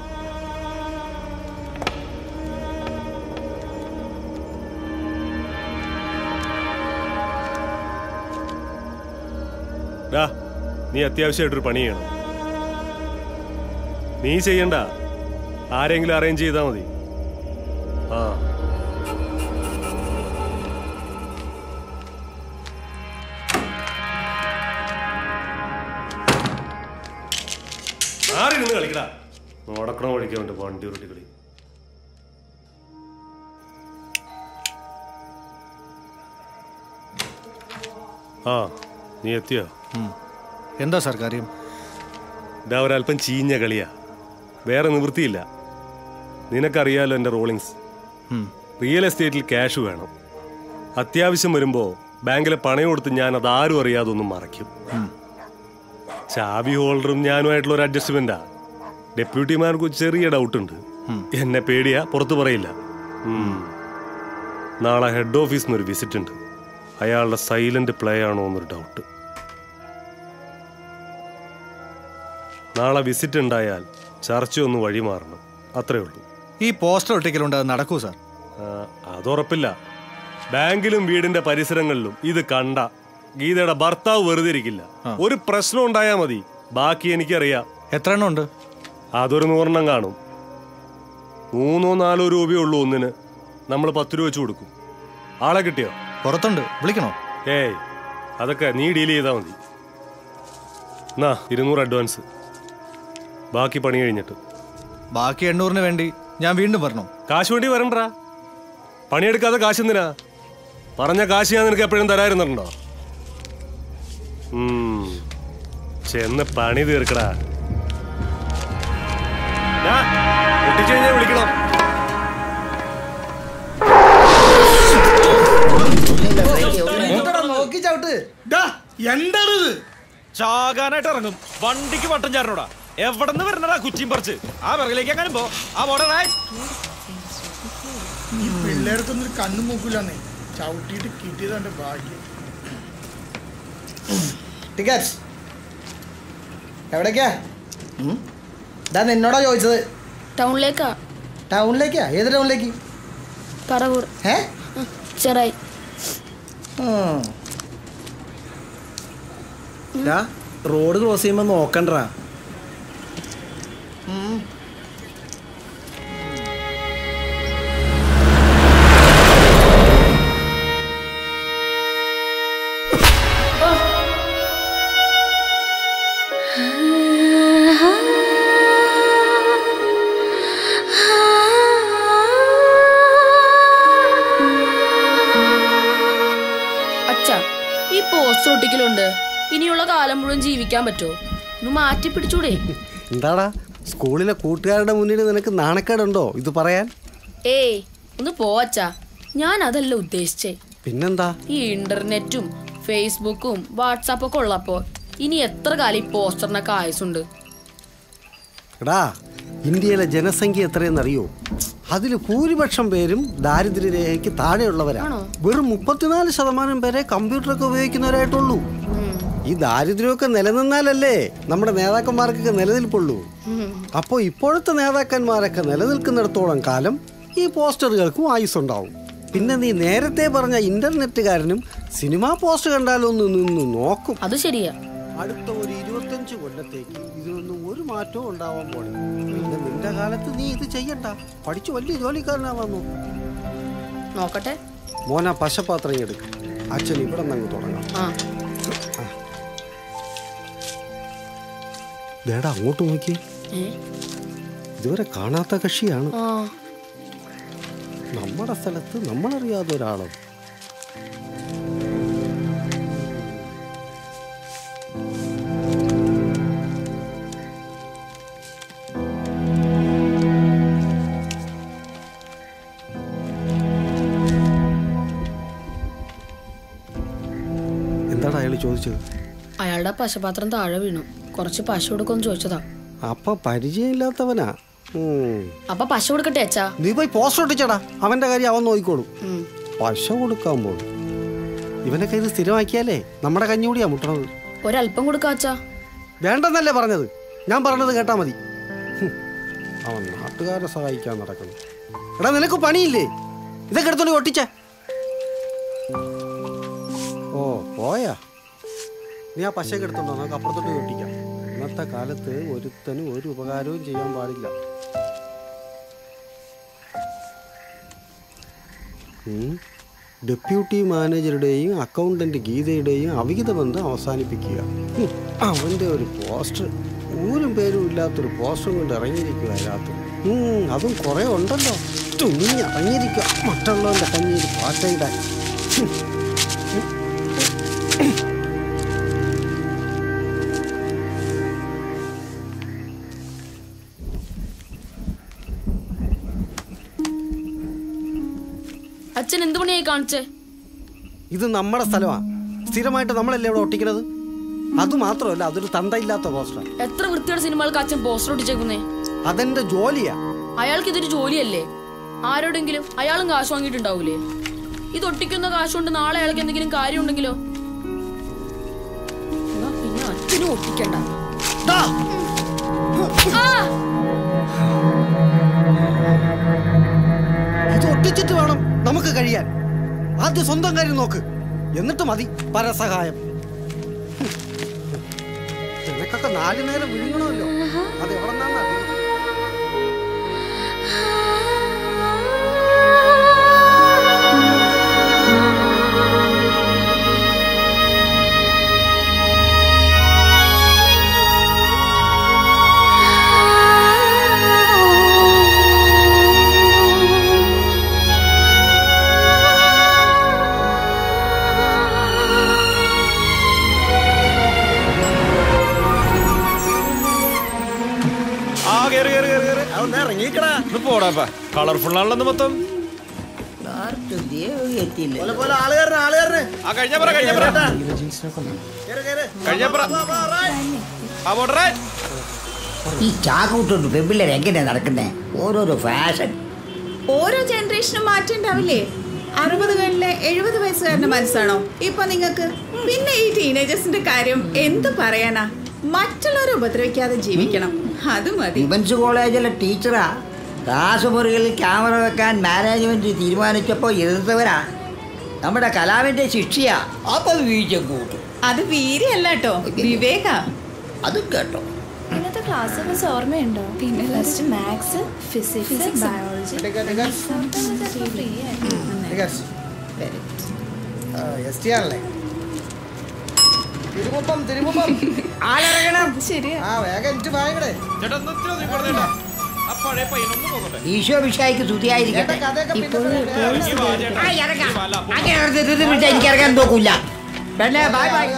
ഡാ നീ അത്യാവശ്യമായിട്ടൊരു പണി ചെയ്യണം നീ ചെയ്യണ്ട ആരെങ്കിലും അറേഞ്ച് ചെയ്താൽ മതി ആ ആറി നിന്ന് കളിക്കടാ നടക്കണ വഴിക്കാൻ വേണ്ടി വണ്ടി ഉരുട്ടി കളി ആ നീ എത്തിയോ
എന്താ സാർ കാര്യം
ഇതാ ഒരല്പം ചീഞ്ഞ കളിയാ വേറെ നിവൃത്തിയില്ല നിനക്കറിയാലോ എൻ്റെ റോളിങ്സ് റിയൽ എസ്റ്റേറ്റിൽ ക്യാഷ് വേണം അത്യാവശ്യം വരുമ്പോൾ ബാങ്കിലെ പണയം കൊടുത്ത് ഞാൻ അത് ആരും അറിയാതെ ഒന്നും മറയ്ക്കും ചാവി ഹോൾഡറും ഞാനുമായിട്ടുള്ള ഒരു അഡ്ജസ്റ്റ്മെന്റാ ഡെപ്യൂട്ടിമാർക്ക് ചെറിയ ഡൗട്ട് ഉണ്ട് എന്നെ പേടിയാ പുറത്തു പറയില്ല ഉം. നാളെ ഹെഡ് ഓഫീസിൽ നിന്ന് ഒരു വിസിറ്റ് ഉണ്ട് അയാളുടെ സൈലന്റ് പ്ലേ ആണോ എന്നൊരു ഡൗട്ട് നാളെ വിസിറ്റ് ഉണ്ടായാൽ ചർച്ചയൊന്ന് വഴിമാറണം അത്രേ ഉള്ളൂ
ഈ പോസ്റ്റർ ഒട്ടിക്കലുണ്ട് അത് നടക്കൂ സാർ
ആ, അതുറപ്പില്ല ബാങ്കിലും വീടിന്റെ പരിസരങ്ങളിലും ഇത് കണ്ട ഗീതയുടെ ഭർത്താവ് വെറുതെ ഇരിക്കില്ല ഒരു പ്രശ്നം ഉണ്ടായാ മതി ബാക്കി എനിക്കറിയാം
എത്ര എണ്ണം ഉണ്ട്
അതൊരു നൂറെണ്ണം കാണും മൂന്നോ നാലോ രൂപയേ ഉള്ളൂ ഒന്നിന് നമ്മൾ പത്ത് രൂപ വെച്ച് കൊടുക്കും ആളെ കിട്ടിയോ
പുറത്തുണ്ട് വിളിക്കണോ
ഏയ് അതൊക്കെ നീ ഡീൽ ചെയ്താൽ മതി എന്നാ ഇരുന്നൂറ് അഡ്വാൻസ് ബാക്കി പണി കഴിഞ്ഞിട്ട്
ബാക്കി എണ്ണൂറിന് വേണ്ടി ഞാൻ വീണ്ടും വരണോ
കാശ് വേണ്ടി വരണ്ടാ പണിയെടുക്കാതെ കാശ് എന്തിനാ പറഞ്ഞ കാശ് ഞാൻ നിനക്ക് എപ്പോഴും തരായിരുന്നുണ്ടോ ഉം. ചെന്ന് പണി തീർക്കടാ ഡാ, പൊട്ടിച്ചു കഴിഞ്ഞാൽ വിളിക്കണം
നോക്കി ചവിട്ട്
എന്താണിത് ചാകാനായിട്ട് ഇറങ്ങും വണ്ടിക്ക് വട്ടം ചാരണോടാ എവിടെ നിന്ന് വരണടാ കുറ്റിയും പറിച്ച് ആ പിറകിലേക്ക് എങ്ങനെ പോ ആ പോടാ
ഈ പിള്ളേർക്കൊന്നും ഒരു കണ്ണു മൂക്കില്ലെന്നേ ചവിട്ടിയിട്ട് കിട്ടിയതാണ്ട് ഭാഗ്യം
ടിക്കറ്റ് എവിടേക്കാ ഇതാ നിന്നോടാ ചോദിച്ചത്
ടൗണിലേക്കാ
ടൗണിലേക്കാ ഏത് ടൗണിലേക്ക്
പറവൂർ
ഏ
ചെറായി
റോഡ് ക്രോസ് ചെയ്യുമ്പോ നോക്കണ്ടാ
അച്ഛ ഈ പോസ്റ്റർ ഒട്ടിക്കലുണ്ട് ഇനിയുള്ള കാലം മുഴുവൻ ജീവിക്കാൻ പറ്റുമോ ഒന്ന് മാറ്റി പിടിച്ചൂടെ
എന്താടാ സ്കൂളിലെ കൂട്ടുകാരുടെ മുന്നിൽ നിനക്ക് നാണക്കേടുണ്ടോ ഇത് പറയാൻ
ഏയ് ഒന്ന് പോ അച്ഛാ ഞാൻ അതല്ല ഉദ്ദേശിച്ചേ
പിന്നെന്താ
ഈ ഇന്റർനെറ്റും ഫേസ്ബുക്കും വാട്സാപ്പൊക്കെ ഉള്ളപ്പോ ഇനി എത്ര കാലം ഈ പോസ്റ്ററിനൊക്കെ ആയുസുണ്ട്
എടാ ഇന്ത്യയിലെ ജനസംഖ്യ എത്രയെന്നറിയോ അതിൽ ഭൂരിപക്ഷം പേരും ദാരിദ്ര്യരേഖയ്ക്ക് താഴെയുള്ളവരാണ് വെറും മുപ്പത്തിനാല് ശതമാനം പേരെ കമ്പ്യൂട്ടറൊക്കെ ഉപയോഗിക്കുന്നവരായിട്ടുള്ളൂ ഈ ദാരിദ്ര്യമൊക്കെ നിലനിന്നാലല്ലേ നമ്മുടെ നേതാക്കന്മാർക്കൊക്കെ നിലനിൽപ്പുള്ളൂ അപ്പോൾ ഇപ്പോഴത്തെ നേതാക്കന്മാരൊക്കെ നിലനിൽക്കുന്നിടത്തോളം കാലം ഈ പോസ്റ്ററുകൾക്കും ആയുസ്സുണ്ടാവും പിന്നെ നീ നേരത്തെ പറഞ്ഞ ഇന്റർനെറ്റുകാരനും സിനിമാ പോസ്റ്റ് കണ്ടാലൊന്ന് നിന്ന് നോക്കും
അത് ശരിയാ
അടുത്ത ഒരു ഇരുപത്തഞ്ച് കൊല്ലത്തേക്ക് ഇതിനൊന്നും ഒരു മാറ്റവും ഉണ്ടാവാൻ പോണില്ല പിന്നെ നിന്റെ കാലത്ത് നീ ഇത് ചെയ്യണ്ട പഠിച്ചു വലിയ ജോലിക്കാരനാവാൻ നോക്കും
നോക്കട്ടെ
മോന പശപാത്രം എടുക്ക അച്ഛൻ ഇവിടെ നിന്ന് തുടങ്ങാം
ആ
ദേടാ അങ്ങോട്ട് നോക്കി
ഏ?
ഇതുവരെ കാണാത്ത കക്ഷിയാണ്
ആ
നമ്മുടെ സ്ഥലത്ത് നമ്മളറിയാത്ത ഒരാളും എന്താടാ അയാൾ ചോദിച്ചത്
അയാളുടെ പശപാത്രം താഴെ വീണു കുറച്ച് പശ കൊടുക്കുമെന്ന് ചോദിച്ചതാ
അപ്പൊ പരിചയമില്ലാത്തവനാ ഉം.
അപ്പൊ പശ കൊടുക്കട്ടെ അച്ഛാ
നീ പോയി പോസ്റ്റ് ഒട്ടിച്ചടാ അവന്റെ കാര്യം അവൻ നോക്കിക്കോളും
ഉം.
പശ കൊടുക്കാൻ പോലും ഇവനൊക്കെ ഇത് സ്ഥിരമാക്കിയാലേ നമ്മുടെ കഞ്ഞൂടിയാ മുട്ടണത്
ഒരല്പം കൊടുക്കാ അച്ഛാ
വേണ്ടെന്നല്ലേ പറഞ്ഞത് ഞാൻ പറഞ്ഞത് കേട്ടാ മതി ഹും. അവൻ നാട്ടുകാരെ സഹായിക്കാൻ നടക്കുന്നു എടാ നിനക്ക് പണിയില്ലേ ഇതൊക്കെ എടുത്തോണ്ട് ഒട്ടിച്ചേ ഓ പോയാ നീ ആ പശയൊക്കെ എടുത്തോണ്ടോ നമുക്ക് അപ്പുറത്തോട്ട് പോയി ഒട്ടിക്കാം ഇന്നത്തെ കാലത്ത് ഒരുത്തനും ഒരു ഉപകാരവും ചെയ്യാൻ പാടില്ല ഉം. ഡെപ്യൂട്ടി മാനേജറുടെയും അക്കൗണ്ടന്റ് ഗീതയുടെയും അവിഹിത ബന്ധം അവസാനിപ്പിക്കുക ഉം. അവന്റെ ഒരു പോസ്റ്റർ ഊരും പേരും ഇല്ലാത്തൊരു പോസ്റ്റർ കൊണ്ട് ഇറങ്ങിയിരിക്കുക അതിനകത്ത് ഉം, അതും കുറെ ഉണ്ടല്ലോ തുണി ഇറങ്ങിയിരിക്കുക മറ്റുള്ളവന്റെ കഞ്ഞിയിൽ പാറ്റയിടാൻ ഉം.
അച്ഛൻ എന്ത് പണിയായി കാണിച്ചേ
ഇത് നമ്മുടെ സ്ഥലമാണ് സ്ഥിരമായിട്ട് നമ്മളല്ലേ ഇവിടെ ഒട്ടിക്കണത് അത് മാത്രമല്ല അതൊരു തന്തയില്ലാത്ത പോസ്റ്റർ
എത്ര വൃത്തിയുടെ സിനിമകൾക്ക് അച്ഛൻ പോസ്റ്റർ ഒട്ടിച്ചേക്കുന്നേ
അതെന്റെ ജോലിയാ
അയാൾക്ക് ഇതൊരു ജോലിയല്ലേ ആരോടെങ്കിലും അയാളും കാശ് വാങ്ങിയിട്ടുണ്ടാവൂലേ ഇത് ഒട്ടിക്കുന്ന കാശ് കൊണ്ട് നാളെ അയാൾക്ക് എന്തെങ്കിലും കാര്യം ഉണ്ടെങ്കിലോ എന്നാ പിന്നെ അച്ഛനും ഒട്ടിക്കണ്ട ആ!
ഇത് ഒട്ടിച്ചിട്ട് വേണം നമുക്ക് കഴിയാൻ ആദ്യം സ്വന്തം കാര്യം നോക്ക് എന്നിട്ട് മതി പരസഹായം ഹും. നിനക്കൊക്കെ നാലു നേരം വിഴുങ്ങണമല്ലോ അത് എവിടെ നിന്നാണ്
കളർഫുൾ ആണല്ലോ മൊത്തം
പോലെ പോലെ ആള് കയറണ ആള് കയറണ
ആ കഴിഞ്ഞ പറ കഴിഞ്ഞ പറ കഴിഞ്ഞ പറ ആ പോട്ടെ
ഈ ചാക്കൂട്ടുണ്ട് പെമ്പിള്ളേർ എങ്ങനെയാ നടക്കുന്നേ ഓരോരോ ഫാഷൻ
ഓരോ ജനറേഷനും മാറ്റം ഉണ്ടാവില്ലേ അറുപതുകളിലെ എഴുപത് വയസ്സുകാരന്റെ മനസ്സാണോ ഇപ്പൊ നിങ്ങൾക്ക് പിന്നെ ഈ ടീനേജേഴ്സിന്റെ കാര്യം എന്ത് പറയാനാ മറ്റുള്ളവരെ ഉപദ്രവിക്കാതെ ജീവിക്കണം അത് മതി
വിമൻസ് കോളേജിലെ ടീച്ചറാ ക്ലാസ് മുറികളിൽ ക്യാമറ വെക്കാൻ മാനേജ്മെന്റ് തീരുമാനിച്ചപ്പോൾ എതിർത്തവരാ നമ്മുടെ കലാമിന്റെ ശിക്ഷയാ അപ്പൊ വീഴ്ച കൂട്ടും
അത് വീര്യല്ല കേട്ടോ വിവേക
അതും കേട്ടോ
ഇന്നത്തെ ക്ലാസ് മിസ് ഓർമ്മയുണ്ടോ പിന്നെ first maths physics biology free
S T ആണല്ലേ തിരുമുപ്പം തിരുമുപ്പം
ആളിറങ്ങണം
ശരിയാ
ആ വേഗം എനിക്ക് വാങ്ങണേ
ഈശോ വിഷായിക്ക് സ്തുതിയായിരിക്കട്ടെ ആ, ഇറങ്ങാം. അങ്ങനെ ഇറങ്ങി ഇത് വിളിച്ചാ എനിക്ക് ഇറങ്ങാൻ തോക്കൂല പിന്നെ ബൈ ബൈ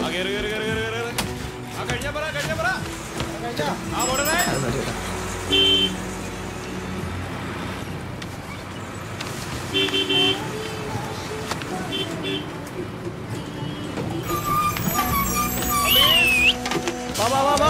വാ വാ വാ വാ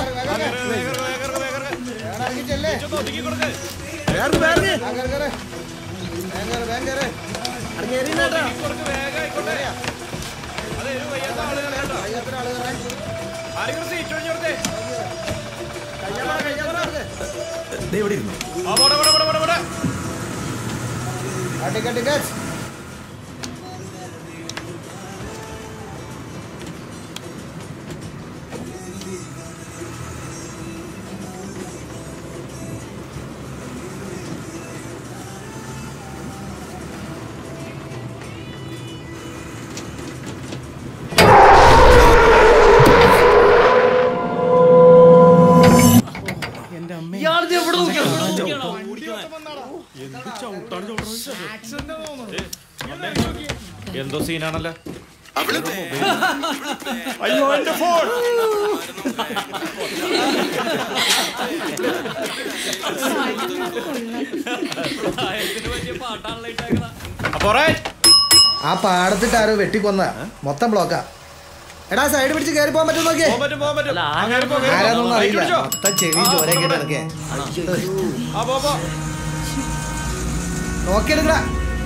ഇവിടെ ഇരുന്നു
ടിക്കറ്റ് ടിക്കറ്റ്
എന്തോ സീനാണല്ലോ അയ്യോ എന്റെ ഫോൺ
ആ പാടത്തിട്ട് ആരോ വെട്ടിക്കൊന്ന മൊത്തം ബ്ലോക്കാ എടാ സൈഡ് പിടിച്ച് കയറി പോകാൻ പറ്റും നോക്കിയേ ആരാന്നൊന്നും അറിയില്ല മൊത്തം ചെവിയും ചോരയും കേട്ട് കിടക്കേ നോക്കിയെടുക്കടാ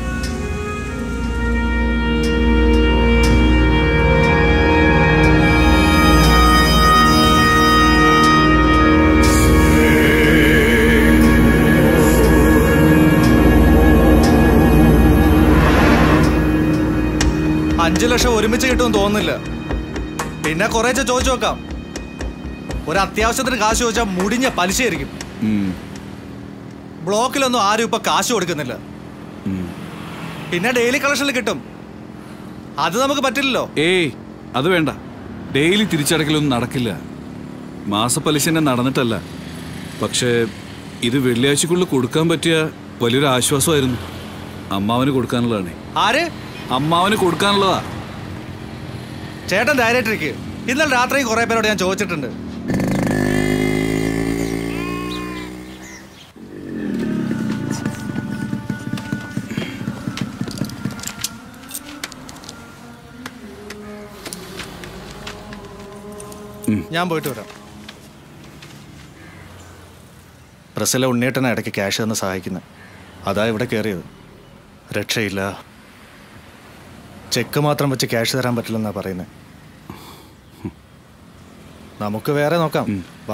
അഞ്ചു ലക്ഷം ഒരുമിച്ച് കിട്ടുമെന്ന് തോന്നുന്നില്ല പിന്നെ കുറേശ്ശെ ചോദിച്ചു നോക്കാം ഒരു അത്യാവശ്യത്തിന് കാശ് ചോദിച്ചാൽ മുടിഞ്ഞ പലിശയായിരിക്കും ബ്ലോക്കിലൊന്നും ആരും ഇപ്പൊ കാശ് കൊടുക്കുന്നില്ല പിന്നെ ഡെയിലി കളക്ഷനിൽ കിട്ടും അത് നമുക്ക് പറ്റില്ലല്ലോ
ഏയ് അത് വേണ്ട ഡെയിലി തിരിച്ചടക്കലൊന്നും നടക്കില്ല മാസപ്പലിശനെ നടന്നിട്ടല്ല പക്ഷേ ഇത് വെള്ളിയാഴ്ചക്കുള്ളിൽ കൊടുക്കാൻ പറ്റിയ വലിയൊരു ആശ്വാസമായിരുന്നു അമ്മാവന് കൊടുക്കാനുള്ളതാണ്
ആര്
അമ്മാവന് കൊടുക്കാനുള്ളതാ
ചേട്ടൻ ഡയറക്ടർക്ക് ഇന്നലെ രാത്രി കുറെ പേരോട് ഞാൻ ചോദിച്ചിട്ടുണ്ട് ഞാൻ പോയിട്ട് വരാം പ്രസിലെ ഉണ്ണിയേട്ടനെ ഇടയ്ക്ക് ക്യാഷ് തന്ന് സഹായിക്കുന്നത് അതാ ഇവിടെ കയറിയത് രക്ഷയില്ല ചെക്ക് മാത്രം വെച്ച് ക്യാഷ് തരാൻ പറ്റില്ലെന്നാ പറയുന്നത് നമുക്ക് വേറെ നോക്കാം വാ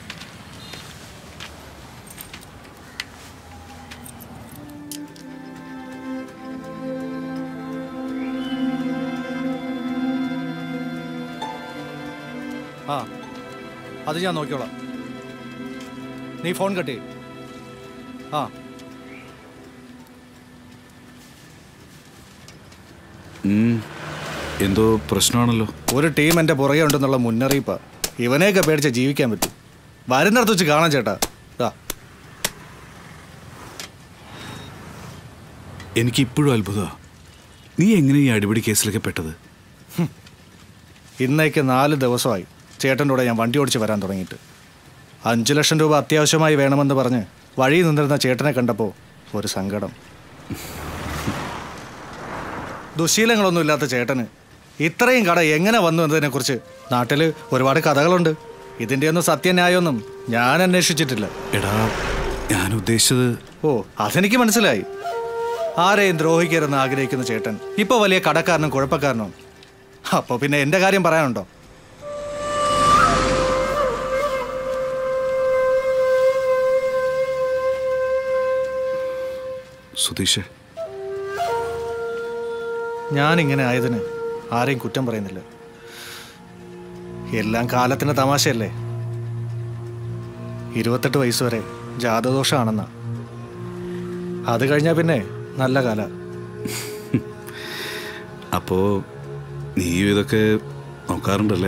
ആ അത് ഞാൻ നോക്കിയോളാം നീ ഫോൺ കട്ട് ചെയ്യ്. ആ
ഉം. എന്തോ പ്രശ്നമാണല്ലോ
ഒരു ടീം എൻ്റെ പുറകെ ഉണ്ടെന്നുള്ള മുന്നറിയിപ്പാ ഇവനെയൊക്കെ പേടിച്ച് ജീവിക്കാൻ പറ്റും വരുന്നിടത്ത് വെച്ച് കാണാം ചേട്ടാ ദാ
എനിക്ക് ഇപ്പോഴും അത്ഭുതമാ നീ എങ്ങനെ ഈ അടിപിടി കേസിലൊക്കെ പെട്ടത്
ഇന്നേക്ക് നാല് ദിവസമായി ചേട്ടൻ്റെ കൂടെ ഞാൻ വണ്ടി ഓടിച്ച് വരാൻ തുടങ്ങിയിട്ട് അഞ്ച് ലക്ഷം രൂപ അത്യാവശ്യമായി വേണമെന്ന് പറഞ്ഞ് വഴി നിന്നിരുന്ന ചേട്ടനെ കണ്ടപ്പോൾ ഒരു സങ്കടം ദുശീലങ്ങളൊന്നും ഇല്ലാത്ത ചേട്ടന് ഇത്രയും കട എങ്ങനെ വന്നു എന്നതിനെ കുറിച്ച് നാട്ടിൽ ഒരുപാട് കഥകളുണ്ട് ഇതിന്റെ ഒന്നും സത്യന്യായമൊന്നും ഞാൻ അന്വേഷിച്ചിട്ടില്ല
എടാ ഞാൻ ഉദ്ദേശിച്ചത്
ഓ അതെനിക്ക് മനസ്സിലായി ആരെയും ദ്രോഹിക്കരുതെന്ന് ആഗ്രഹിക്കുന്ന ചേട്ടൻ ഇപ്പൊ വലിയ കടക്കാരനും കുഴപ്പക്കാരനും അപ്പൊ പിന്നെ എന്റെ കാര്യം പറയാനുണ്ടോ
സുധീഷ്
ഞാൻ ഇങ്ങനെ ആയതിന് ആരെയും കുറ്റം പറയുന്നില്ല എല്ലാം കാലത്തിന് തമാശയല്ലേ ഇരുപത്തെട്ട് വയസ്സ് വരെ ജാതദോഷമാണെന്നാ അത് കഴിഞ്ഞാൽ പിന്നെ നല്ല കാല
അപ്പോ നീയും ഇതൊക്കെ നോക്കാറുണ്ടല്ലേ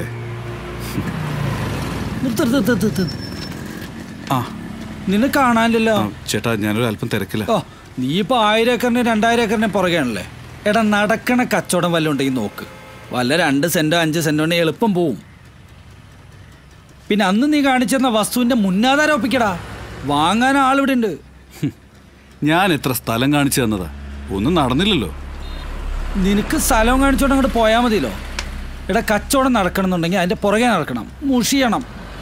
നിർത്ത് നിർത്ത് നിർത്ത് നിർത്ത്. ആ നിന്നെ കാണാനില്ലല്ലോ
ആ, ചേട്ടാ ഞാനൊരു അല്പം തിരക്കില്ല
ഓ നീ ഇപ്പൊ ആയിരം ഏക്കറിന് രണ്ടായിരം ഏക്കറിന് പുറകെയാണല്ലേ എടാ നടക്കണ കച്ചവടം വല്ലതും ഉണ്ടെങ്കിൽ നോക്ക് വല്ല രണ്ട് സെന്റോ അഞ്ച് സെന്റോ ഉണ്ടെങ്കിൽ എളുപ്പം പോവും പിന്നെ അന്ന് നീ കാണിച്ചിരുന്ന വസ്തുവിന്റെ മുന്നാധാരം ഒപ്പിക്കടാ വാങ്ങാൻ ആളിവിടെ ഉണ്ട്
ഞാൻ എത്ര സ്ഥലം കാണിച്ചു തന്നതാ ഒന്നും നടന്നില്ലല്ലോ
നിനക്ക് സ്ഥലവും കാണിച്ചോണ്ട് അങ്ങോട്ട് പോയാൽ മതിയല്ലോ എടാ കച്ചവടം നടക്കണമെന്നുണ്ടെങ്കിൽ അതിന്റെ പുറകെ നടക്കണം മുഷിയണം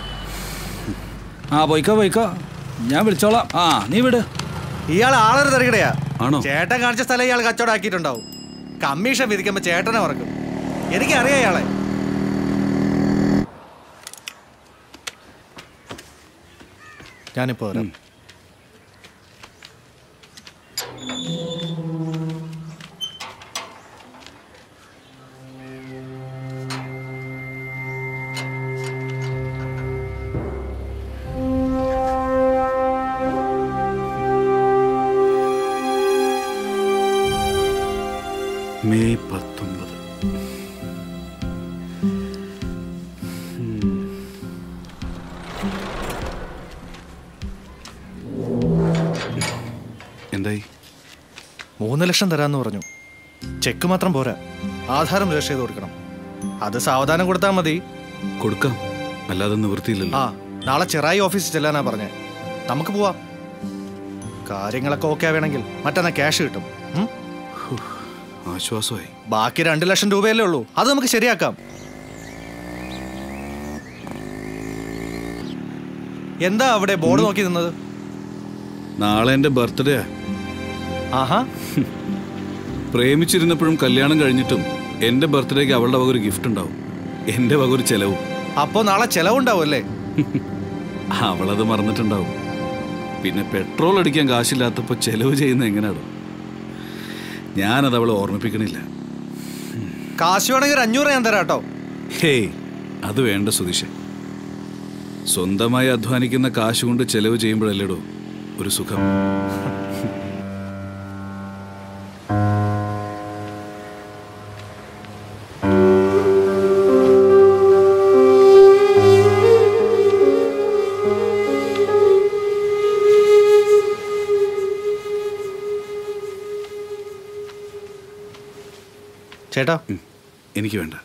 ആ പോയിക്കോ പോയിക്കോ ഞാൻ വിളിച്ചോളാം ആ നീ വിട്
ഇയാൾ ആളൊരു തിരക്കടയാ
ആണോ
ചേട്ടൻ കാണിച്ച സ്ഥലം ഇയാൾ കച്ചവടാക്കിയിട്ടുണ്ടാവും കമ്മീഷൻ വിധിക്കുമ്പോ ചേട്ടനെ മറക്കും എനിക്കറിയാം ഇയാളെ ഞാനിപ്പോ വരാം
മെയ് പത്തൊമ്പത് എന്തായി
മൂന്ന് ലക്ഷം തരാന്ന് പറഞ്ഞു ചെക്ക് മാത്രം പോരാ ആധാരം രജിസ്റ്റർ ചെയ്ത് കൊടുക്കണം അത് സാവധാനം കൊടുത്താൽ മതി
കൊടുക്കാം അല്ലാതെ നിവൃത്തിയില്ലല്ലോ
ആ നാളെ ചെറായി ഓഫീസിൽ ചെല്ലാനാ പറഞ്ഞേ നമുക്ക് പോവാം കാര്യങ്ങളൊക്കെ ഓക്കെ ആവേണമെങ്കിൽ മറ്റന്നാ ക്യാഷ് കിട്ടും ഉം?
ആശ്വാസമായി
ബാക്കി രണ്ട് ലക്ഷം രൂപയല്ലേ ഉള്ളൂ അത് നമുക്ക് ശരിയാക്കാം എന്താ അവിടെ ബോർഡ് നോക്കി നിന്നത്
നാളെ എൻ്റെ ബർത്ത്ഡേ
ആഹാ
പ്രേമിച്ചിരുന്നപ്പോഴും കല്യാണം കഴിഞ്ഞിട്ടും എൻ്റെ ബർത്ത്ഡേക്ക് അവളുടെ വക ഒരു ഗിഫ്റ്റ് ഉണ്ടാവും എൻ്റെ വക ഒരു ചെലവും
അപ്പോ നാളെ ചെലവുണ്ടാവും അല്ലേ
അവളത് മറന്നിട്ടുണ്ടാവും പിന്നെ പെട്രോൾ അടിക്കാൻ കാശില്ലാത്തപ്പോൾ ചെലവ് ചെയ്യുന്ന എങ്ങനെയാണ് ഞാനത് അവളെ ഓർമ്മിപ്പിക്കണില്ല
കാശ് വേണമെങ്കിൽ ഒരു അഞ്ഞൂറ് ഞാൻ തരാം കേട്ടോ
ഹേയ് അത് വേണ്ട സുതീഷ് സ്വന്തമായി അധ്വാനിക്കുന്ന കാശ് കൊണ്ട് ചെലവ് ചെയ്യുമ്പോഴല്ലേടോ ഒരു സുഖം
ചേട്ടാ
എനിക്ക് വേണ്ട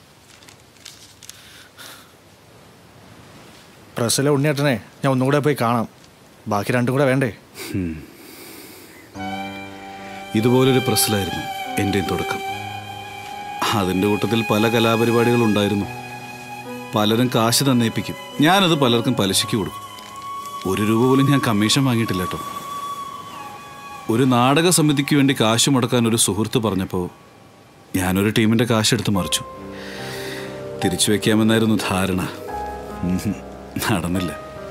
പ്രസ്സിലെ ഉണ്ണിയേട്ടനെ ഞാൻ ഒന്നുകൂടെ പോയി കാണാം ബാക്കി രണ്ടും കൂടെ വേണ്ടേ
ഉം. ഇതുപോലൊരു പ്രസ്സിലായിരുന്നു എൻ്റെയും തുടക്കം അതിൻ്റെ കൂട്ടത്തിൽ പല കലാപരിപാടികളുണ്ടായിരുന്നു പലരും കാശ് തന്നേപ്പിക്കും ഞാനത് പലർക്കും പലിശയ്ക്ക് കൊടുക്കും ഒരു രൂപ പോലും ഞാൻ കമ്മീഷൻ വാങ്ങിയിട്ടില്ല കേട്ടോ ഒരു നാടക സമിതിക്ക് വേണ്ടി കാശ് മുടക്കാൻ ഒരു സുഹൃത്ത് പറഞ്ഞപ്പോൾ ഞാനൊരു ടീമിൻ്റെ കാശെടുത്ത് മറിച്ചു തിരിച്ചു വെക്കാമെന്നായിരുന്നു ധാരണ ഉം. നടന്നില്ല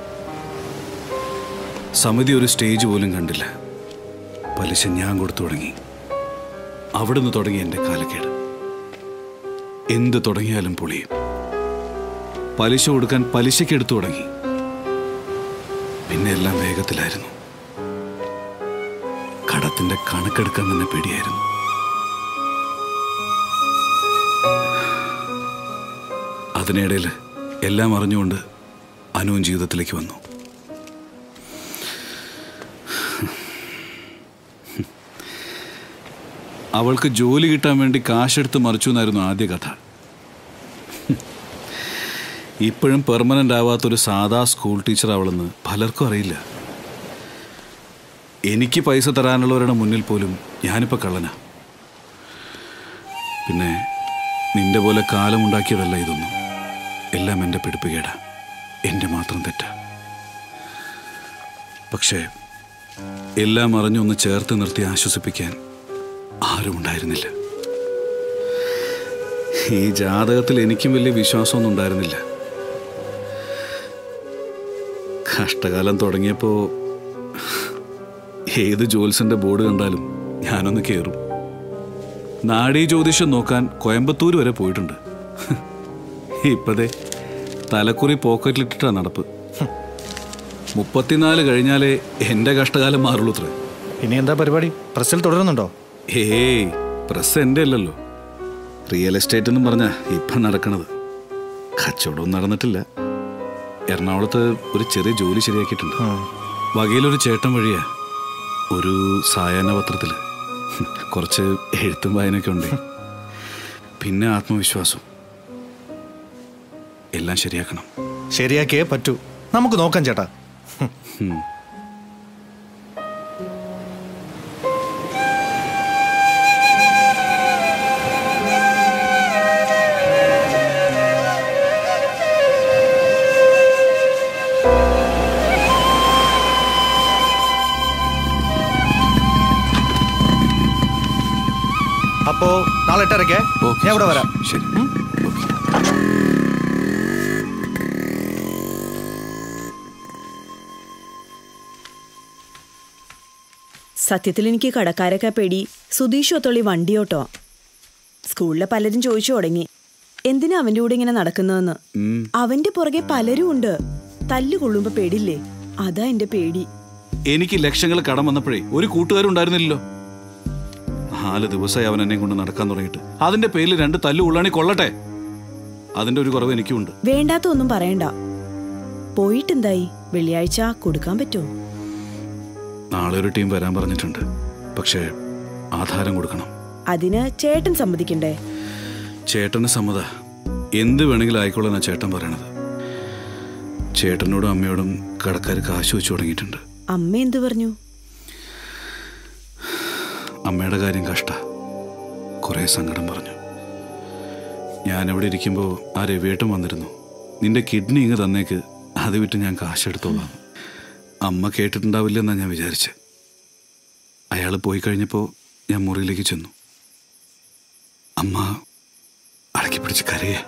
സമിതി ഒരു സ്റ്റേജ് പോലും കണ്ടില്ല പലിശ ഞാൻ കൊടുത്തു തുടങ്ങി അവിടുന്ന് തുടങ്ങി എൻ്റെ കാലക്കേട് എന്ത് തുടങ്ങിയാലും പൊളിയും പലിശ കൊടുക്കാൻ പലിശയ്ക്ക് എടുത്തു തുടങ്ങി പിന്നെ എല്ലാം വേഗത്തിലായിരുന്നു കടത്തിന്റെ കണക്കെടുക്കാൻ തന്നെ പേടിയായിരുന്നു അതിനിടയിൽ എല്ലാം അറിഞ്ഞുകൊണ്ട് അനുവും ജീവിതത്തിലേക്ക് വന്നു അവൾക്ക് ജോലി കിട്ടാൻ വേണ്ടി കാശെടുത്ത് മറിച്ചു എന്നായിരുന്നു ആദ്യ കഥ ഇപ്പോഴും പെർമനൻ്റ് ആവാത്തൊരു സാധാ സ്കൂൾ ടീച്ചർ അവളെന്ന് പലർക്കും അറിയില്ല എനിക്ക് പൈസ തരാനുള്ളവരുടെ മുന്നിൽ പോലും ഞാനിപ്പോൾ കള്ളനാ പിന്നെ നിന്റെ പോലെ കാലമുണ്ടാക്കിയതല്ല ഇതൊന്നും എല്ലാം എൻ്റെ പിടിപ്പുകേടാ എൻ്റെ മാത്രം തെറ്റാ പക്ഷേ എല്ലാം അറിഞ്ഞൊന്ന് ചേർത്ത് നിർത്തി ആശ്വസിപ്പിക്കാൻ ആരും ഉണ്ടായിരുന്നില്ല ഈ ജാതകത്തിൽ എനിക്കും വലിയ വിശ്വാസമൊന്നും ഉണ്ടായിരുന്നില്ല കഷ്ടകാലം തുടങ്ങിയപ്പോൾ ഏത് ജോത്സന്റെ ബോർഡ് കണ്ടാലും ഞാനൊന്ന് കയറും നാടീ ജ്യോതിഷം നോക്കാൻ കോയമ്പത്തൂർ വരെ പോയിട്ടുണ്ട് ഇപ്പതേ തലക്കുറി പോക്കറ്റിലിട്ടിട്ടാ നടപ്പ് മുപ്പത്തിനാല് കഴിഞ്ഞാലേ എൻ്റെ കഷ്ടകാലം മാറുള്ളൂ അത്രേ
ഇനി എന്താ പരിപാടി പ്രസ്സിൽ തുടരുന്നുണ്ടോ
ഏയ് പ്രസ് എൻ്റെ അല്ലല്ലോ റിയൽ എസ്റ്റേറ്റ് എന്നും പറഞ്ഞാ ഇപ്പം നടക്കണത് കച്ചവടവും നടന്നിട്ടില്ല എറണാകുളത്ത് ഒരു ചെറിയ ജോലി ശരിയാക്കിയിട്ടുണ്ട് വകയിലൊരു ചേട്ടൻ വഴിയാ ഒരു സായാഹ്ന പത്രത്തിൽ കുറച്ച് എഴുത്തും വായനയൊക്കെ ഉണ്ട് പിന്നെ ആത്മവിശ്വാസം എല്ലാം ശരിയാക്കണം
ശരിയാക്കിയേ പറ്റൂ നമുക്ക് നോക്കാം ചേട്ടാ
ഉം.
അപ്പോ നാളെ എട്ടരക്കേ ഞാൻ ഇവിടെ വരാം
ശരി
സത്യത്തിൽ എനിക്ക് കടക്കാരൊക്കെ പേടി സുധീഷ് ഒത്തുള്ളി വണ്ടിയോട്ടോ സ്കൂളിലെ പലരും ചോദിച്ചു തുടങ്ങി എന്തിനാ അവന്റെ കൂടെ ഇങ്ങനെ നടക്കുന്നതെന്ന്
ഉം.
അവന്റെ പുറകെ പലരും ഉണ്ട് തല്ലു കൊള്ളുമ്പോ പേടില്ലേ അതാ എന്റെ പേടി
എനിക്ക് ലക്ഷങ്ങൾ കടം വന്നപ്പോഴേ ഒരു കൂട്ടുകാരും ഉണ്ടായിരുന്നില്ലല്ലോ നാല് ദിവസമായി അവൻ എന്നെ കൊണ്ട് നടക്കാൻ തുടങ്ങിയിട്ട് അതിന്റെ പേരിൽ രണ്ട് തല്ലു ഉള്ളാണി കൊള്ളട്ടെ അതിന്റെ ഒരു കുറവ് എനിക്കുണ്ട്
വേണ്ടാത്ത ഒന്നും പറയണ്ട പോയിട്ടെന്തായി വെള്ളിയാഴ്ച കൊടുക്കാൻ പറ്റുമോ
നാളെ ഒരു ടീം വരാൻ പറഞ്ഞിട്ടുണ്ട് പക്ഷേ ആധാരം കൊടുക്കണം
അതിന് ചേട്ടൻ സമ്മതിക്കണ്ടേ
ചേട്ടന് സമ്മത എന്ത് വേണമെങ്കിലും ആയിക്കോളാന്നാ ചേട്ടൻ പറയണത് ചേട്ടനോടും അമ്മയോടും കടക്കാർ കാശ് വെച്ച് തുടങ്ങിയിട്ടുണ്ട്
അമ്മ എന്തു പറഞ്ഞു
അമ്മയുടെ കാര്യം കഷ്ട കുറേ സങ്കടം പറഞ്ഞു ഞാൻ അവിടെ ഇരിക്കുമ്പോൾ ആ രവിയേട്ടൻ വന്നിരുന്നു നിന്റെ കിഡ്നി ഇങ്ങ് തന്നേക്ക് അത് വിട്ട് ഞാൻ കാശെടുത്തോളാം അമ്മ കേട്ടിട്ടുണ്ടാവില്ലെന്നാ ഞാൻ വിചാരിച്ച് അയാൾ പോയി കഴിഞ്ഞപ്പോൾ ഞാൻ മുറിയിലേക്ക് ചെന്നു അമ്മ അടക്കി പിടിച്ച് കരയെ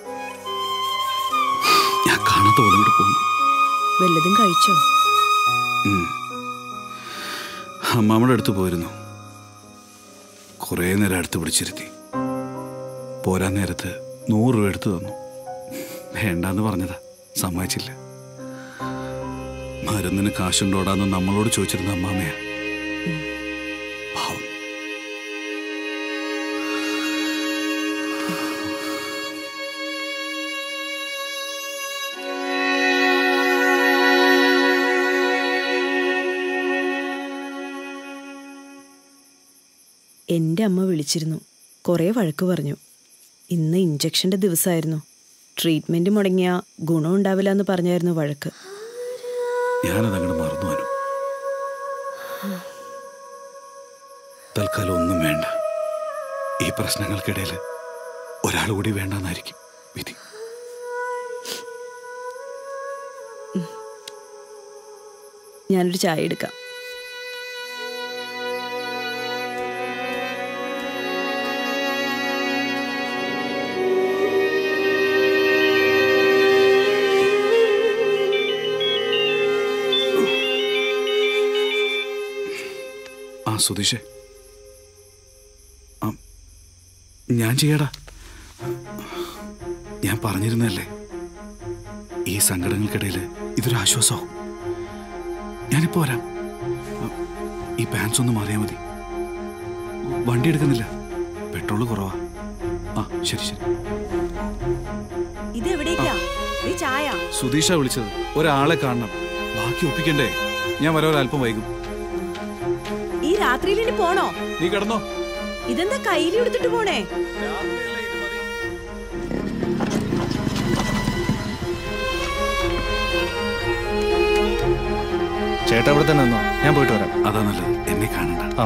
ഞാൻ കാണാത്ത പോലെ ഇങ്ങോട്ട് പോന്നു
വല്ലതും കഴിച്ചോ
ഉം. അമ്മാമ്മയുടെ അടുത്ത് പോയിരുന്നു കുറേ നേരം അടുത്ത് പിടിച്ചിരുത്തി പോരാൻ നേരത്ത് നൂറ് രൂപ എടുത്തു തന്നു വേണ്ടാന്ന് പറഞ്ഞതാ സമ്മതിച്ചില്ല മരുന്നിന് കാശുണ്ടോടാന്ന് നമ്മളോട് ചോദിച്ചിരുന്ന അമ്മാമ്മയാ പാവം
എൻ്റെ അമ്മ വിളിച്ചിരുന്നു കുറേ വഴക്ക് പറഞ്ഞു ഇന്ന് ഇഞ്ചക്ഷൻ്റെ ദിവസമായിരുന്നു ട്രീറ്റ്മെൻറ്റ് മുടങ്ങിയ ഗുണം ഉണ്ടാവില്ല എന്ന് പറഞ്ഞായിരുന്നു വഴക്ക്
ഞാനതങ്ങോട്ട് മറന്നു അനു തൽക്കാലം ഒന്നും വേണ്ട ഈ പ്രശ്നങ്ങൾക്കിടയിൽ ഒരാൾ കൂടി വേണ്ടെന്നായിരിക്കും വിധി
ഞാനൊരു ചായ എടുക്കാം
ആ സുധീഷേ ആ ഞാൻ ചെയ്യടാ ഞാൻ പറഞ്ഞിരുന്നല്ലേ ഈ സങ്കടങ്ങൾക്കിടയിൽ ഇതൊരു ആശ്വാസമാവും ഞാനിപ്പോ വരാം ആ, ഈ പാൻസ് ഒന്ന് മാറിയാൽ മതി വണ്ടി എടുക്കുന്നില്ല പെട്രോള് കുറവാ ആ ശരി ശരി
ഇത് എവിടേക്കാ ഈ ചായ
സുധീഷ വിളിച്ചത് ഒരാളെ കാണണം ബാക്കി ഒപ്പിക്കണ്ടേ ഞാൻ വരാൻ ഒരല്പം വൈകും
ഈ രാത്രിയിൽ ഇനി പോണോ
നീ കിടന്നോ
ഇതെന്താ കയ്യിൽ എടുത്തിട്ട് പോണേ
ചേട്ടാ ഇവിടെ തന്നെ നിന്നോ ഞാൻ പോയിട്ട് വരാം
അതാ നല്ലത് എന്നെ കാണണ്ട
ആ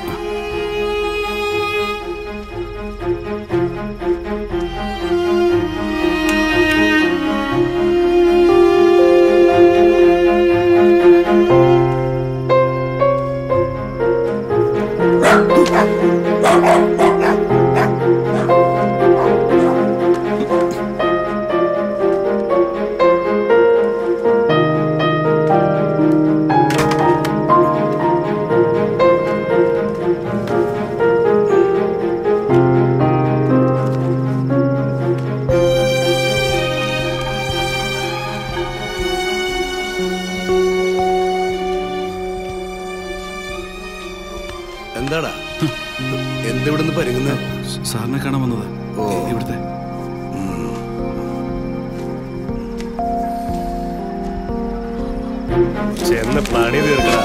എന്താടാ എന്തിവിടുന്ന് പരുങ്ങുന്നത്
സാറിനെ കാണാൻ വന്നത് ഇവിടുത്തെ
ചെന്ന് പണി തീർക്കടാ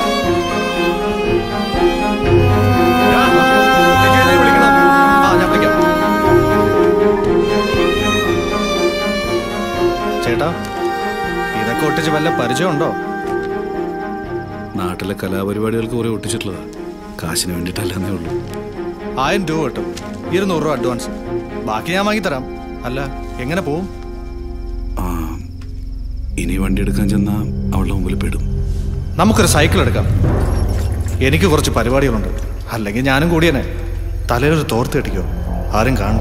ചേട്ടാ ഇതൊക്കെ ഒട്ടിച്ച് വല്ല പരിചയമുണ്ടോ
നാട്ടിലെ കലാപരിപാടികൾക്ക് കുറെ ഒട്ടിച്ചിട്ടുള്ളതാ കാശിന് വേണ്ടിയിട്ടല്ലെന്നേ ഉള്ളൂ
ആയിരം രൂപ കിട്ടും ഇരുന്നൂറ് രൂപ അഡ്വാൻസ് ബാക്കി ഞാൻ വാങ്ങിത്തരാം അല്ല എങ്ങനെ പോവും
ആ ഇനി വണ്ടി എടുക്കാൻ ചെന്നാ അവളുടെ മുമ്പിൽ പെടും
നമുക്കൊരു സൈക്കിൾ എടുക്കാം എനിക്ക് കുറച്ച് പരിപാടികളുണ്ട് അല്ലെങ്കിൽ ഞാനും കൂടിയനെ തലയിലൊരു തോർത്ത് കെട്ടിക്കോ ആരും കാണണ്ട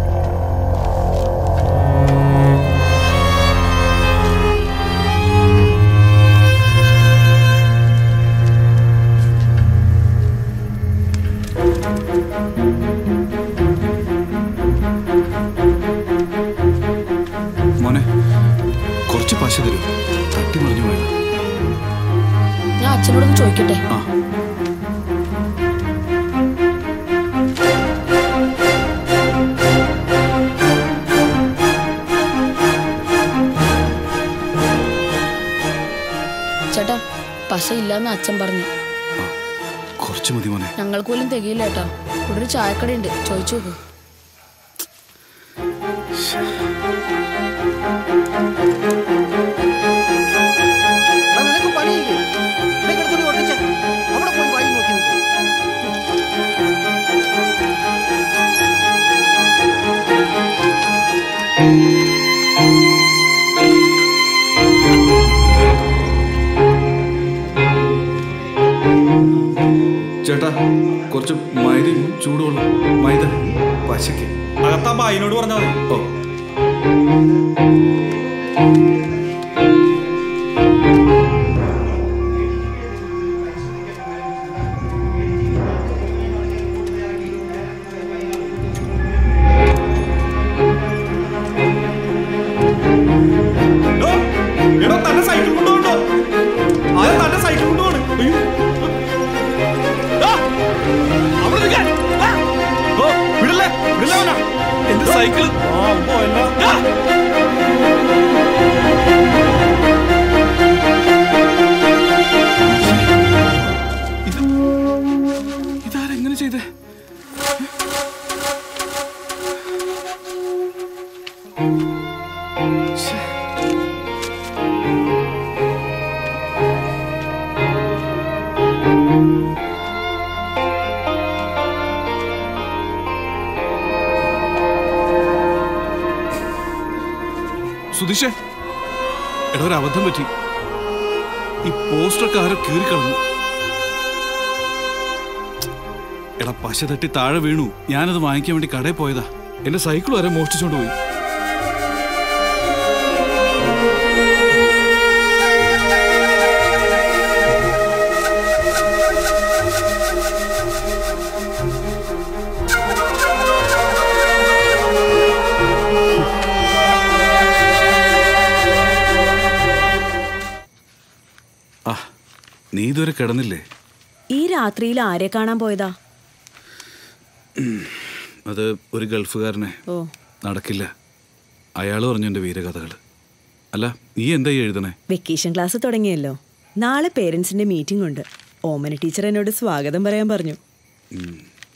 മോനെ കുറച്ച് പശ തരൂ തട്ടി മറിഞ്ഞു പോയതാ
ഞാൻ അച്ഛനോടൊന്ന് ചോദിക്കട്ടെ ചേട്ടാ പശ ഇല്ലാന്ന് അച്ഛൻ പറഞ്ഞു
കുറച്ച് മതി മോനെ
ഞങ്ങൾക്ക് പോലും തികയില്ല ഏട്ടാ ഇവിടെ ഒരു ചായക്കടയുണ്ട് ചോദിച്ചു നോക്കൂ
നിനക്ക് പണിയില്ലേ നിനക്ക് തുണി ഒട്ടിച്ച് അവിടെ പോയി വഴി നോക്കി നിൽക്ക്.
ചേട്ടാ കുറച്ച് മൈദയും ചൂടുവെള്ളം മൈദ പശയ്ക്ക്
അകത്താ അതിനോട് പറഞ്ഞാൽ മതി
ഓ
എടോ തന്നെ സൈക്കിൾ കൊണ്ടുപോകണ്ടോ ആരും തന്നെ സൈക്കിൾ കൊണ്ടുപോകണം അയ്യോ ആ, അവിടെ നിൽക്കാൻ. ആ, ഓ, വിടില്ലേ വിടില്ലേ അവനാ എന്ത് സൈക്കിൾ ആ പോയല്ലോ ആ.
ഇതാരെങ്ങനെ ചെയ്തേ സുധീഷേ എടാ ഒരു അബദ്ധം പറ്റി ഈ പോസ്റ്ററൊക്കെ ആരോ കീറിക്കളഞ്ഞു എടാ പശ തട്ടി താഴെ വീണു ഞാനത് വാങ്ങിക്കാൻ വേണ്ടി കടയിൽ പോയതാ എന്റെ സൈക്കിൾ വരെ മോഷ്ടിച്ചോണ്ട് പോയി ആ നീ ഇതുവരെ കിടന്നില്ലേ
ഈ രാത്രിയിൽ ആരെ കാണാൻ പോയതാ
അത് ഒരു ഗൾഫുകാരനെ
ഓ
നടക്കില്ല അയാൾ പറഞ്ഞു എൻ്റെ വീരകഥകൾ അല്ല നീ എന്താ ഈ എഴുതണേ
വെക്കേഷൻ ക്ലാസ് തുടങ്ങിയല്ലോ നാളെ പേരൻസിന്റെ മീറ്റിംഗ് ഉണ്ട് ഓമന ടീച്ചർ എന്നോട് സ്വാഗതം പറയാൻ പറഞ്ഞു
ഉം.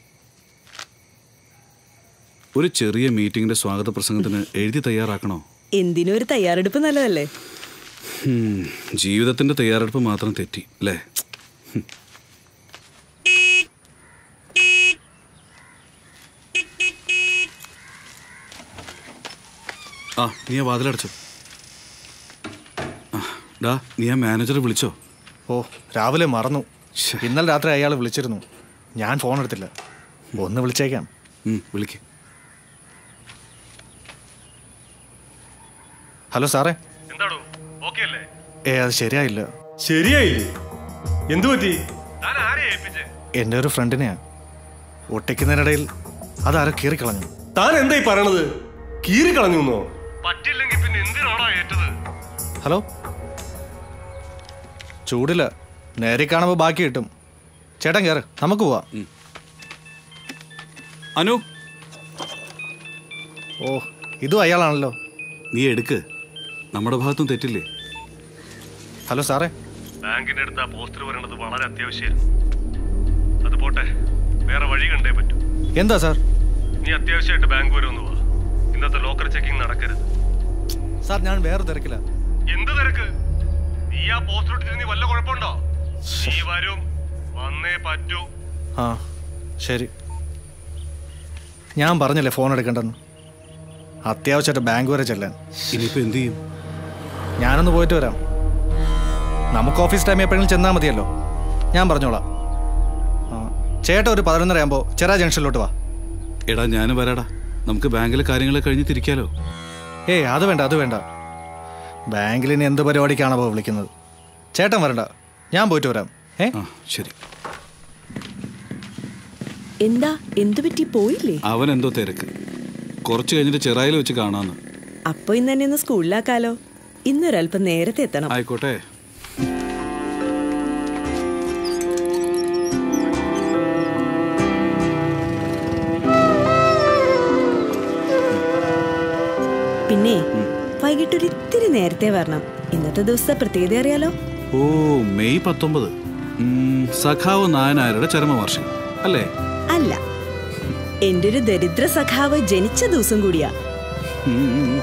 ഒരു ചെറിയ മീറ്റിംഗിന്റെ സ്വാഗത പ്രസംഗത്തിന് എഴുതി തയ്യാറാക്കണോ
എന്തിനും ഒരു തയ്യാറെടുപ്പ് നല്ലതല്ലേ
ഹും, ജീവിതത്തിന്റെ തയ്യാറെടുപ്പ് മാത്രം തെറ്റി അല്ലേ ഹും. ആ നീ ആ വാതിലടച്ചോ ആ, ഡാ നീ ആ മാനേജറെ വിളിച്ചോ
ഓ രാവിലെ മറന്നു ഇന്നലെ രാത്രി അയാൾ വിളിച്ചിരുന്നു ഞാൻ ഫോൺ എടുത്തില്ല ഒന്ന് വിളിച്ചേക്കാം
വിളിക്ക്
ഹലോ സാറേ
എന്താടോ ഓക്കെ അല്ലേ
ഏ അത് ശരിയായില്ല
ശരിയായില്ലേ എന്തു പറ്റി
എൻ്റെ ഒരു ഫ്രണ്ടിനെയാ ഒട്ടിക്കുന്നതിനിടയിൽ അതാരോ കീറിക്കളഞ്ഞു
താൻ എന്തായി പറയണത് കീറി കളഞ്ഞു പറ്റില്ലെങ്കിൽ പിന്നെ എന്തിനാണോ ഏറ്റത്
ഹലോ ചൂടില്ല നേരെ കാണുമ്പോൾ ബാക്കി കിട്ടും ചേട്ടൻ കയറ് നമുക്ക് പോവാം
അനു
ഓ ഇതും അയാളാണല്ലോ
നീ എടുക്ക് നമ്മുടെ ഭാഗത്തും തെറ്റില്ലേ
ഹലോ സാറേ
ബാങ്കിന്റെ അടുത്ത് ആ പോസ്റ്റർ വരേണ്ടത് വളരെ അത്യാവശ്യമായിരുന്നു അത് പോട്ടെ വേറെ വഴി കണ്ടേ പറ്റൂ
എന്താ സാർ
നീ അത്യാവശ്യമായിട്ട് ബാങ്ക് വരെ ഒന്ന് വാ ഇന്നത്തെ ലോക്കർ ചെക്കിംഗ് നടക്കരുത്
സാർ ഞാൻ വേറെ തിരക്കില്ല
എന്ത് തിരക്ക് നീ ആ പോസ്റ്റർ ഇട്ടിട്ട് നീ വല്ല കുഴപ്പമുണ്ടോ നീ വരും വന്നേ പറ്റൂ
ആ ശരി ഞാൻ പറഞ്ഞില്ലേ ഫോൺ എടുക്കണ്ടെന്ന് അത്യാവശ്യമായിട്ട് ബാങ്ക് വരെ ചെല്ലാൻ
ഇനിയിപ്പോ എന്ത് ചെയ്യും
ഞാനൊന്ന് പോയിട്ട് വരാം നമുക്ക് ഓഫീസ് ടൈം എപ്പോഴെങ്കിലും ചെന്നാൽ മതിയല്ലോ ഞാൻ പറഞ്ഞോളാം ആ, ചേട്ടാ ഒരു പതിനൊന്നര ആകുമ്പോൾ ചെറാ ജംഗ്ഷനിലോട്ട് വാ
എടാ ഞാനും വരാടാ നമുക്ക് ബാങ്കിലെ കാര്യങ്ങൾ കഴിഞ്ഞ് തിരിക്കാലോ
ഏയ് അത് വേണ്ട അത് വേണ്ട ബാങ്കിൽ ഇനി എന്ത് പരിപാടിക്കാണോ വിളിക്കുന്നത് ചേട്ടൻ വരണ്ട ഞാൻ പോയിട്ട് വരാം ഏ
ശരി
എന്താ എന്തു പറ്റി പോയില്ലേ
അവൻ എന്തോ തിരക്ക് കുറച്ച് കഴിഞ്ഞിട്ട് ചെറായിൽ വെച്ച് കാണാന്ന്
അപ്പൊ ഇന്ന് തന്നെ ഒന്ന് സ്കൂളിലാക്കാലോ ഇന്നൊരല്പം നേരത്തെ എത്തണം
ആയിക്കോട്ടെ
പിന്നെ വൈകിട്ടൊരു ഇത്തിരി നേരത്തെ വരണം ഇന്നത്തെ ദിവസത്തെ പ്രത്യേകത അറിയാലോ
ഓ മെയ് പത്തൊമ്പത് ഉം, സഖാവ് നായനായരുടെ ചരമവാർഷികം അല്ലേ
അല്ല എന്റെ ഒരു ദരിദ്ര സഖാവ് ജനിച്ച ദിവസം കൂടിയാ
ഉം.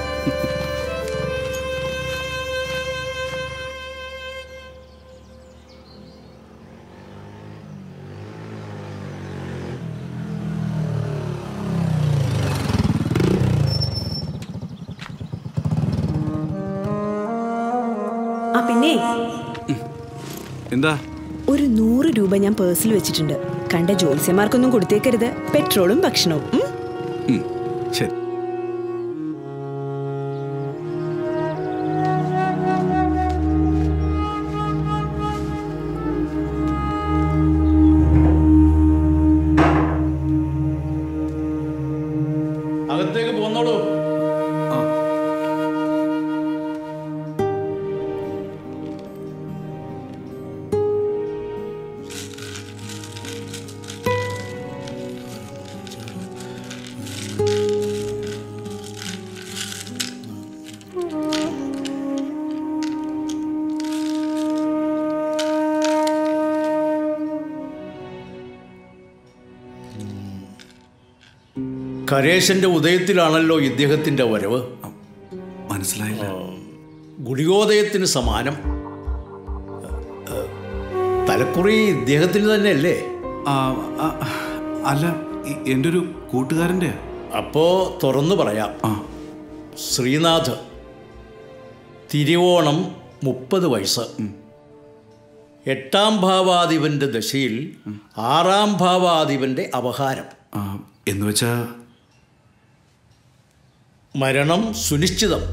ആ പിന്നെ
എന്താ
ഒരു നൂറ് രൂപ ഞാൻ പേഴ്സിൽ വെച്ചിട്ടുണ്ട് കണ്ട ജോത്സ്യന്മാർക്കൊന്നും കൊടുത്തേക്കരുത് പെട്രോളും ഭക്ഷണവും ഉം?
ഉം, ശരി
അകത്തേക്ക് പോന്നോളൂ കരേശന്റെ ഉദയത്തിലാണല്ലോ ഇദ്ദേഹത്തിന്റെ വരവ്
മനസ്സിലായില്ല
ഗുളികോദയത്തിന് സമാനം ഏ, തലക്കുറി ഇദ്ദേഹത്തിന് തന്നെയല്ലേ
അല്ല എൻ്റെ ഒരു കൂട്ടുകാരൻ്റെ
അപ്പോ തുറന്നു പറയാം ശ്രീനാഥ് തിരുവോണം മുപ്പത് വയസ്സ് എട്ടാം ഭാവാധിപന്റെ ദശയിൽ ആറാം ഭാവാധിപന്റെ അപഹാരം
എന്ന് വെച്ചാ
മരണം സുനിശ്ചിതം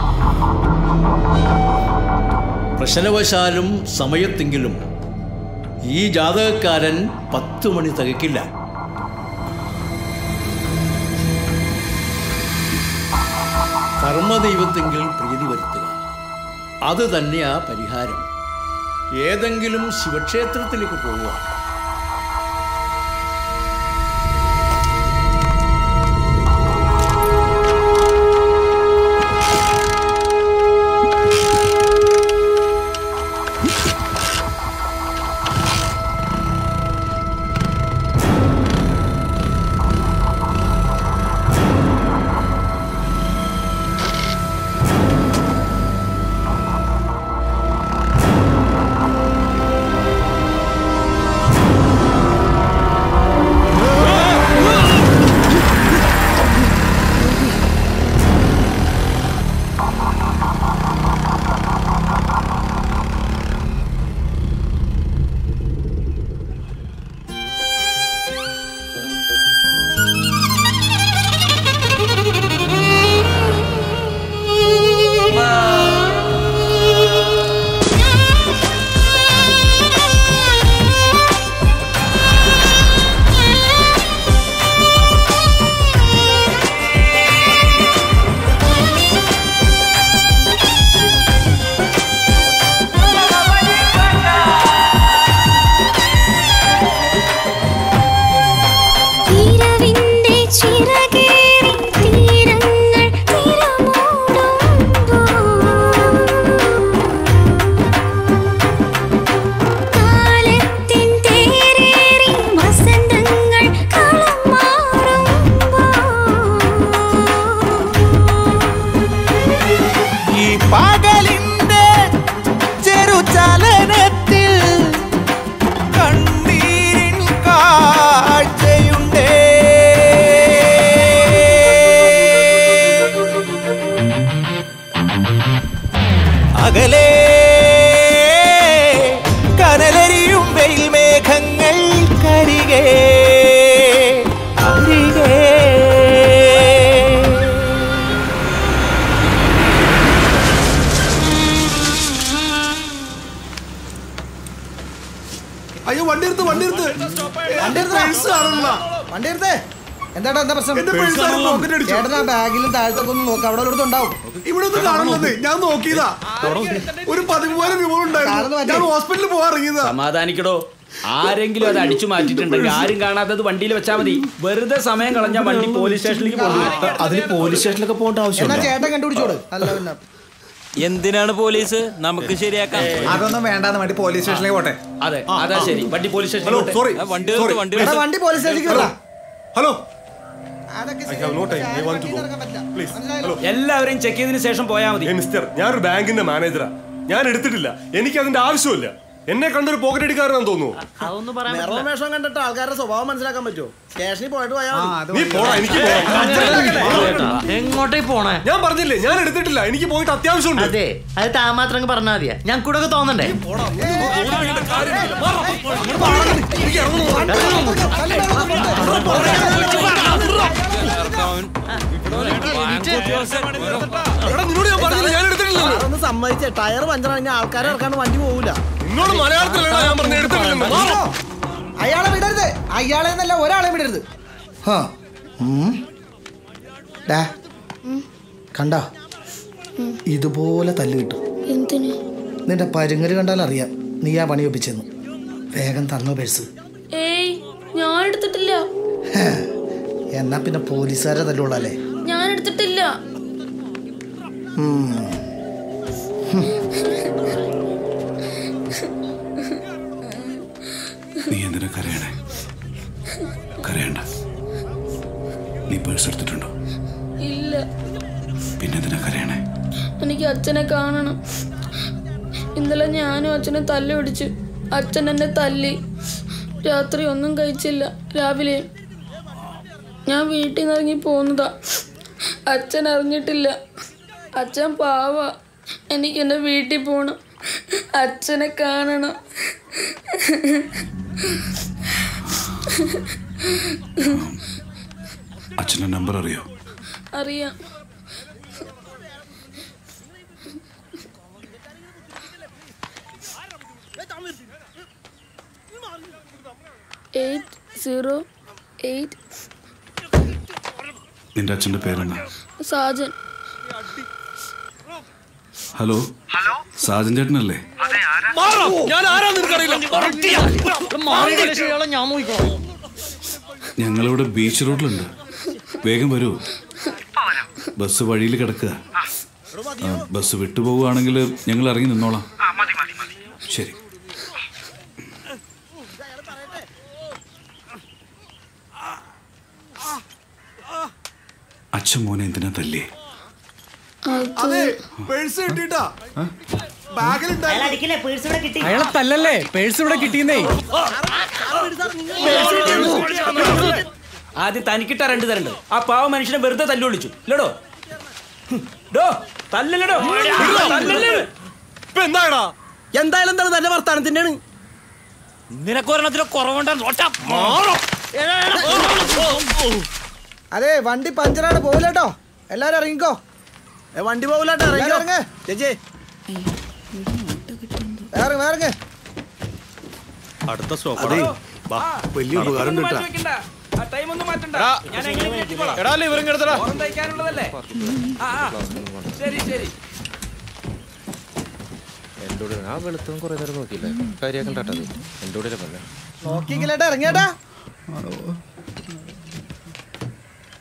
പ്രശ്നവശാലും സമയത്തെങ്കിലും ഈ ജാതകക്കാരൻ പത്ത് മണി തികക്കില്ല കർമ്മദൈവത്തെങ്കിൽ പ്രീതി വരുത്തുക അത് തന്നെയാ പരിഹാരം ഏതെങ്കിലും ശിവക്ഷേത്രത്തിലേക്ക് പോവുക
ചിറകേറി തീരങ്ങൾ കാലത്തിൻ തേരേറി വസന്തങ്ങൾ കളം
ഈ പകലിന്റെ ചെറുചലനത്തിൽ കണ്ണീരിൻ കാഴ്ചയുണ്ടേ അകലെ കനലരിയും വെയിൽ മേഘങ്ങൾ കരികെ അരികെ
അയ്യോ വണ്ടി എടുത്ത് വണ്ടി എടുത്ത്
വണ്ടി എടുത്തോ?
Purse കാണുന്നില്ല.
വണ്ടി എടുത്തേ എന്താടാ എന്താ പ്രശ്നം
എന്റെ purse ആരോ pocket അടിച്ചു.
ചേട്ടനാ ബാഗിലും താഴത്തൊക്കെ ഒന്ന് നോക്കാം അവിടെ ഒരിടത്തും ഉണ്ടാവും
ഇവിടെ ഒന്നും കാണുന്നത് ഞാൻ നോക്കിയതാ ഒരു പതിമൂവായിരം രൂപ ഉണ്ടായിരുന്നു ഞാൻ ഹോസ്പിറ്റലിൽ പോകാൻ ഇറങ്ങിയതാ
സമാധാനിക്കടോ ആരെങ്കിലും അത് അടിച്ചു മാറ്റിയിട്ടുണ്ടെങ്കിൽ ആരും കാണാത്തത് വണ്ടിയിൽ വെച്ചാൽ മതി വെറുതെ സമയം കളഞ്ഞാൽ വണ്ടി പോലീസ് സ്റ്റേഷനിലേക്ക് പോകും
അതിന് പോലീസ് സ്റ്റേഷനിലൊക്കെ പോകേണ്ട
എന്നാ
ആവശ്യമില്ല
ചേട്ടൻ കണ്ടുപിടിച്ചോട് അല്ല പിന്നെ
എന്തിനാണ് പോലീസ് നമുക്ക് ശരിയാക്കാം
അതൊന്നും വേണ്ടാന്ന് വണ്ടി പോലീസ് സ്റ്റേഷനിലേക്ക് പോട്ടെ
അതെ അതാ ശരി വണ്ടി പോലീസ്
ഹലോ
സ്റ്റേഷനിൽ
സോറി വണ്ടി നിർത്ത്, വണ്ടി
എടാ,
നിർത്ത്.
വണ്ടി പോലീസ് സ്റ്റേഷനിലേക്ക് വിടാ
ഹലോ
അതൊക്കെ
I have no time. I want to go. Please. Hello
എല്ലാവരെയും ചെക്ക് ചെയ്തതിനു ശേഷം പോയാൽ മതി
ഏ മിസ്റ്റർ ഞാനൊരു ബാങ്കിന്റെ മാനേജറാ ഞാൻ എടുത്തിട്ടില്ല എനിക്ക് അതിന്റെ ആവശ്യമില്ല എന്നെ കണ്ടൊരു പോക്കറ്റ് അടിക്കാരനാന്ന് തോന്നുന്നു
അതൊന്നും പറയാൻ നിറവേഷം കണ്ടിട്ട് ആൾക്കാരുടെ സ്വഭാവം മനസ്സിലാക്കാൻ പറ്റുമോ സ്റ്റേഷനിൽ പോയിട്ട് പോയാൽ
നീ പോടാ എനിക്ക് പോണം
എങ്ങോട്ടേ പോണേ
ഞാൻ പറഞ്ഞില്ലേ ഞാൻ എടുത്തിട്ടില്ല എനിക്ക് പോയിട്ട് അത്യാവശ്യമുണ്ട്
അതെ അത് താൻ മാത്രം അങ്ങ് പറഞ്ഞാൽ മതിയാ ഞാൻ കൂടെ ഒക്കെ തോന്നണ്ടേ അതൊന്ന് സമ്മതിച്ചേ ടയർ പഞ്ചർ കഴിഞ്ഞാൽ ആൾക്കാരെ ഇറക്കാണ്ട് വണ്ടി പോകൂല
നിന്നോട് മലയാളത്തിലല്ല ഞാൻ പറഞ്ഞ എടുത്തിട്ടില്ലെന്ന്
മാറോ. അയാളെ വിടരുത് അയാളെ എന്നല്ല ഒരാളെ വിടരുത് ഹാ. ഉം. ഡാ, കണ്ടാ ഇതുപോലെ തല്ല് കിട്ടും
എന്തിന്
നിന്റെ പരുങ്ങല് കണ്ടാൽ അറിയാം നീ ആ പണി ഒപ്പിച്ചെന്ന് വേഗം തന്നു പേഴ്സ്
ഏയ് ഞാൻ എടുത്തിട്ടില്ല
എന്നാ പിന്നെ പോലീസുകാരെ തല്ലുള്ളല്ലേ
ഞാൻ എടുത്തിട്ടില്ല
ഉം.
നീ എന്തിനാ കരയണേ കരയണ്ട നീ പേഴ്സ് എടുത്തിട്ടുണ്ടോ
ഇല്ല
പിന്നെ എന്തിനാ കരയണേ
എനിക്ക് അച്ഛനെ കാണണം ഇന്നലെ ഞാനും അച്ഛനെ തല്ലി പിടിച്ചു അച്ഛൻ എന്നെ തല്ലി രാത്രി ഒന്നും കഴിച്ചില്ല രാവിലെ ഞാൻ വീട്ടിൽ നിന്ന് ഇറങ്ങി പോകുന്നതാ അച്ഛൻ അറിഞ്ഞിട്ടില്ല അച്ഛൻ പാവ എനിക്ക് എൻ്റെ വീട്ടിൽ പോകണം അച്ഛനെ കാണണം
അച്ഛൻ്റെ നമ്പർ അറിയോ
അറിയാം എയ്റ്റ് സീറോ എയ്റ്റ്
നിന്റെ അച്ഛൻ്റെ പേരെന്താ
സാജൻ
ഹലോ സാജൻ ചേട്ടനല്ലേ
ഞാൻ ആരാ നിനക്കറിയില്ല ഞാൻ നോക്കിക്കോളാം
ഞങ്ങളിവിടെ ബീച്ച് റോഡിലുണ്ട് വേഗം വരൂ ബസ് വഴിയിൽ കിടക്കുക ആ, ബസ് വിട്ടുപോവുകയാണെങ്കിൽ ഞങ്ങൾ ഇറങ്ങി നിന്നോളാം ശരി അച്ഛൻ മോനെ എന്തിനാ തല്ലേ
അതെ പേഴ്സ് കിട്ടിട്ടാ ബാഗിലുണ്ടായിരുന്നു
അയാളെ തല്ലല്ലേ പേഴ്സ് ഇവിടെ കിട്ടിയെന്നേ
ആദ്യം തനിക്കിട്ട രണ്ട് തരണ്ട് ആ പാവ മനുഷ്യനെ വെറുതെ തല്ലു വിളിച്ചു ഇല്ലടോ ഡോ തല്ലല്ലടോ തല്ലല്ലേ
ഇപ്പൊ എന്താടാ എന്തായാലും എന്താണ് തന്റെ വർത്താനത്തിന്റെയാണ് നിനക്കൊരെണ്ണത്തിന് കുറവുണ്ടെന്ന്
അതെ വണ്ടി പഞ്ചറാണ് പോകില്ലട്ടോ എല്ലാരും ഇറങ്ങിക്കോ
വണ്ടി പോകില്ലാട്ടോ
എല്ലാരും ഇറങ്ങ്.
ചേച്ചി
വേറെ വേറെ
അടുത്ത
അതെ വാ വലിയ ഉപകാരം കിട്ടാ
ടൈം ഒന്നും മാറ്റണ്ട
എടാ,
ഞാൻ എങ്ങനെയെങ്കിലും എത്തിക്കോളാം.
എടാ, അല്ലേ ഇവരും കിടത്തടാ.
ഓണം തയ്ക്കാനുള്ളതല്ലേ ആ ആ ശരി ശരി
എൻ്റെ കൂടെ ആ വെളുത്തവും കുറേ നേരം നോക്കിയില്ലേ കാര്യമാക്കണ്ടത് എൻ്റെ കൂടെ പറഞ്ഞേ
നോക്കിക്കലേട്ടാ ഇറങ്ങിയേട്ടാ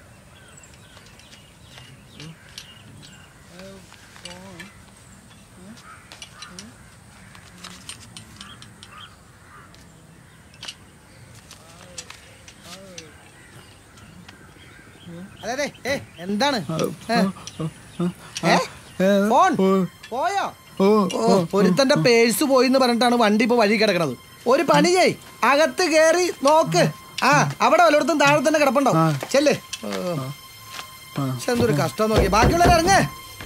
അതെ അതെ ഏ എന്താണ് ഏ? ഏ? ഫോൺ പോയോ ഓ ഒരുത്തന്റെ പേഴ്സ് പോയി എന്ന് പറഞ്ഞിട്ടാണ് വണ്ടി ഇപ്പൊ വഴി കിടക്കണത് ഒരു പണി ചെയ് അകത്ത് കേറി നോക്ക് ആ അവിടെ വല്ലയിടത്തും താഴെ തന്നെ കിടപ്പുണ്ടാവും ചെല്ല് ഓ. ശ്ശെ, എന്തൊരു കഷ്ടം നോക്കി ബാക്കിയുള്ളവർ ഇറങ്ങ്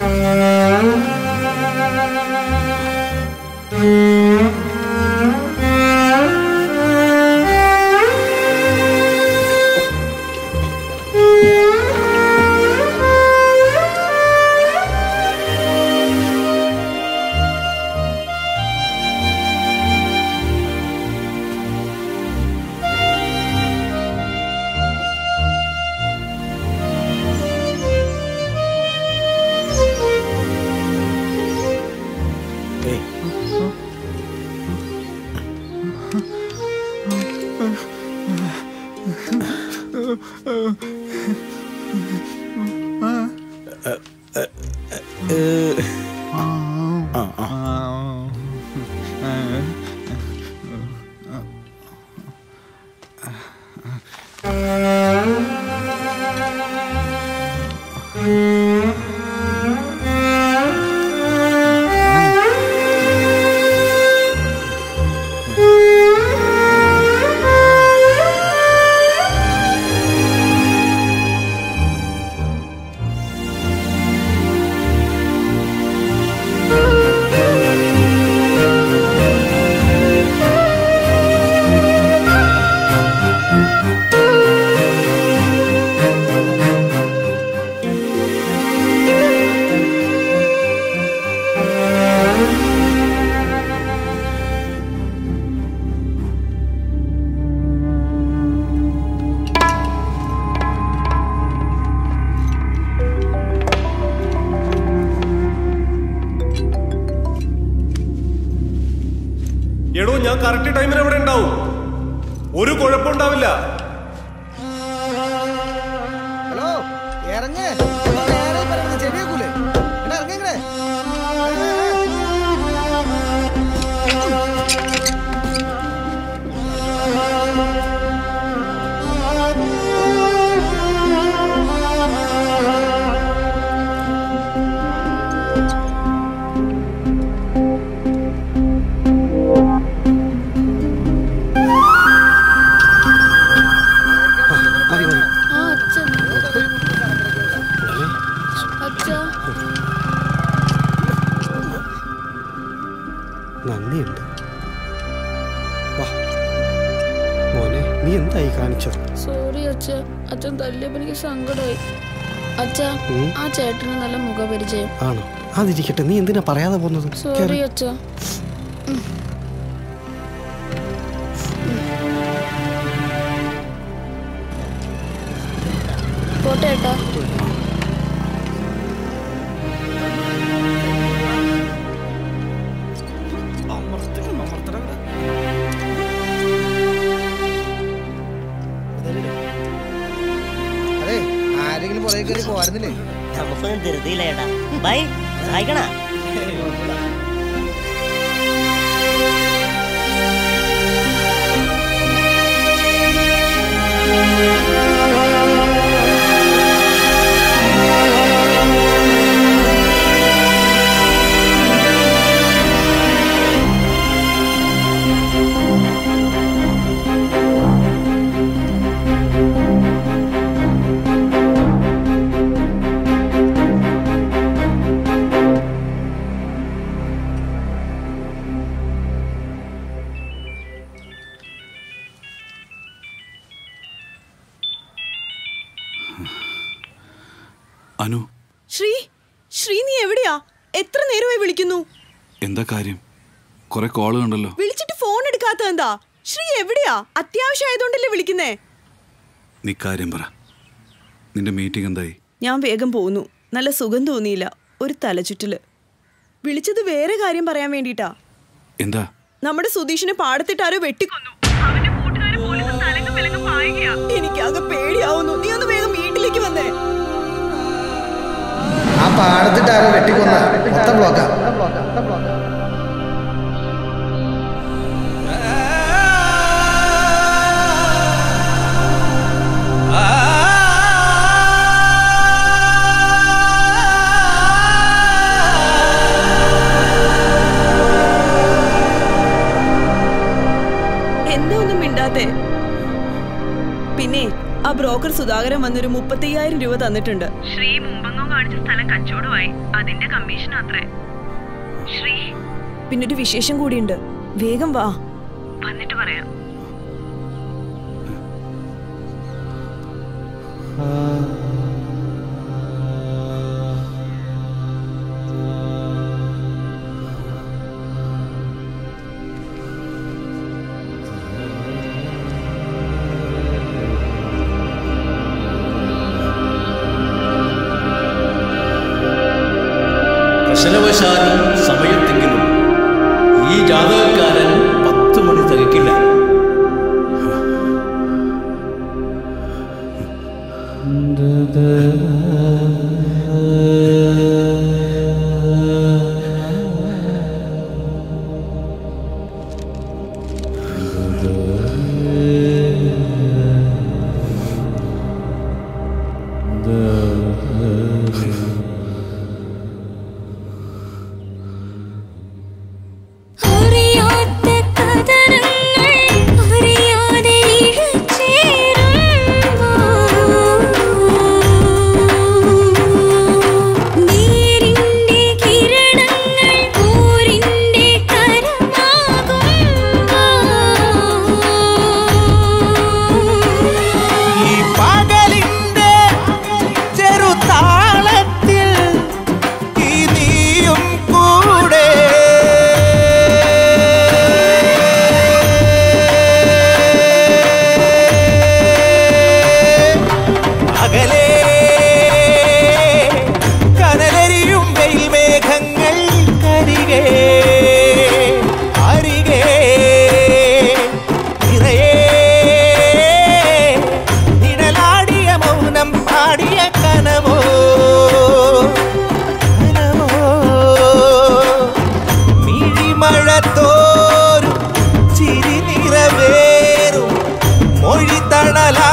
എടോ ഞാൻ കറക്റ്റ് ടൈമിന് അവിടെ ഉണ്ടാവും ഒരു കുഴപ്പമുണ്ടാവില്ല
ഹലോ ഇറങ്ങ് ഇപ്പൊ നേരെ പറയുന്നത് ചെവിയേക്കൂലേ എടാ ഇറങ്ങ് ഇങ്ങട്.
ആ അച്ഛൻ അച്ഛാ
നന്ദിയുണ്ട് വാ മോനെ നീ എന്തായി കാണിച്ചത്
സോറി അച്ഛ അച്ഛൻ തല്ലിയപ്പോ എനിക്ക് സങ്കടമായി അച്ഛാ
ഉം.
ആ ചേട്ടന് നല്ല മുഖപരിചയം
ആണോ അതിരിക്കട്ടെ നീ എന്തിനാ പറയാതെ പോകുന്നത്
സോറി
കേറ്.
അച്ഛ പോട്ടെ ഏട്ടാ
അതെ ആരെങ്കിലും പുറകെ കയറി പോരുന്നില്ലേ
നമുക്കൊന്നും ധൃതിയില്ല ചേട്ടാ ബൈ സഹായിക്കണ
അനു
ശ്രീ ശ്രീ നീ എവിടെയാ എത്ര നേരമായി വിളിക്കുന്നു
എന്താ കാര്യം കുറെ കോള് കണ്ടല്ലോ
വിളിച്ചിട്ട് ഫോൺ എടുക്കാത്ത എന്താ ശ്രീ എവിടെയാ അത്യാവശ്യമായതുകൊണ്ടല്ലേ വിളിക്കുന്നേ
നീ കാര്യം പറ നിന്റെ മീറ്റിംഗ് എന്തായി
ഞാൻ വേഗം പോന്നു നല്ല സുഖം തോന്നിയില്ല ഒരു തലചുറ്റല് വിളിച്ചത് വേറെ കാര്യം പറയാൻ വേണ്ടിട്ടാ
എന്താ
നമ്മുടെ സുധീഷിനെ പാടത്തിട്ട് ആരോ വെട്ടിക്കൊന്നു എനിക്കാകെ പേടിയാവുന്നു നീ ഒന്ന് വേഗം വീട്ടിലേക്ക് വന്നേ
ആ പാടത്തിട്ട് ആരോ വെട്ടിക്കൊന്ന മൊത്തം ബ്ലോക്കാ
ആ
ആ ബ്രോക്കർ സുധാകരൻ വന്നൊരു മുപ്പത്തയ്യായിരം രൂപ തന്നിട്ടുണ്ട്
ശ്രീ മുമ്പങ്ങോ കാണിച്ച സ്ഥലം കച്ചവടമായി അതിന്റെ കമ്മീഷൻ അത്രേ ശ്രീ
പിന്നൊരു വിശേഷം കൂടിയുണ്ട് വേഗം വാ
വന്നിട്ട് പറയാം
പ്രശ്നവശാലും സമയത്തെങ്കിലും ഈ ജാതകക്കാരൻ പത്ത് മണി തികക്കില്ല
അറിയാത്ത കഥനങ്ങൾ അറിയാതെ ഇഴചേരുമ്പോൾ നീരിന്റെ കിരണങ്ങൾ ഊരിന്റെ
ഈ പകലിന്റെ ചെറുതാളത്തിൽ ഈ നീയും കൂടെ അകലെ കനലരിയും വെയിൽ മേഘങ്ങൾ കരികെ അരികെ നിറയെ നിഴലാടിയ മൗനം പാടിയ കനവോ കനവോ മിഴിമഴ തോരും ചിരി നിറവേറും മൊഴി തണലാ